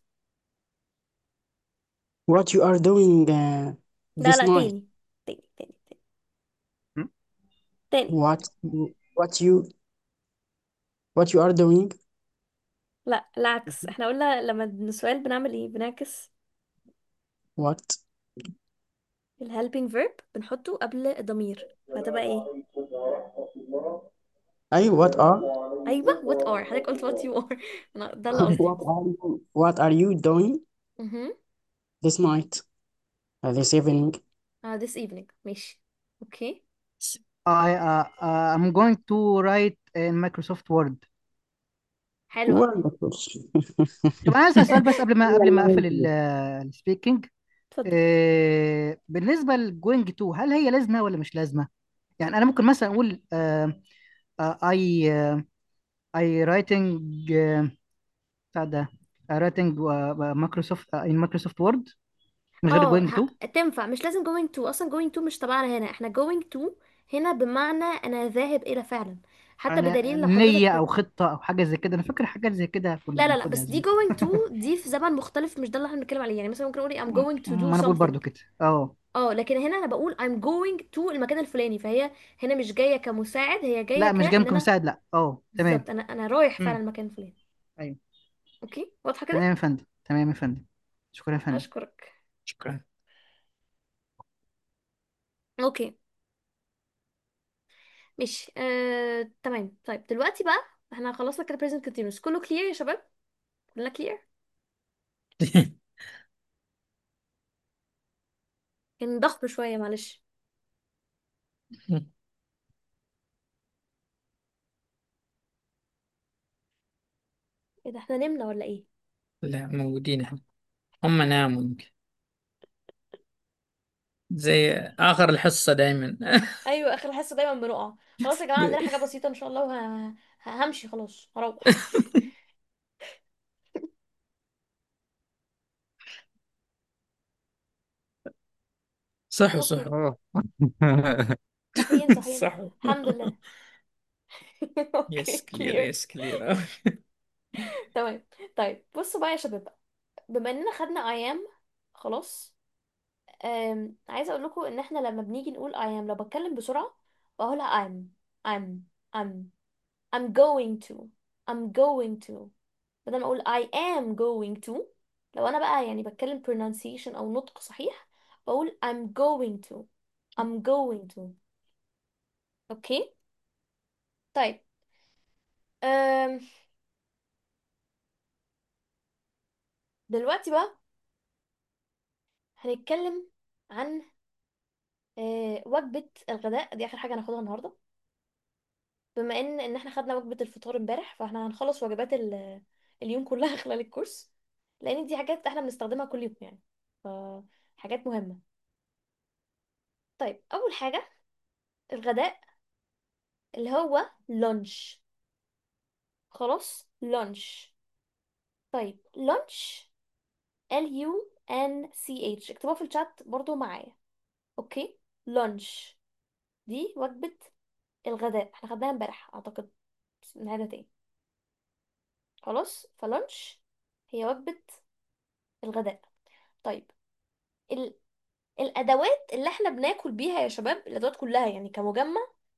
what you are doing uh, لا this لا night تاني تاني تاني تاني تاني what what you what you are doing لا العكس احنا قلنا لما السؤال بنعمل ايه بنعكس what ال helping verb بنحطه قبل الضمير فهتبقى ايه أيوة what are ايوه what are حضرتك قلت what you are أنا ده اللي قصدي what are you what are you doing اها this night uh, this evening uh, this evening ماشي اوكي I uh, uh, I'm going to write in Microsoft Word حلو قوي wonderful طب انا عايز اسال بس قبل ما قبل ما اقفل Wonderful. السبيكينج اتفضل بالنسبه للجوينج تو هل هي لازمه ولا مش لازمه يعني انا ممكن مثلا اقول آه اي اي رايتنج بتاع ده رايتنج مايكروسوفت ان مايكروسوفت وورد من غير اه جوينج تو ه- تنفع مش لازم going to اصلا going to مش تبعنا هنا احنا going to هنا بمعنى انا ذاهب الى فعلا حتى انا بدليل لو نية حضرتك او خطة او حاجة زي كده انا فاكر حاجات زي كده كنا لا لا لا بناخدها بس دي زمان going to دي في زمن مختلف مش ده اللي احنا بنتكلم عليه يعني مثلا ممكن اقول I'm going to ما do انا بقول برضو something كده اه اه لكن هنا انا بقول I'm going to المكان الفلاني فهي هنا مش جاية كمساعد هي جاية لا مش جاي كأن من انا مساعد لا اه تمام بالظبط انا انا رايح فعلا امم المكان الفلاني ايوه اوكي واضحة تمام كده يا فندم تمام يا فندم شكرا يا فندم اشكرك شكرا اوكي ماشي آه، تمام طيب دلوقتي بقى احنا خلصنا كده present continuous كله clear يا شباب كلنا clear كان ضخم شوية معلش ايه ده احنا نمنا ولا ايه لا موجودين احنا هم ناموا يمكن زي آخر الحصة دايما ايوه اخر حصة دايما بنقع خلاص يا جماعة عندنا حاجة بسيطة ان شاء الله وه... ه- همشي خلاص هروح صحوا اوكي صحوا صحيين صحيين صحوا الحمد لله اوكي يس كلير كلير يس كلير تمام طيب بصوا بقى يا شباب بقى. بما اننا خدنا ايام خلاص أم... عايزه اقول لكم ان احنا لما بنيجي نقول ايام لو بتكلم بسرعه بقولها I'm I'm I'm I'm going to I'm going to بدل ما اقول I am going to لو انا بقى يعني بتكلم pronunciation او نطق صحيح بقول I'm going to I'm going to اوكي طيب أم... دلوقتي بقى هنتكلم عن أه... وجبة الغداء دي اخر حاجة هناخدها النهاردة بما ان ان احنا خدنا وجبة الفطار امبارح فاحنا هنخلص وجبات ال... اليوم كلها خلال الكورس لان دي حاجات احنا بنستخدمها كل يوم يعني ف... حاجات مهمة طيب اول حاجة الغداء اللي هو لانش خلاص لانش طيب لانش L U N C H اكتبوها في الشات برضو معايا اوكي لانش دي وجبة الغداء احنا خدناها امبارح اعتقد بس نعيدها تاني خلاص فلانش هي وجبة الغداء طيب ال... الادوات اللي احنا بناكل بيها يا شباب الادوات كلها يعني كمجمع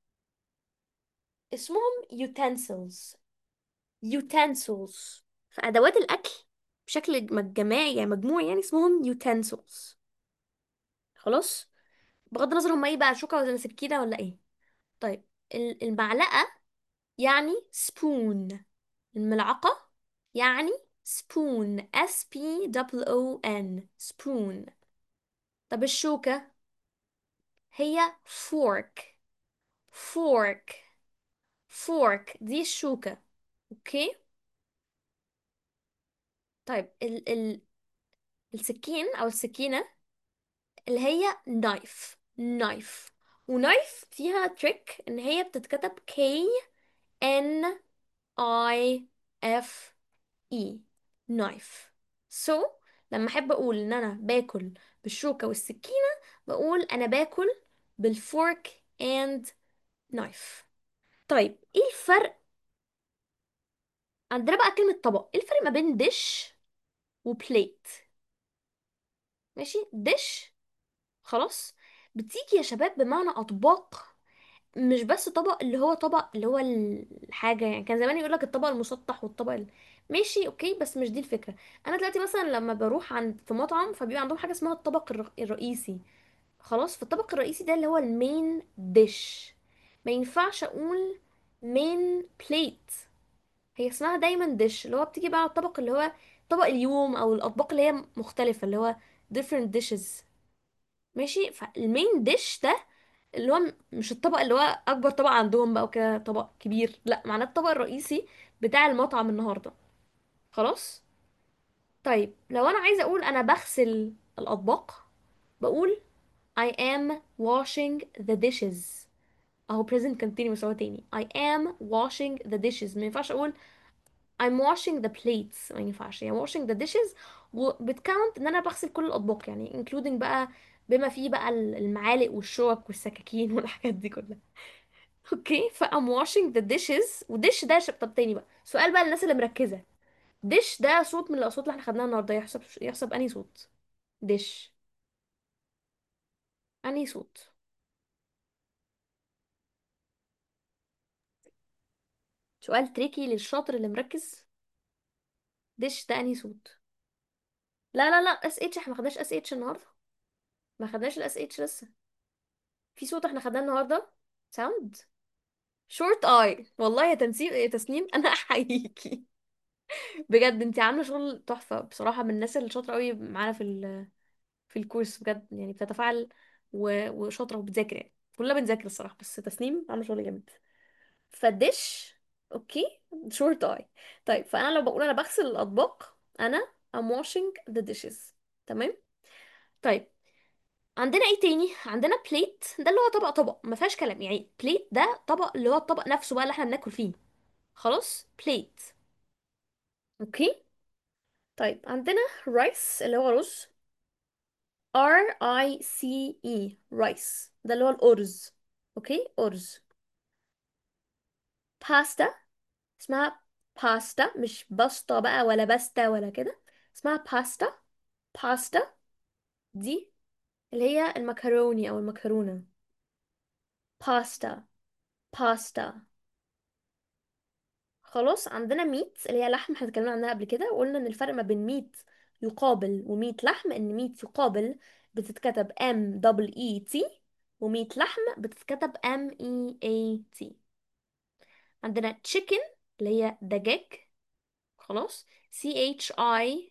اسمهم utensils utensils فادوات الاكل بشكل مج- جماعي يعني مجموع يعني اسمهم utensils خلاص بغض النظر هما ايه بقى شوكة ولا سكينة ولا ايه طيب ال- المعلقة يعني spoon الملعقة يعني spoon S P O O N spoon طب الشوكة هي fork fork fork دي الشوكة اوكي طيب ال ال السكين او السكينة اللي هي knife knife ونايف فيها تريك ان هي بتتكتب K N I F E knife so لما احب اقول ان انا باكل بالشوكة والسكينة بقول انا باكل بالفورك and knife طيب ايه الفرق عندنا بقى كلمة طبق ايه الفرق ما بين dish وبليت ماشي dish خلاص بتيجي يا شباب بمعنى اطباق مش بس طبق اللي هو طبق اللي هو الحاجة يعني كان زمان يقولك الطبق المسطح والطبق ال... ماشي اوكي بس مش دي الفكرة انا دلوقتي مثلا لما بروح عند في مطعم فبيبقى عندهم حاجة اسمها الطبق الر... الرئيسي خلاص فالطبق الرئيسي ده اللي هو المين ديش ما ينفعش اقول مين بليت هي اسمها دايما ديش اللي هو بتيجي بقى على الطبق اللي هو طبق اليوم او الاطباق اللي هي مختلفة اللي هو different dishes ماشي فالمين ديش ده اللي هو م- مش الطبق اللي هو اكبر طبق عندهم بقى وكده طبق كبير لا معناه الطبق الرئيسي بتاع المطعم النهارده خلاص طيب لو انا عايزه اقول انا بغسل الاطباق بقول I am washing the dishes اهو present continuous اهو تاني I am washing the dishes ما ينفعش اقول I'm washing the plates ما ينفعش يعني washing the dishes وبتكاونت ان انا بغسل كل الاطباق يعني including بقى بما فيه بقى المعالق والشوك والسكاكين والحاجات دي كلها اوكي ف I'm washing the dishes ودش ده ش- طب تاني بقى سؤال بقى للناس اللي مركزة دش ده صوت من الاصوات اللي احنا خدناها النهارده يحسب يحسب انهي صوت دش انهي صوت سؤال تريكي للشاطر اللي مركز دش ده انهي صوت لا لا لا اس اتش احنا ما خدناش اس اتش النهارده ما خدناش الاس اتش لسه في صوت احنا خدناه النهارده ساوند شورت اي والله يا تنسيم يا تسنيم انا احييكي بجد انت عامله شغل تحفه بصراحه من الناس اللي شاطره قوي معانا في ال في الكورس بجد يعني بتتفاعل و- وشاطره وبتذاكر يعني كلنا بنذاكر الصراحه بس تسنيم عامله شغل جامد فالدش اوكي شورت اي طيب فانا لو بقول انا بغسل الاطباق انا I'm washing the dishes تمام طيب عندنا ايه تاني عندنا بليت ده اللي هو طبق طبق ما فيهاش كلام يعني بليت ده طبق اللي هو الطبق نفسه بقى اللي احنا بناكل فيه خلاص بليت اوكي طيب عندنا رايس اللي هو رز R I C E رايس ده اللي هو الأرز اوكي أرز باستا اسمها باستا مش باستا بقى ولا باستا ولا كده اسمها باستا باستا دي اللي هي المكروني او المكرونة باستا باستا خلاص عندنا ميت اللي هي لحم احنا اتكلمنا عنها قبل كده وقلنا ان الفرق ما بين ميت يقابل وميت لحم ان ميت يقابل بتتكتب M double E T وميت لحم بتتكتب M E A T عندنا chicken اللي هي دجاج خلاص C H I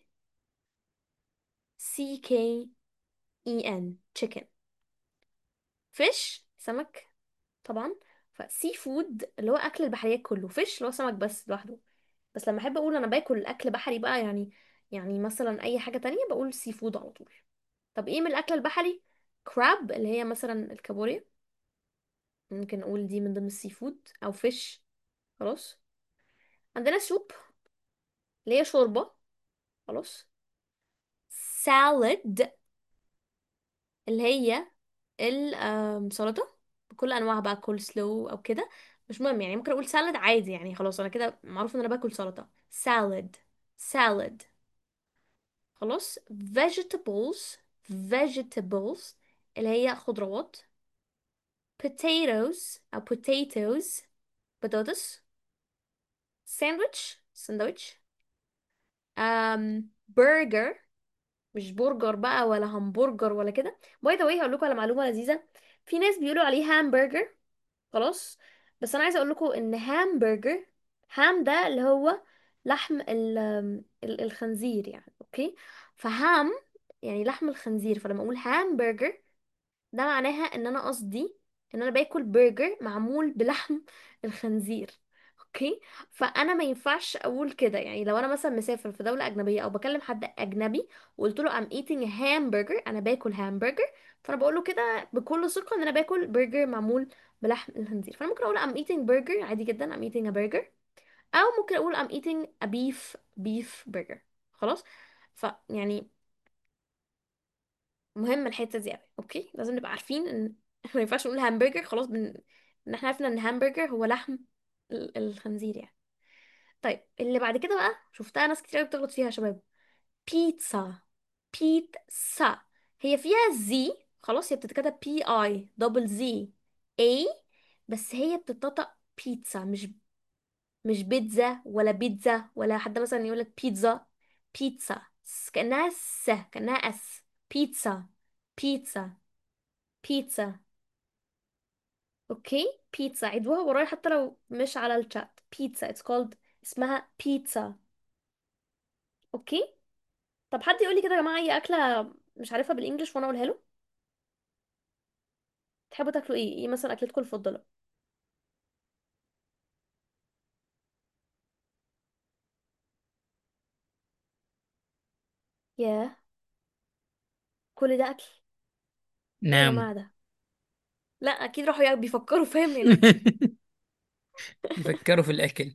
C K E N chicken fish سمك طبعا فسي فود اللي هو اكل البحريات كله فيش اللي هو سمك بس لوحده بس لما احب اقول انا باكل اكل بحري بقى يعني يعني مثلا اي حاجه تانية بقول سي فود على طول طب ايه من الاكل البحري كراب اللي هي مثلا الكابوريا ممكن اقول دي من ضمن السي فود او فيش خلاص عندنا سوب اللي هي شوربه خلاص سالاد اللي هي السلطه بكل انواعها بقى كول سلو او كده مش مهم يعني ممكن اقول سالاد عادي يعني خلاص انا كده معروف ان انا باكل سلطه سالاد سالاد خلاص vegetables vegetables اللي هي خضروات potatoes أو potatoes بطاطس sandwich ساندويتش um, burger مش برجر بقى ولا همبرجر ولا كده باي ذا واي هقول لكم على معلومة لذيذة في ناس بيقولوا عليه هامبرجر خلاص بس انا عايزه اقول لكم ان هامبرجر هام ده اللي هو لحم ال ال- الخنزير يعني اوكي فهام يعني لحم الخنزير فلما اقول هامبرجر ده معناها ان انا قصدي ان انا باكل برجر معمول بلحم الخنزير اوكي فانا ما ينفعش اقول كده يعني لو انا مثلا مسافر في دوله اجنبيه او بكلم حد اجنبي وقلت له I'm eating a hamburger انا باكل همبرجر فانا بقول له كده بكل ثقه ان انا باكل برجر معمول بلحم الخنزير فانا ممكن اقول I'm eating burger عادي جدا I'm eating a burger او ممكن اقول I'm eating a beef beef burger خلاص فيعني مهم الحته دي قوي اوكي لازم نبقى عارفين ان ما ينفعش نقول همبرجر خلاص بن... ان احنا عرفنا ان همبرجر هو لحم ال- الخنزير يعني طيب اللي بعد كده بقى شفتها ناس كتير قوي بتغلط فيها يا شباب بيتزا بيتزا هي فيها زي خلاص هي بتتكتب بي اي دبل زي اي بس هي بتتنطق بيتزا مش مش بيتزا ولا بيتزا ولا حد مثلا يقول لك بيتزا بيتزا س- كأنها س كأنها اس بيتزا بيتزا بيتزا اوكي بيتزا عيدوها ورايا حتى لو مش على الشات بيتزا it's called اسمها بيتزا اوكي طب حد يقول لي كده يا جماعه اي اكله مش عارفها بالانجلش وانا اقولها له تحبوا تاكلوا ايه ايه مثلا اكلتكم المفضله ياه كل ده اكل ايه يا نعم جماعه ده لا اكيد راحوا يعني بيفكروا فاهم هناك يفكروا في الأكل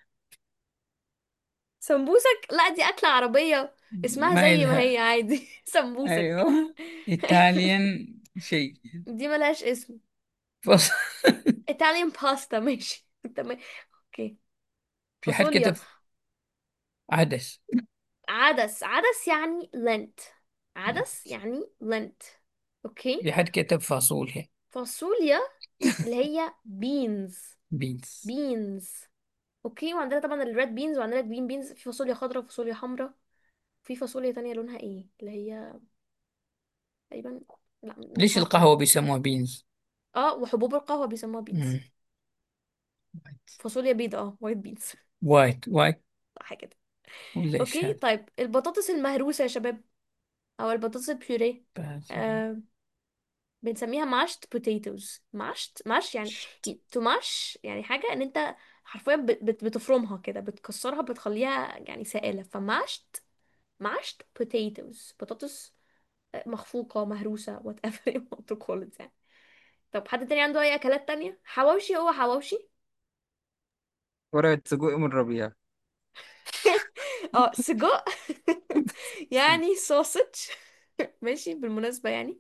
سمبوسك لا دي أكلة عربية اسمها ما زي ما إلها هي عادي سمبوسك أيوه إيطاليان شيء دي ملهاش اسم فص... Italian pasta ماشي تمام اوكي في حد فاصوليا كتب عدس عدس عدس يعني لنت عدس يعني لنت اوكي في حد كتب فاصوليا فاصوليا اللي هي بينز بينز بينز اوكي وعندنا طبعا الريد بينز وعندنا الجرين بينز في فاصوليا خضراء وفاصوليا حمراء في فاصوليا تانية لونها ايه اللي هي تقريبا لا ليش مش عارفة القهوة بيسموها بينز اه وحبوب القهوة بيسموها بينز مم. فاصوليا بيضاء اه وايت بينز وايت وايت صح كده ولا إيش اوكي هذا طيب البطاطس المهروسة يا شباب او البطاطس البيوريه بس آه بنسميها ماشت بوتيتوز ماشت ماش يعني تماش يعني حاجة ان انت حرفيا بت- بت- بتفرمها كده بتكسرها بتخليها يعني سائلة فماشت ماشت بوتيتوز بطاطس مخفوقة مهروسة whatever you want to call it يعني طب حد تاني عنده اي اكلات تانية حواوشي هو حواوشي ورقة سجق من ربيع اه سجق يعني سوسج ماشي بالمناسبة يعني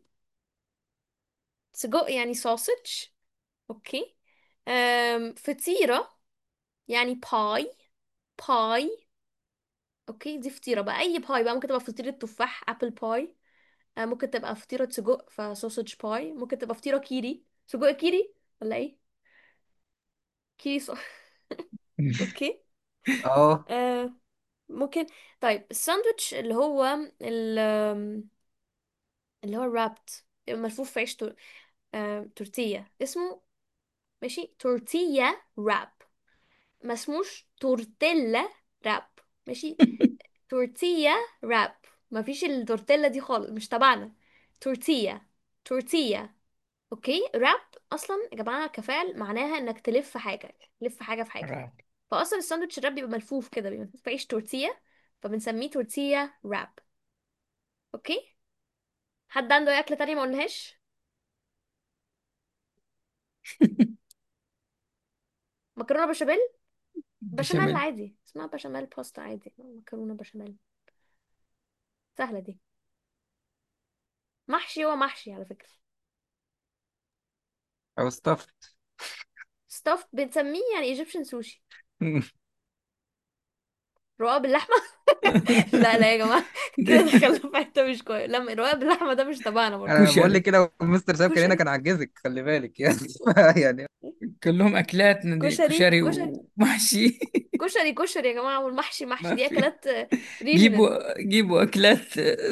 سجق يعني سوسج اوكي أم فطيرة يعني باي باي اوكي دي فطيرة بقى اي باي بقى ممكن تبقى فطيرة تفاح ابل باي آه، ممكن تبقى فطيرة سجق فسوسج باي ممكن تبقى فطيرة كيري سجق كيري ولا ايه كيري ص... اوكي اه آه ممكن طيب الساندوتش اللي هو ال... اللي هو الرابت ملفوف في عيش تور... آه... تورتية اسمه ماشي تورتية راب ما اسموش تورتيلا راب ماشي تورتية راب ما فيش التورتيلا دي خالص مش تبعنا تورتية تورتية اوكي راب اصلا يا جماعة كفعل معناها انك تلف حاجة تلف حاجة في حاجة راب فاصلا الساندوتش الراب بيبقى ملفوف كده بيبقى ملفوف في عيش تورتية فبنسميه تورتية راب اوكي حد عنده اي اكلة تانية ما قلناهاش مكرونة بشاميل بشاميل بشاميل عادي اسمها بشاميل باستا عادي مكرونة بشاميل سهلة دي محشي هو محشي على فكرة او ستافت ستافت بنسميه يعني ايجيبشن سوشي رقاق باللحمة لا لا يا جماعة كده دخلنا في حتة مش كويس لا رقاق باللحمة ده مش تبعنا برضه انا بقول كشري لك كده مستر ساب كان هنا كشري كان عجزك خلي بالك يعني يعني كلهم أكلاتنا دي كشري كشري كشري ومحشي كشري كشري يا جماعة والمحشي محشي ما دي في أكلات ريجنال جيبوا جيبوا أكلات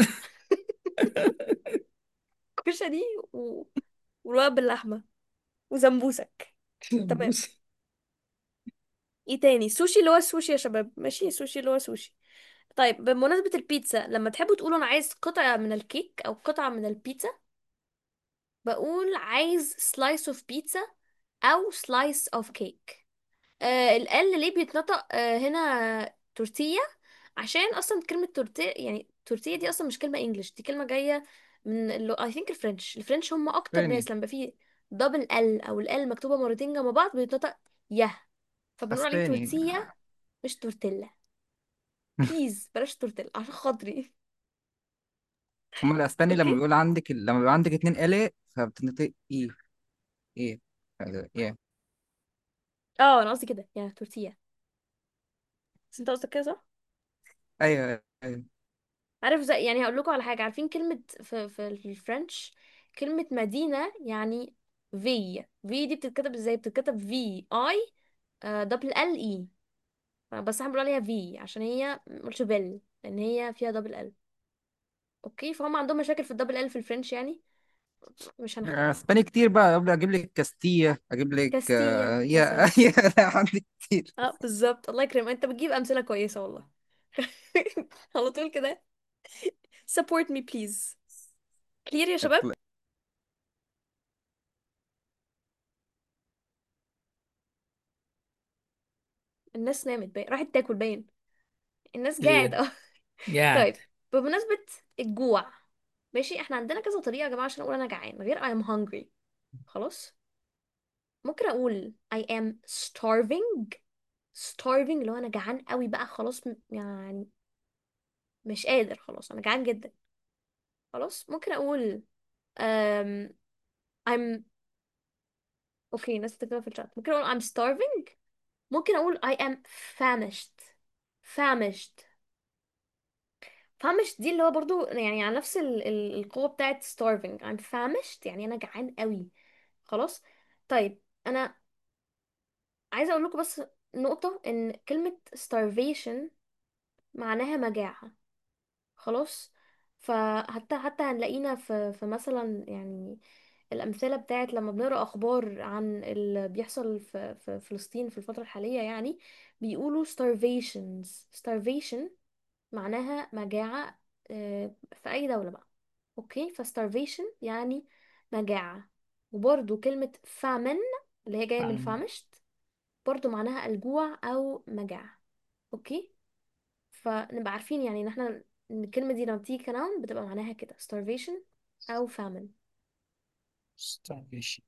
كشري و... ورقاق باللحمة وزنبوسك تمام سمبوسة ايه تاني سوشي اللي هو السوشي يا شباب ماشي سوشي اللي هو سوشي طيب بمناسبة البيتزا لما تحبوا تقولوا انا عايز قطعة من الكيك او قطعة من البيتزا بقول عايز slice of pizza او slice of cake آه ال ليه بيتنطق آه هنا تورتية عشان اصلا كلمة تورتية يعني تورتية دي اصلا مش كلمة انجلش دي كلمة جاية من ال I think الفرنش الفرنش هم اكتر اسباني ناس لما في دبل ال او ال مكتوبة مرتين جنب بعض بيتنطق يه فبنقول عليه اسباني تورتية مش تورتيلا بليز بلاش تورتيلا عشان خاطري هم الاسباني لما اوكي بيقول عندك لما بيبقى عندك اتنين آلة فبتنطق ايه ايه ايه اه انا قصدي كده يا تورتية بس انت قصدك كده صح ايوه ايوه عارف زي يعني هقول لكم على حاجة عارفين كلمة في في الفرنش كلمة مدينة يعني في في دي بتتكتب ازاي بتتكتب في اي دبل ال اي بس احنا بنقول عليها في عشان هي مقولش بل لان هي فيها دبل ال اوكي فهم عندهم مشاكل في الدبل ال في الفرنش يعني مش هنخترع اسباني كتير بقى قبل اجيب لك كاستية اجيب لك كاستية آه، يا يا سلام يا لا عندك كتير اه بالظبط الله يكرمك انت بتجيب امثلة كويسة والله على طول كده support me please كلير يا شباب الناس نامت باين راحت تاكل باين الناس كلير جاعد اه قاعد طيب بمناسبة الجوع ماشي احنا عندنا كذا طريقة يا جماعة عشان اقول انا جعان غير I'm hungry خلاص ممكن اقول I am starving starving اللي هو انا جعان قوي بقى خلاص م- يعني مش قادر خلاص انا جعان جدا خلاص ممكن اقول um, I'm اوكي ناس بتكتبها في الشات ممكن اقول I'm starving ممكن اقول I am famished famished famished دي اللي هو برضو يعني على نفس ال ال القوة بتاعت starving I'm famished يعني انا جعان قوي خلاص طيب انا عايزة اقول لكم بس نقطة ان كلمة starvation معناها مجاعة خلاص فحتى حتى هنلاقينا في في مثلا يعني الأمثلة بتاعت لما بنقرأ أخبار عن اللي بيحصل في, في فلسطين في الفترة الحالية يعني بيقولوا starvations starvation معناها مجاعة آه، في أي دولة بقى أوكي ف starvation يعني مجاعة وبرضو كلمة famine اللي هي جاية من فاهم famished برضو معناها الجوع أو مجاعة أوكي فنبقى عارفين يعني ان احنا ان الكلمة دي لما بتيجي كنون بتبقى معناها كده starvation او famine starvation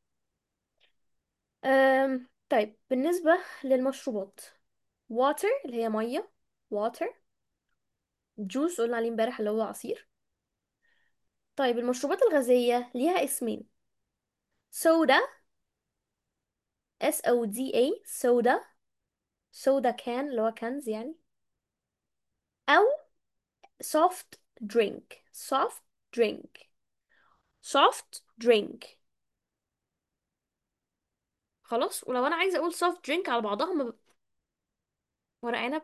أم طيب بالنسبة للمشروبات water اللي هي مية water juice قلنا عليه امبارح اللي هو عصير طيب المشروبات الغازية ليها اسمين soda S O D A soda soda can اللي هو كنز يعني أو soft drink soft drink soft drink خلاص ولو أنا عايزة أقول soft drink على بعضها ما ب... ورق عنب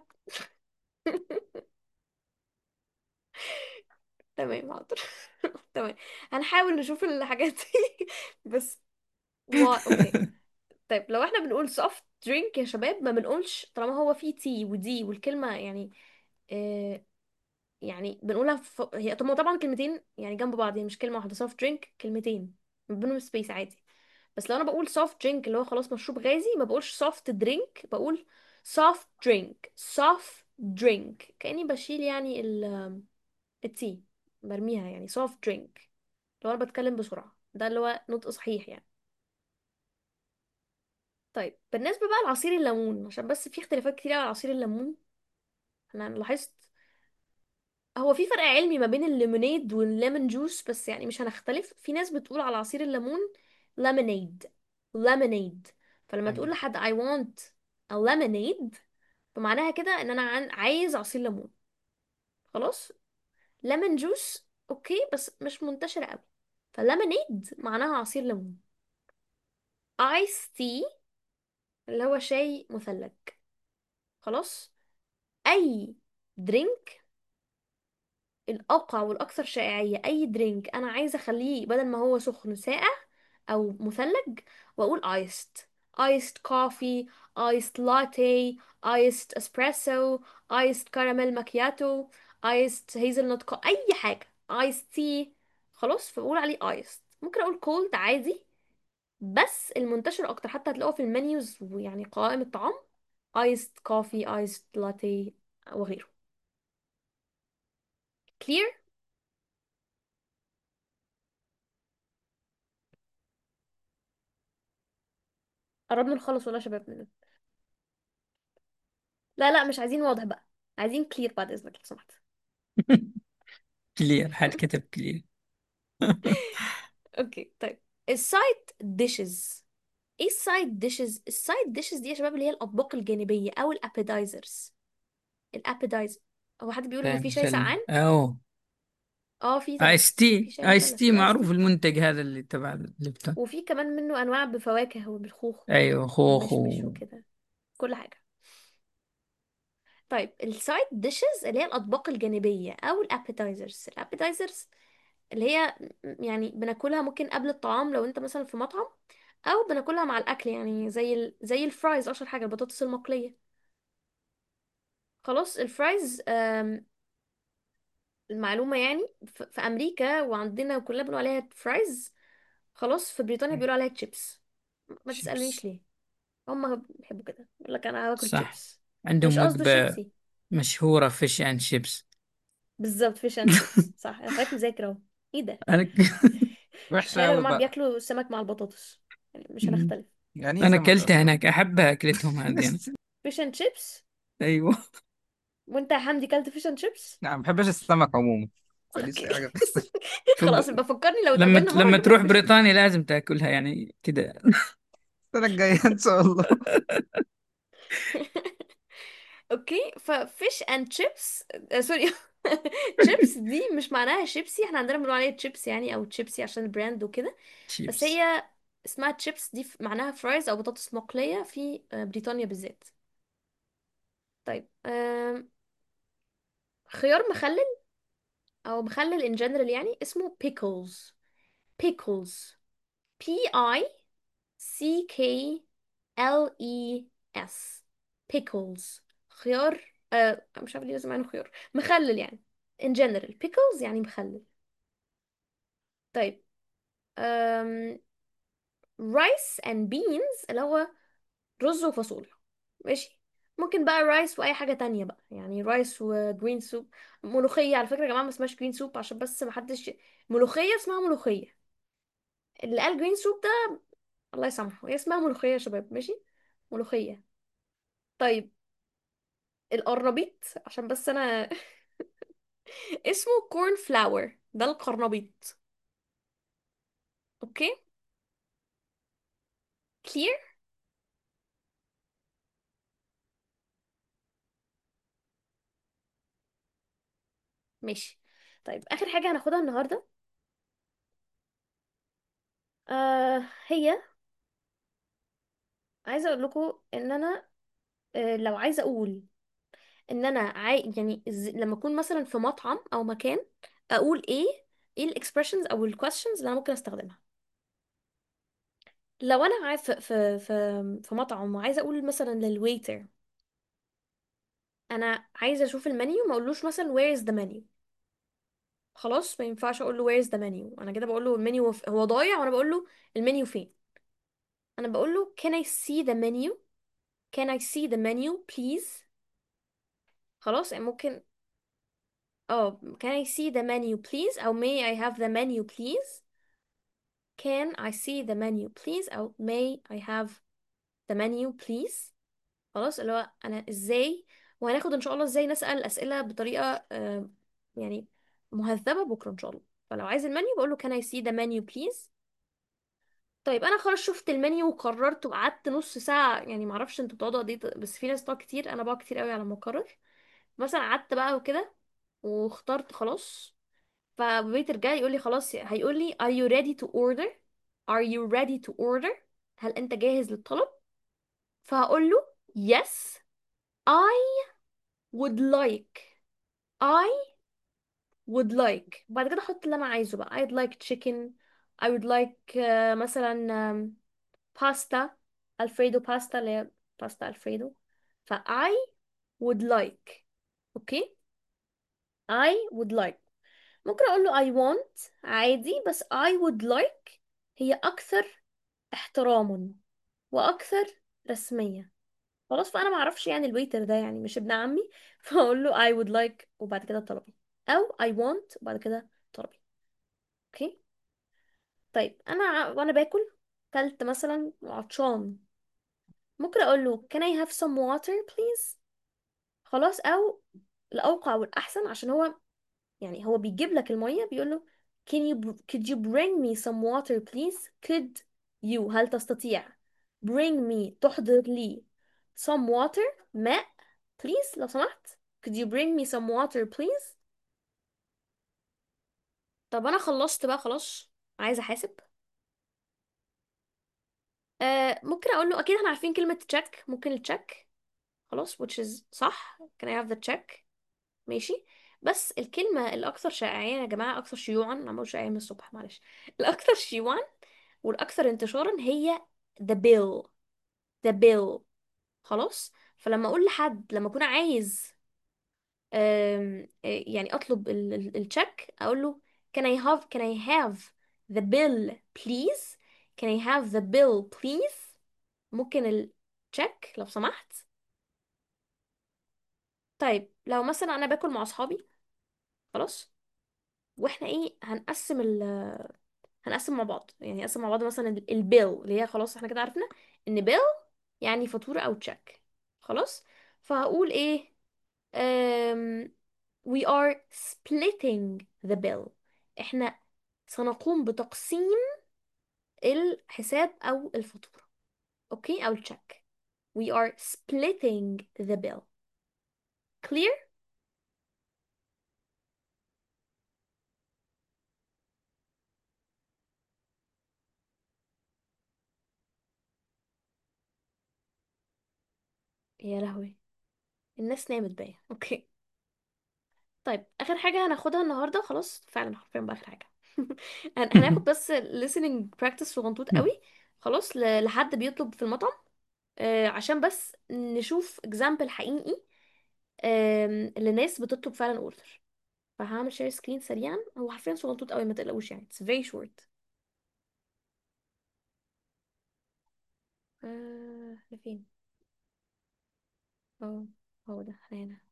تمام حاضر تمام هنحاول نشوف الحاجات دي بس و... اوكي طيب لو احنا بنقول soft drink يا شباب ما بنقولش طالما هو فيه تي ودي والكلمة يعني آه يعني بنقولها في... هي طب ما طبعا كلمتين يعني جنب بعض هي مش كلمة واحدة soft drink كلمتين ما بينهم سبيس عادي بس لو انا بقول soft drink اللي هو خلاص مشروب غازي ما بقولش soft drink بقول soft drink soft drink كأني بشيل يعني ال التي برميها يعني soft drink لو انا بتكلم بسرعة ده اللي هو نطق صحيح يعني طيب بالنسبة بقى لعصير الليمون عشان بس في اختلافات كتير على عصير الليمون انا لاحظت هو في فرق علمي ما بين الليمونيد والليمون جوس بس يعني مش هنختلف في ناس بتقول على عصير الليمون lemonade lemonade فلما تقول أيوة. لحد I want a lemonade فمعناها كده ان انا عن- عايز عصير ليمون خلاص ليمون جوس اوكي بس مش منتشرة قوي فليمونيد معناها عصير ليمون ايس تي اللي هو شاي مثلج خلاص اي درينك الاوقع والاكثر شائعيه اي درينك انا عايزه اخليه بدل ما هو سخن ساقع او مثلج واقول ايست ايست كوفي ايست لاتيه ايست اسبريسو ايست كراميل ماكياتو ايست هيزل نوت اي حاجه ايست تي خلاص فبقول عليه ايست ممكن اقول كولد عادي بس المنتشر اكتر حتى هتلاقوه في المنيوز ويعني قوائم الطعام ايست كوفي ايست لاتيه وغيره كلير قربنا نخلص ولا يا شباب منه لا لا مش عايزين واضح بقى عايزين كلير بعد اذنك لو سمحت كلير حد كتب كلير اوكي طيب السايد ديشز ايه السايد ديشز السايد ديشز دي يا شباب اللي هي الاطباق الجانبيه او الابيتايزرز الابيتايزر هو حد بيقول ان في شاي مثل سقعان أو اه في طبعا آيس في تي شاي آيس مثلج تي في ايس معروف تي المنتج هذا اللي تبع ليبتون وفي كمان منه انواع بفواكه وبالخوخ أيوه خوخ ومشمش و... وكده كل حاجه طيب السايد ديشز اللي هي الاطباق الجانبيه او الابيتايزرز الابيتايزرز اللي هي م- يعني بناكلها ممكن قبل الطعام لو انت مثلا في مطعم او بناكلها مع الاكل يعني زي ال... زي الفرايز اشهر حاجه البطاطس المقليه خلاص الفرايز آم، المعلومه يعني ف- في امريكا وعندنا كلنا بنقول عليها فرايز خلاص في بريطانيا بيقولوا عليها تشيبس ما تسالنيش شيبس ليه هم بيحبوا كده يقول لك انا باكل صح تشيبس عندهم مش قصده وجبة شيبسي مشهورة فيش أند شيبس بالظبط فيش اند شيبس صح انا خليك مذاكر اهو ايه ده أنا ك... وحشة تخيلوا يا أوي جماعة بقى بياكلوا السمك مع البطاطس يعني مش مم. هنختلف يعني إيه انا سمك اكلتها أصلا؟ هناك احبها اكلتهم هذه انا فيش اند شيبس ايوه وانت يا حمدي كلت فيش اند شيبس لا ما بحبش السمك عموما تسأليش اوكي أي حاجة في السمك خلاص يبقى فكرني لو لما اتقابلنا مرة لما نجيب تروح لك فيش اند بريطانيا لازم تاكلها يعني كده السنة الجاية إن شاء الله اوكي ففيش اند شيبس سوري تشيبس دي مش معناها شيبسي احنا عندنا بنقول عليها تشيبس يعني او تشيبسي عشان البراند وكده بس شيبس هي اسمها تشيبس دي ف- معناها فرايز او بطاطس مقلية في آه، بريطانيا بالذات طيب آم، خيار مخلل او مخلل in general يعني اسمه pickles pickles P I C K L E S pickles خيار آه مش عارفه ليه لازم يعني خيار مخلل يعني in general pickles يعني مخلل طيب um, rice and beans اللي هو رز وفاصوليا ماشي ممكن بقى رايس واي حاجه تانية بقى يعني رايس وجرين سوب ملوخيه على فكره يا جماعه ما اسمهاش جرين سوب عشان بس ما حدش ملوخيه اسمها ملوخيه اللي قال جرين سوب ده الله يسامحه هي اسمها ملوخيه يا شباب ماشي ملوخيه طيب القرنبيط عشان بس انا اسمه كورن فلاور ده القرنبيط اوكي كلير ماشي طيب اخر حاجه هناخدها النهارده آه هي عايزه اقول لكم ان انا آه لو عايزه اقول ان انا عاي... يعني إز... لما اكون مثلا في مطعم او مكان اقول ايه ايه الاكسبريشنز او الكويستشنز اللي انا ممكن استخدمها لو انا عايز في في في في مطعم وعايزه اقول مثلا للويتر انا عايزه اشوف المنيو ما اقولوش مثلا where is the menu خلاص ما ينفعش اقول له where is the menu انا كده بقول له المنيو ف... هو ضايع وانا بقول له المنيو فين انا بقول له can I see the menu can I see the menu please خلاص يعني ممكن اه can I see the menu please او may I have the menu please can I see the menu please او may I have the menu please خلاص اللي هو انا ازاي وهناخد ان شاء الله ازاي نسأل اسئلة بطريقة آه، يعني مهذبة بكرة ان شاء الله فلو عايز المنيو بقول له can I see the menu please طيب انا خلاص شفت المنيو وقررت وقعدت نص ساعة يعني معرفش انتوا بتقعدوا قد ايه بس في ناس بتقعد كتير انا بقعد كتير قوي على ما اقرر مثلا قعدت بقى وكده واخترت خلاص فبيتر جاي يقول لي خلاص هيقول لي are you ready to order are you ready to order هل انت جاهز للطلب فهقول له yes I would like I would like بعد كده احط اللي انا عايزه بقى I'd like chicken I would like uh, مثلا um, pasta alfredo pasta اللي هي باستا alfredo ف I would like اوكي I would like ممكن اقول له I want عادي بس I would like هي اكثر احتراما واكثر رسمية خلاص فانا ما اعرفش يعني الويتر ده يعني مش ابن عمي فاقول له I would like وبعد كده طلبي او I want وبعد كده طلبي اوكي طيب انا ع- وانا باكل كلت مثلا وعطشان ممكن اقول له can I have some water please خلاص او الاوقع والاحسن عشان هو يعني هو بيجيب لك المية بيقول له can you br- could you bring me some water please could you هل تستطيع bring me تحضر لي some water ماء please لو سمحت could you bring me some water please طب انا خلصت بقى خلاص عايزة احاسب آه ممكن اقول له اكيد احنا عارفين كلمة check ممكن التشيك خلاص which is صح can I have the check ماشي بس الكلمة الأكثر شائعية يا جماعة أكثر شيوعا أنا بقول شائعية من الصبح معلش الأكثر شيوعا والأكثر انتشارا هي the bill the bill خلاص فلما أقول لحد لما أكون عايز أم، آه، يعني أطلب التشيك أقول له can I have can I have the bill please can I have the bill please ممكن التشيك لو سمحت طيب لو مثلا أنا باكل مع أصحابي خلاص واحنا ايه هنقسم ال هنقسم مع بعض يعني نقسم مع بعض مثلا البيل اللي هي خلاص احنا كده عرفنا ان بيل يعني فاتورة او تشيك خلاص فهقول ايه um, we are splitting the bill احنا سنقوم بتقسيم الحساب او الفاتورة اوكي او التشيك we are splitting the bill clear يا لهوي الناس نامت باين اوكي طيب اخر حاجه هناخدها النهارده خلاص فعلا حرفيا بقى اخر حاجه هن- هناخد بس listening practice صغنطوط قوي خلاص ل- لحد بيطلب في المطعم آه، عشان بس نشوف example حقيقي آم، لناس بتطلب فعلا اوردر فهعمل شير سكرين سريعا هو حرفيا صغنطوط قوي ما تقلقوش يعني it's very short آه لفين اه هو ده احنا هنا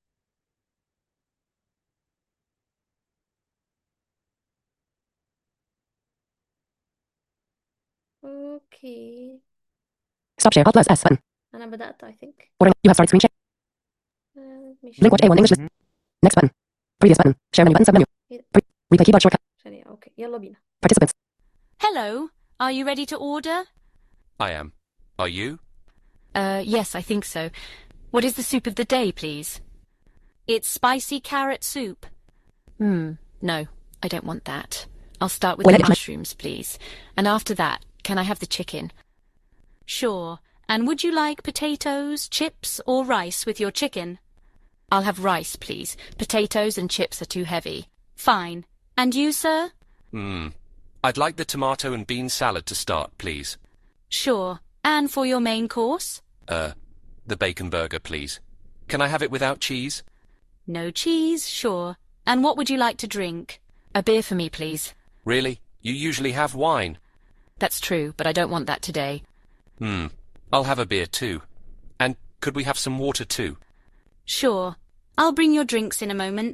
اوكي Stop share. Alt plus S button. انا بدأت I think Order. You have started screen share. آه ماشي Link watch A1 English list. Next button. Previous button. Share menu button sub menu. إيه ده؟ Re- replay keyboard shortcut. ثانية اوكي يلا بينا Participants. Hello, are you ready to order? I am. Are you? Uh, yes, I think so. What is the soup of the day, please? It's spicy carrot soup. Hmm, no, I don't want that. I'll start with Well, the let- mushrooms, please. And after that, can I have the chicken? Sure. And would you like potatoes, chips, or rice with your chicken? I'll have rice, please. Potatoes and chips are too heavy. Fine. And you, sir? Hmm. I'd like the tomato and bean salad to start, please. Sure. And for your main course? Uh, the bacon burger, please. Can I have it without cheese? No cheese, sure. And what would you like to drink? A beer for me, please. Really? You usually have wine. That's true, but I don't want that today. Hmm. I'll have a beer too. And could we have some water too? Sure. I'll bring your drinks in a moment.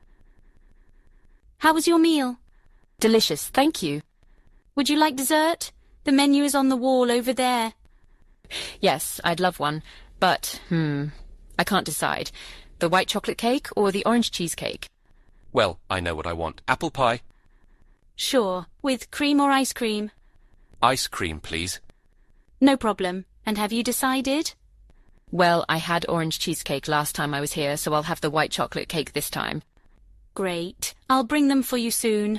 How was your meal? Delicious, thank you. Would you like dessert? The menu is on the wall over there. Yes, I'd love one, but, hmm, I can't decide. The white chocolate cake or the orange cheesecake? Well, I know what I want. Apple pie. Sure, with cream or ice cream? Ice cream, please. No problem. And have you decided? Well, I had orange cheesecake last time I was here, so I'll have the white chocolate cake this time. Great. I'll bring them for you soon.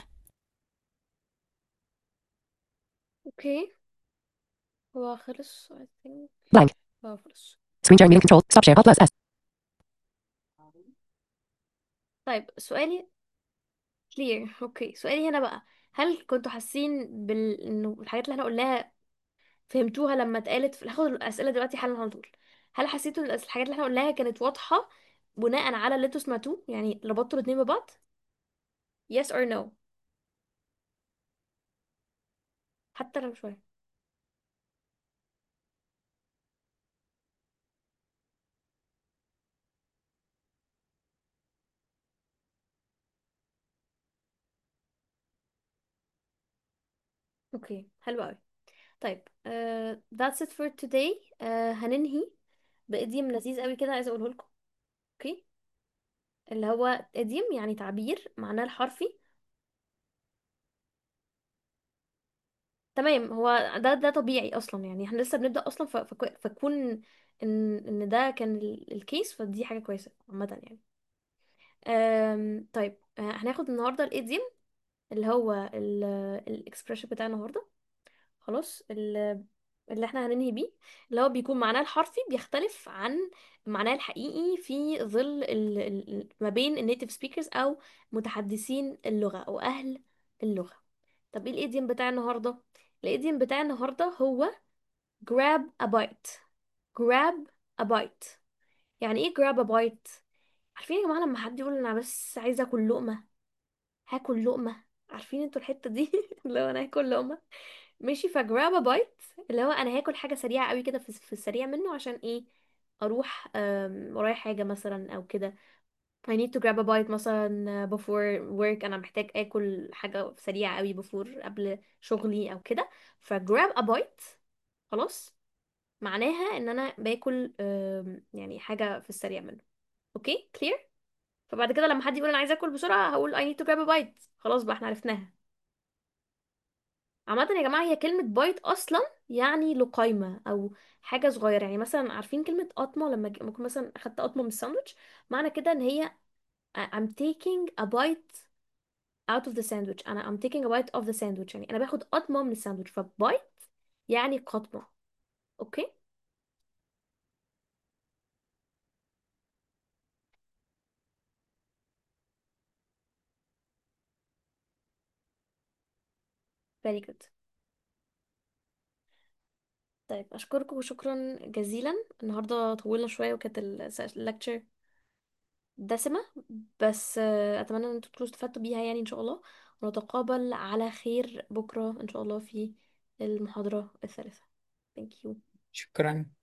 اوكي هو خلص I think Blank. اه خلص Screen sharing meeting control. Stop share. Alt plus S. طيب سؤالي clear اوكي سؤالي هنا بقى هل كنتوا حاسين بال انه الحاجات اللي احنا قلناها فهمتوها لما اتقالت في هاخد الاسئله دلوقتي حالا على طول هل حسيتوا ان الحاجات اللي احنا قلناها كانت واضحه بناء على اللي انتوا سمعتوه يعني ربطتوا الاتنين ببعض yes or no حتى لو شويه اوكي حلو قوي طيب uh, that's it for today uh, هننهي بإديم لذيذ قوي كده عايزه اقوله لكم اوكي اللي هو إديم يعني تعبير معناه الحرفي تمام هو ده ده طبيعي اصلا يعني احنا لسه بنبدأ اصلا ف- فكو- فكون ان ان ده كان ال- الكيس فدي حاجة كويسة عامة يعني أم طيب آه، هناخد النهارده الايديوم اللي هو الاكسبريشن بتاع النهارده خلاص ال- اللي احنا هننهي بيه اللي هو بيكون معناه الحرفي بيختلف عن معناه الحقيقي في ظل ال... ال... ما بين النيتيف سبيكرز او متحدثين اللغة او اهل اللغة طب ايه الايديوم بتاع النهارده الايديوم بتاع النهارده هو grab a bite grab a bite يعني ايه grab a bite عارفين يا جماعة لما حد يقول انا بس عايزة اكل لقمة هاكل لقمة عارفين انتوا الحتة دي اللي هو انا هاكل لقمة ماشي فجراب ا بايت اللي هو انا هاكل حاجة سريعة قوي كده في في السريع منه عشان ايه اروح أم، ورايا حاجة مثلا او كده I need to grab a bite مثلا before work انا محتاج اكل حاجة سريعة قوي before قبل شغلي او كده ف grab a bite خلاص معناها ان انا باكل آم، يعني حاجة في السريع منه اوكي clear فبعد كده لما حد يقول انا عايز اكل بسرعة هقول I need to grab a bite خلاص بقى احنا عرفناها عامة يا جماعة هي كلمة بايت أصلا يعني لقيمة أو حاجة صغيرة يعني مثلا عارفين كلمة قطمة لما ج- ممكن مثلا أخدت قطمة من الساندوتش معنى كده إن هي I'm taking a bite out of the sandwich أنا I'm taking a bite of the sandwich يعني أنا باخد قطمة من الساندوتش فبايت يعني قطمة أوكي very good طيب أشكركم وشكرا جزيلا النهاردة طولنا شوية وكانت اللكتشر دسمة بس آه، أتمنى إن انتوا تكونوا استفدتوا بيها يعني إن شاء الله ونتقابل على خير بكرة إن شاء الله في المحاضرة الثالثة thank you شكرا